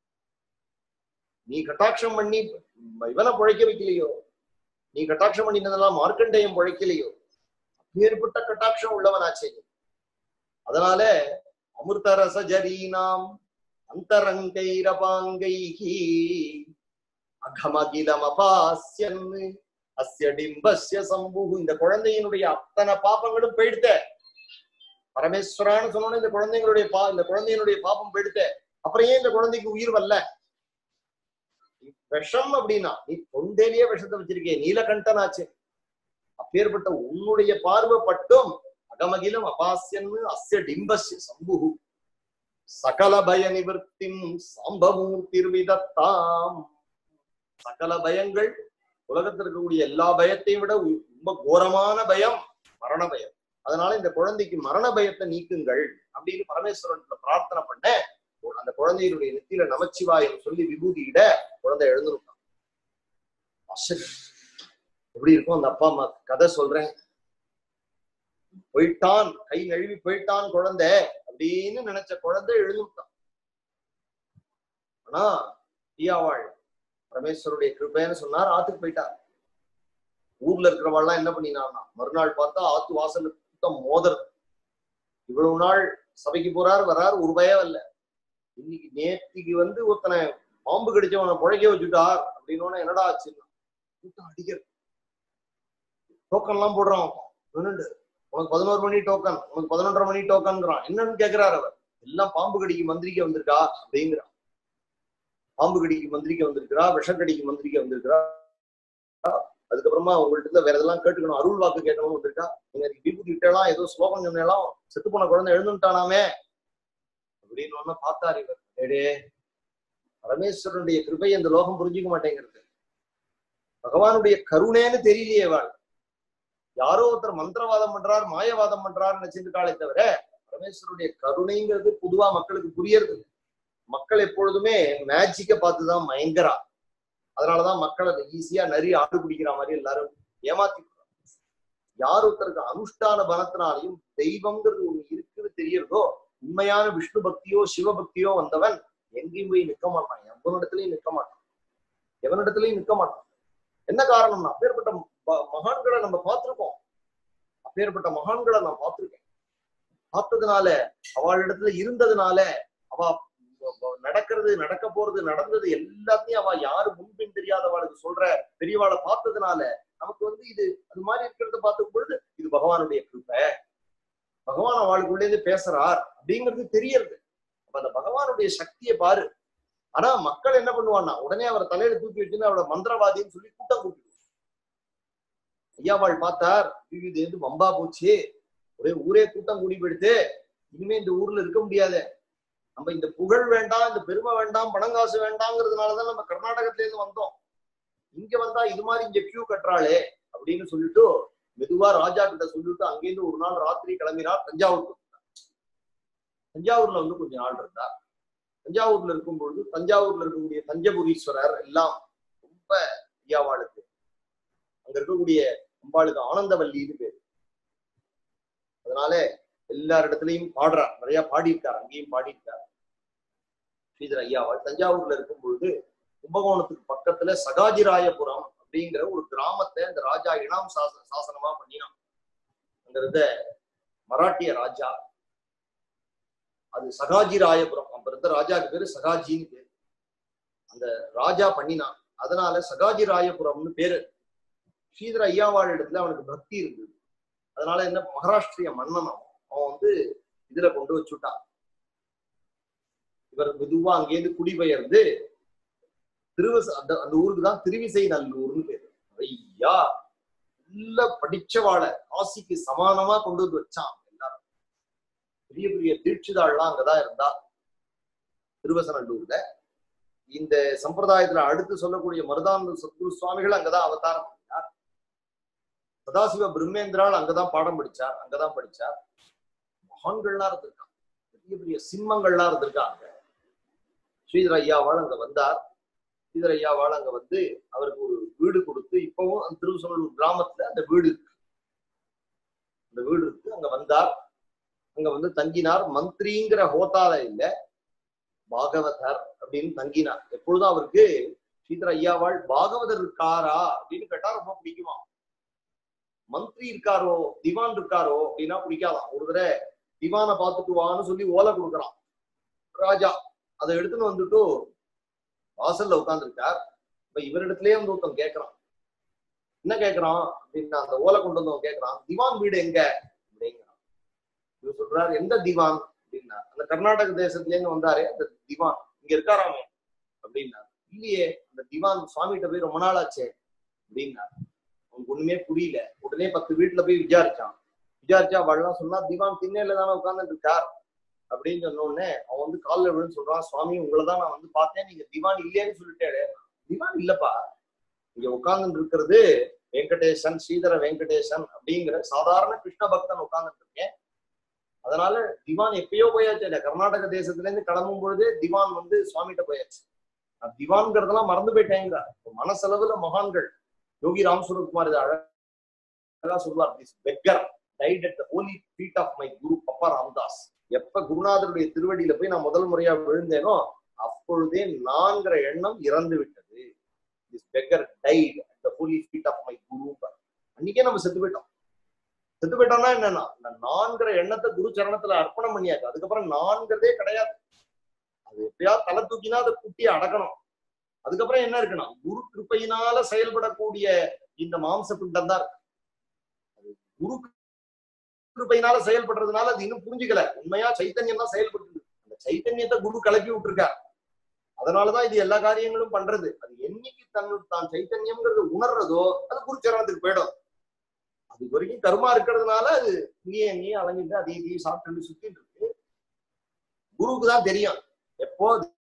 நீ கட்டாட்சம் பண்ணி இவனை பிழைக்க வைக்கலையோ நீ கட்டாட்சம் பண்ணினதெல்லாம் மார்க்கண்டேயம் பிழைக்கலையோ அப்பேற்பட்ட கட்டாட்சம் உள்ளவனாச்சே நீ. அதனால அமிர்த ரசஜரீனாம் அந்தரங்கைரபாங்கைஹி அகமகிலமபாஸ்யன் அஸ்ய டிம்பஸ்ய சம்புகு இந்த குழந்தையினுடைய அத்தனை பாப்பங்களும் போயிடுத்த பரமேஸ்வரான்னு சொன்னோன்னு இந்த குழந்தைங்களுடைய பா இந்த குழந்தையினுடைய பாப்பம் போயிடுத்த அப்புறம் ஏன் இந்த குழந்தைக்கு உயிர் வரல விஷம் அப்படின்னா நீ தொண்டையிலேயே விஷத்தை வச்சிருக்கே நீலகண்டனாச்சு அப்பேற்பட்ட உன்னுடைய பார்வை பட்டும் அகமகிலம் அபாஸ்யன்னு அஸ்ய டிம்பஸ்ய சம்புகு சகல பய நிவர்த்திம் சாம்பமூர்த்திர்விதத்தாம் சகல பயங்கள் உலகத்தில் இருக்கக்கூடிய எல்லா பயத்தையும் விட உ- ரொம்ப கோரமான பயம் மரண பயம் அதனால இந்த குழந்தைக்கு மரண பயத்தை நீக்குங்கள் அப்படின்னு பரமேஸ்வரன் பிரார்த்தனை பண்ண அந்த குழந்தையினுடைய நெத்தியில நமச்சிவாயம் சொல்லி விபூதியிட குழந்தை எழுந்திருக்கான் ஆச்சரியம். எப்படி இருக்கும் அந்த அப்பா அம்மா கதை சொல்றேன் போயிட்டான் கை நழுவி போயிட்டான் குழந்தை அப்படின்னு நினைச்ச குழந்தை எழுந்துட்டான் ஆனா தீயாவாள் பரமேஸ்வருடைய கிருபைன்னு சொன்னார் ஆத்துக்கு போயிட்டார் ஊர்ல இருக்கிறவாள்லாம் என்ன பண்ணினான்னா மறுநாள் பார்த்தா ஆத்து வாசல் சுத்தம் மோதல் இவ்வளவு நாள் சபைக்கு போறார் வரார் ஒரு பயம் இல்ல இன்னைக்கு நேத்திக்கு வந்து ஒருத்தனை பாம்பு கடிச்சவனை புழைக்க வச்சுட்டார் அப்படின்னு என்னடா ஆச்சுன்னா கூட்டம் அடிக்கிறது டோக்கன் எல்லாம் போடுறான் நின்னுண்டு உனக்கு பதினோரு மணி டோக்கன் உனக்கு பதினொன்றரை மணி டோக்கன்ங்கிறான் என்னன்னு கேக்குறாரு அவர் எல்லாம் பாம்பு கடிக்கு மந்திரிக்க வந்திருக்கா அப்படிங்கிறான் பாம்பு கடிக்கு மந்திரிக்க வந்திருக்கிறா விஷக்கடிக்கு மந்திரிக்க வந்திருக்கிறா அதுக்கப்புறமா உங்கள்ட்ட வேற எதெல்லாம் கேட்டுக்கணும் அருள் வாக்கு கேட்கணும் வந்திருக்கா நீங்க அதுக்கு விபூதி விட்டலாம் ஏதோ ஸ்லோகம் சொன்னாலும் செத்து போன குழந்தை எழுந்துட்டானாமே அப்படின்னு ஒண்ணு பார்த்தாரு இவர் ஏடே பரமேஸ்வரனுடைய கிருபை அந்த லோகம் புரிஞ்சுக்க மாட்டேங்கிறது பகவானுடைய கருணேன்னு தெரியலையே வாழ் யாரோ ஒருத்தர் மந்திரவாதம் பண்றார் மாயவாதம் பண்றாருன்னு நினைச்சிருக்காளே தவிர பரமேஸ்வரனுடைய கருணைங்கிறது பொதுவா மக்களுக்கு புரியறது இல்ல. மக்கள் எப்பொழுதுமே மேஜிக்க பார்த்துதான் மயங்கரா அதனாலதான் மக்கள் அதை ஈஸியா நிறைய ஆடு பிடிக்கிற மாதிரி எல்லாரும் ஏமாத்தி விடுறாங்க. யார் ஒருத்தருக்கு அனுஷ்டான பலத்தினாலையும் தெய்வம்ங்கிறது ஒண்ணு இருக்குன்னு தெரியறதோ உண்மையான விஷ்ணு பக்தியோ சிவபக்தியோ வந்தவன் எங்கேயும் போய் நிற்க மாட்டான் எவனிடத்துலயும் நிற்க மாட்டான் எவனிடத்துலயும் நிற்க மாட்டான் என்ன காரணம்னா அப்பேற்பட்ட ம- மகான்களை நம்ம பார்த்திருக்கோம் அப்பேற்பட்ட மகான்களை நான் பார்த்திருக்கேன் பார்த்ததுனால அவளிடத்துல இருந்ததுனால அவ நடக்கிறது நடக்க போறது நடந்தது எல்லாத்தையும் அவ யாரு முன்பின் தெரியாதவாளுக்கு சொல்ற பெரியவாளை பார்த்ததுனால நமக்கு வந்து இது அது மாதிரி இருக்கிறத பார்த்துக்கும் பொழுது இது பகவானுடைய கிருப்பை பகவான் அவளுக்குள்ளே இருந்து பேசுறார் அப்படிங்கிறது தெரியறது அப்ப அந்த பகவானுடைய சக்தியை பாரு ஆனா மக்கள் என்ன பண்ணுவான்னா உடனே அவரை தலையில தூக்கி வச்சுன்னு அவளை மந்திரவாதின்னு சொல்லி கூட்டம் கூட்டிடுவாங்க ஐயாவாள் பார்த்தார் ஐயோ, இது வந்து வம்பா போச்சு ஒரே ஊரே கூட்டம் கூடி போயிடுத்து இனிமே இந்த ஊர்ல இருக்க முடியாது நம்ம இந்த புகழ் வேண்டாம் இந்த பெருமை வேண்டாம் பணங்காசு வேண்டாங்கிறதுனாலதான் நம்ம கர்நாடகத்துல இருந்து வந்தோம் இங்க வந்தா இது மாதிரி இங்க கியூ கட்டுறாளே அப்படின்னு சொல்லிட்டு மெதுவா ராஜா கிட்ட சொல்லிட்டு அங்கேருந்து ஒரு நாள் ராத்திரி கிளம்பினார் தஞ்சாவூருக்கு வந்தார். தஞ்சாவூர்ல வந்து கொஞ்ச நாள் இருந்தார் தஞ்சாவூர்ல இருக்கும் பொழுது தஞ்சாவூர்ல இருக்கக்கூடிய தஞ்சபுரீஸ்வரர் எல்லாம் ரொம்ப ஐயாவாளுக்கு அங்க இருக்கக்கூடிய அம்பாளுக்கு ஆனந்தவல்லின்னு பேரு அதனால எல்லார் இடத்துலயும் பாடுறார் நிறைய பாடியிருக்கார் அங்கேயும் பாடியிருக்கார் ஸ்ரீதர் ஐயாவாள் தஞ்சாவூர்ல இருக்கும் பொழுது கும்பகோணத்துக்கு பக்கத்துல சகாஜிராயபுரம் அப்படிங்கிற ஒரு கிராமத்தை அந்த ராஜா இனாம் சாச சாசனமா பண்ணினான் அங்க இருந்த மராட்டிய ராஜா அது சகாஜிராயபுரம் அப்ப இருந்த ராஜாக்கு பேரு சகாஜின்னு பேரு அந்த ராஜா பண்ணினான் அதனால சகாஜிராயபுரம்னு பேரு ஸ்ரீதர ஐயாவாள் இடத்துல அவனுக்கு பக்தி இருந்தது அதனால என்ன மகாராஷ்டிரிய மன்னன் அவன் அவன் வந்து இதுல கொண்டு வச்சுட்டான் இவர் மெதுவா அங்கேருந்து குடிபெயர்ந்து திருவச அந்த அந்த ஊருக்கு தான் திருவிசை நல்லூர்னு பேரு ஐயா நல்ல படிச்சவாள காசிக்கு சமானமா கொண்டு வந்து வச்சான் எல்லாரும் பெரிய பெரிய தீட்சிதாள்லாம் அங்கதான் இருந்தா திருவசநல்லூர்ல இந்த சம்பிரதாயத்துல அடுத்து சொல்லக்கூடிய மருதானந்த சத்குரு சுவாமிகள் அங்கதான் அவதாரம் பண்ணினார் சதாசிவ பிரம்மேந்திரால் அங்கதான் பாடம் படிச்சார் அங்கதான் படிச்சார் மகான்கள்லாம் இருந்திருக்காங்க பெரிய பெரிய சிம்மங்கள்லாம் இருந்திருக்காங்க ஸ்ரீதர் ஐயாவால் அங்க வந்தார் ஸ்ரீதர் ஐயாவால் அங்க வந்து அவருக்கு ஒரு வீடு கொடுத்து இப்பவும் அந்த திருவசூர் கிராமத்துல அந்த வீடு இருக்கு அந்த வீடு இருக்கு அங்க வந்தார் அங்க வந்து தங்கினார் மந்திரிங்கிற ஹோட்டால இல்ல பாகவதர் அப்படின்னு தங்கினார் எப்பொழுதும் அவருக்கு ஸ்ரீதர் ஐயாவாள் பாகவதர் இருக்காரா அப்படின்னு கேட்டா ரொம்ப பிடிக்குமா மந்திரி இருக்காரோ திவான் இருக்காரோ அப்படின்னா பிடிக்காதான் ஒரு தடவை திவானை பார்த்துட்டு வான்னு சொல்லி ஓலை கொடுக்குறான் ராஜா அதை எடுத்துன்னு வந்துட்டு வாசல்ல உட்கார்ந்துருக்கார் இப்ப இவரிடத்துலயே வந்து ஒருத்தன் கேட்கறான் என்ன கேட்கறான் அப்படின்னா அந்த ஓலை கொண்டு வந்தவன் கேட்கறான் திவான் வீடு எங்க அப்படிங்கிறான் இவர் சொல்றாரு எந்த திவான் அப்படின்னா அந்த கர்நாடக தேசத்துல இருந்து வந்தாரே அந்த திவான் இங்க இருக்காராமே அப்படின்னா இல்லையே அந்த திவான் சுவாமிகிட்ட போய் ரொம்ப நாள் ஆச்சே அப்படின்னா அவனுக்கு ஒண்ணுமே புரியல உடனே பத்து வீட்டுல போய் விசாரிச்சான் விசாரிச்சா அவள்லாம் சொன்னா திவான் திண்ணையில தானே உட்கார்ந்துட்டு இருக்கார் அப்படின்னு சொன்ன உடனே அவன் வந்து காலில் விழுந்து சொல்றான் சுவாமி உங்களை தான் நான் வந்து பார்த்தேன் நீங்க திவான் இல்லையேன்னு சொல்லிட்டே திவான் இல்லப்பா இங்க உட்கார்ந்துட்டு இருக்கிறது வெங்கடேசன் ஸ்ரீதர வெங்கடேசன் அப்படிங்கிற சாதாரண கிருஷ்ண பக்தன் உட்கார்ந்துட்டு இருக்கேன் அதனால திவான் எப்பயோ போயாச்சு இல்ல கர்நாடக தேசத்துல இருந்து கிளம்பும் பொழுதே திவான் வந்து சுவாமிகிட்ட போயாச்சு நான் திவான்கிறதெல்லாம் மறந்து போயிட்டேங்கிறார் இப்ப மனசளவுல மகான்கள் யோகி ராம் சுரத்குமார் இதை அழகா சொல்வார் this beggar died at holy feet of my guru Papa Ramdas எப்ப குருநாதருடைய திருவடியில போய் நான் முதல் முறையா விழுந்தேனோ அப்பொழுதே நான்கிற எண்ணம் இறந்து விட்டது this beggar died at the holy feet of my guru அன்னைக்கே நம்ம செத்து போயிட்டோம் செத்து போயிட்டோம்னா என்னன்னா இந்த நான்கிற எண்ணத்தை குரு சரணத்துல அர்ப்பணம் பண்ணியாச்சு அதுக்கப்புறம் நான்கிறதே கிடையாது அது எப்பயாவது தலை தூக்கினா அதை குட்டி அடக்கணும் அதுக்கப்புறம் என்ன இருக்குன்னா குரு கிருப்பையினால செயல்படக்கூடிய இந்த மாம்ச பிண்டம் தான் இருக்கு அது குரு கிருபையினால செயல்படுறதுனால அது இன்னும் புரிஞ்சுக்கல உண்மையா சைத்தன்யம் தான் செயல்பட்டு அந்த சைத்தன்யத்தை குரு கிளப்பி விட்டுருக்கார் அதனாலதான் இது எல்லா காரியங்களும் பண்றது அது என்னைக்கு தன் தான் சைத்தன்யம்ங்கிறது உணர்றதோ அது குருச்சரணத்துக்கு போயிடும் அது வரைக்கும் கர்மா இருக்கிறதுனால அது இங்கேயே எங்கேயும் அலைஞ்சிட்டு அதையும் இதையும் சாப்பிட்டு சுத்திட்டு இருக்கு குருவுக்கு தான் தெரியும் எப்போ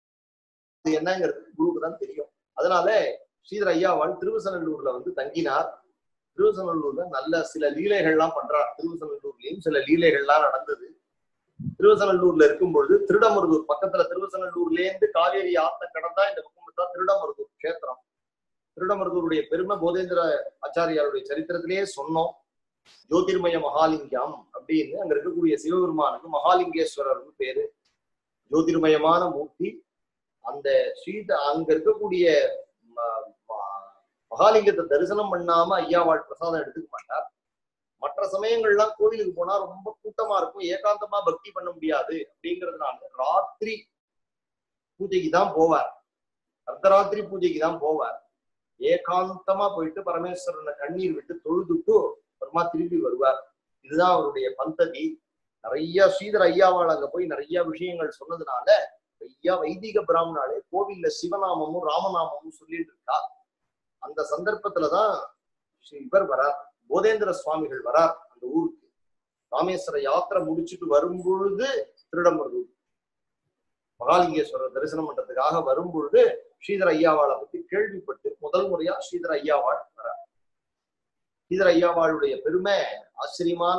அது என்னங்கிறது குருவுக்கு தான் தெரியும் அதனால ஸ்ரீதர் ஐயாவால் திருவசநல்லூர்ல வந்து தங்கினார் திருவசநல்லூர்ல நல்ல சில லீலைகள்லாம் பண்றார் திருவசநல்லூர்லயும் சில லீலைகள்லாம் நடந்தது திருவசநல்லூர்ல இருக்கும் பொழுது திருடமருதூர் பக்கத்துல திருவசநல்லூர்ல இருந்து காவேரி ஆத்த கடந்தா இந்த பக்கம் தான் திருடமருதூர் கஷேத்திரம் திருடமருதூருடைய பெருமை போதேந்திர ஆச்சாரியாருடைய சரித்திரத்திலேயே சொன்னோம் ஜோதிர்மய மகாலிங்கம் அப்படின்னு அங்க இருக்கக்கூடிய சிவபெருமானுக்கு மகாலிங்கேஸ்வரர்னு பேரு ஜோதிர்மயமான மூர்த்தி அந்த ஸ்ரீத அங்க இருக்கக்கூடிய ம- ம- மகாலிங்கத்தை தரிசனம் பண்ணாம ஐயாவாள் பிரசாதம் எடுத்துக்க மாட்டார் மற்ற சமயங்கள்லாம் கோவிலுக்கு போனா ரொம்ப கூட்டமா இருக்கும் ஏகாந்தமா பக்தி பண்ண முடியாது அப்படிங்கறதுனால ராத்திரி பூஜைக்கு தான் போவார் அர்த்தராத்திரி பூஜைக்கு தான் போவார் ஏகாந்தமா போயிட்டு பரமேஸ்வரனை கண்ணீர் விட்டு தொழுதுட்டு அப்புறமா திரும்பி வருவார் இதுதான் அவருடைய பந்ததி நிறைய ஸ்ரீதர் ஐயாவால் அங்க போய் நிறைய விஷயங்கள் சொன்னதுனால ஐயா வைதிக பிராமணாலே கோவில்ல சிவநாமமும் ராமநாமமும் சொல்லிட்டு இருக்கா அந்த சந்தர்ப்பத்துலதான் ஸ்ரீ இவர் வரார் போதேந்திர சுவாமிகள் வரார் அந்த ஊருக்கு ராமேஸ்வர யாத்திரை முடிச்சுட்டு வரும் பொழுது திருடமருதூர் மகாலிங்கேஸ்வரர் தரிசனம் பண்றதுக்காக வரும் பொழுது ஸ்ரீதர் ஐயாவாளை பத்தி கேள்விப்பட்டு முதல் முறையா ஸ்ரீதர் ஐயாவாள் வரார் ஸ்ரீதர் ஐயாவாளுடைய பெருமை ஆச்சரியமான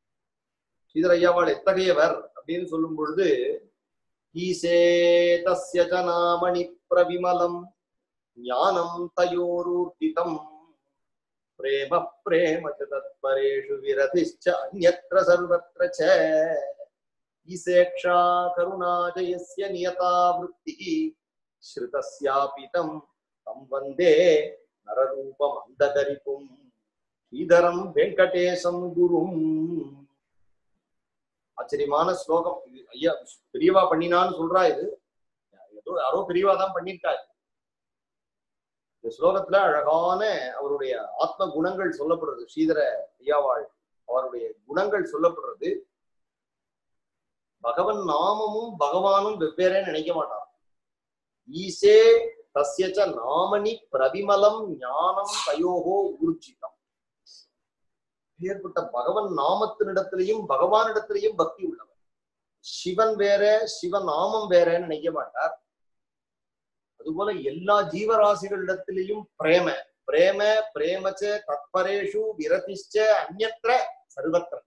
ஸ்ரீதர் ஐயாவாள் எத்தகையவர் அப்படின்னு சொல்லும் பொழுது ஈசே தஸ்ய ச நாமணி பிரவிமலம் ஞானம் தயோரூர்த்திதம் பிரேம பிரேம ச தத்பரேஷு விரதிश्च அந்யத்ர சர்வத்ர ச ஈசேக்ஷா கருணாஜயஸ்ய நியதா விருத்திः ஸ்ருதஸ்யாபி தம் தம் வந்தே நரரூபம் அந்தகரிப்பும் ஸ்ரீதரம் வெங்கடேசம் குரும் ஆச்சரியமான ஸ்லோகம் இது ஐயா பெரியவா பண்ணினான்னு சொல்றா இது ஏதோ யாரோ பெரியவா தான் பண்ணியிருக்காரு இந்த ஸ்லோகத்துல அழகான அவருடைய ஆத்ம குணங்கள் சொல்லப்படுறது ஸ்ரீதர ஐயாவாள் அவருடைய குணங்கள் சொல்லப்படுறது பகவன் நாமமும் பகவானும் வெவ்வேறே நினைக்க மாட்டான் ஈசே தஸ்யச்ச நாமனி பிரவிமலம் ஞானம் தயோகோ ஊர்ஜிதம் ஏற்பட்ட பகவன் நாமத்தினிடத்திலையும் பகவானிடத்திலையும் பக்தி உள்ளவர் சிவன் வேற சிவன் நாமம் வேறன்னு நினைக்க மாட்டார் அதுபோல எல்லா ஜீவராசிகளிடத்திலையும் பிரேம பிரேம பிரேமச்ச தத்பரேஷு விரதிஷ்ட அந்நத்திர சர்வத்திர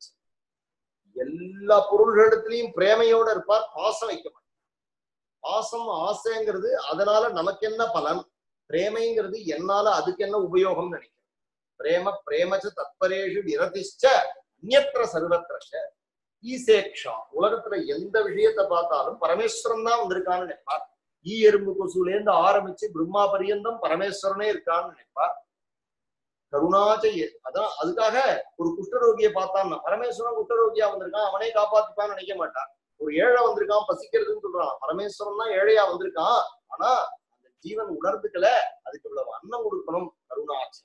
எல்லா பொருள்களிடத்திலையும் பிரேமையோட இருப்பார் பாசம் வைக்க மாட்டார் பாசம் ஆசைங்கிறது அதனால நமக்கு என்ன பலன் பிரேமைங்கிறது என்னால அதுக்கு என்ன உபயோகம் நினைக்கிறேன் பிரேம பிரேமச்ச தத்பரேஷு விரதிஷ்ட அந்நத்திர சர்வத்திரஷ ஈசேக்ஷா உலகத்துல எந்த விஷயத்தை பார்த்தாலும் பரமேஸ்வரன் தான் வந்திருக்கான்னு நினைப்பார் ஈ எறும்பு கொசுல இருந்து ஆரம்பிச்சு பிரம்மா பரியந்தம் பரமேஸ்வரனே இருக்கான்னு நினைப்பார் கருணாச்சய அதான் அதுக்காக ஒரு குஷ்டரோகியை பார்த்தான் பரமேஸ்வரன் குஷ்டரோகியா வந்திருக்கான் அவனே காப்பாத்திப்பான்னு நினைக்க மாட்டான் ஒரு ஏழை வந்திருக்கான் பசிக்கிறதுன்னு சொல்றான் பரமேஸ்வரன் தான் ஏழையா வந்திருக்கான் ஆனா அந்த ஜீவன் உணர்ந்துக்கல அதுக்கு இவ்வளவு அன்னம் கொடுக்கணும் கருணாச்ச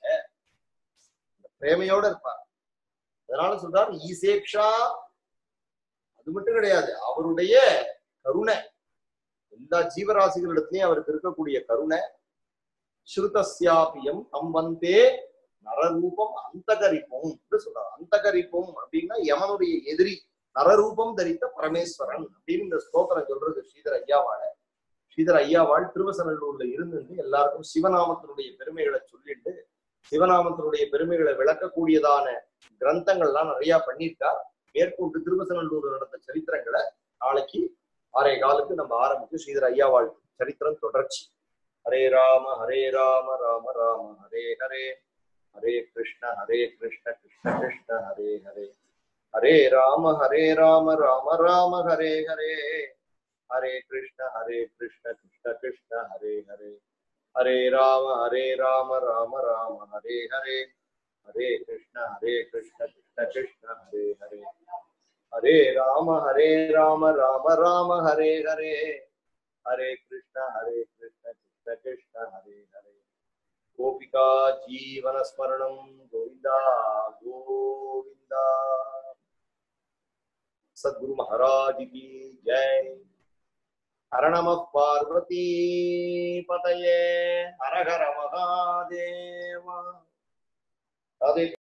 பிரேமையோட இருப்பார் அதனால சொல்றார் ஈசேக்ஷா அது மட்டும் கிடையாது அவருடைய கருணை எல்லா ஜீவராசிகளிடத்திலையும் அவருக்கு இருக்கக்கூடிய கருணை ஸ்ருதஸ்யாபியம் தம் வந்தே நரரூபம் அந்தகரிப்போம் என்று சொல்றார் அந்தகரிப்போம் அப்படின்னா யமனுடைய எதிரி நரரூபம் தரித்த பரமேஸ்வரன் அப்படின்னு இந்த ஸ்தோத்திரம் சொல்றது ஸ்ரீதர் ஐயாவால ஸ்ரீதர் ஐயாவாள் திருவசநல்லூர்ல இருந்து எல்லாருக்கும் சிவநாமத்தினுடைய பெருமைகளை சொல்லிட்டு சிவநாமத்தினுடைய பெருமைகளை விளக்கக்கூடியதான கிரந்தங்கள்லாம் நிறைய பண்ணியிருக்கார் மேற்கொண்டு திருவசநல்லூர் நடந்த சரித்திரங்களை நாளைக்கு ஆறே காலுக்கு நம்ம ஆரம்பிச்சு ஸ்ரீதர் ஐயாவாள் சரித்திரம் தொடர்ச்சி ஹரே ராம ஹரே ராம ராம ராம ஹரே ஹரே ஹரே கிருஷ்ண ஹரே கிருஷ்ண கிருஷ்ண கிருஷ்ண ஹரே ஹரே ஹரே ராம ஹரே ராம ராம ராம ஹரே ஹரே ஹரே கிருஷ்ண ஹரே கிருஷ்ண கிருஷ்ண கிருஷ்ண ஹரே ஹரே ஹரே ராம ஹரே ராம ராம ராம ஹரே ஹரே ஹரே கிருஷ்ண ஹரே கிருஷ்ண கிருஷ்ண கிருஷ்ண ஹரே ஹரே ஹரே ராம ஹரே ராம ராம ராம ஹரே ஹரே ஹரே கிருஷ்ண ஹரே கிருஷ்ண கிருஷ்ண கிருஷ்ண ஹரே ஹரே கோபிகா ஜீவன ஸ்மரணம் கோவிந்தா கோவிந்தா सद्गुरु महाराज की जय हर नमः पार्वती पतये हर हर महादेव राधे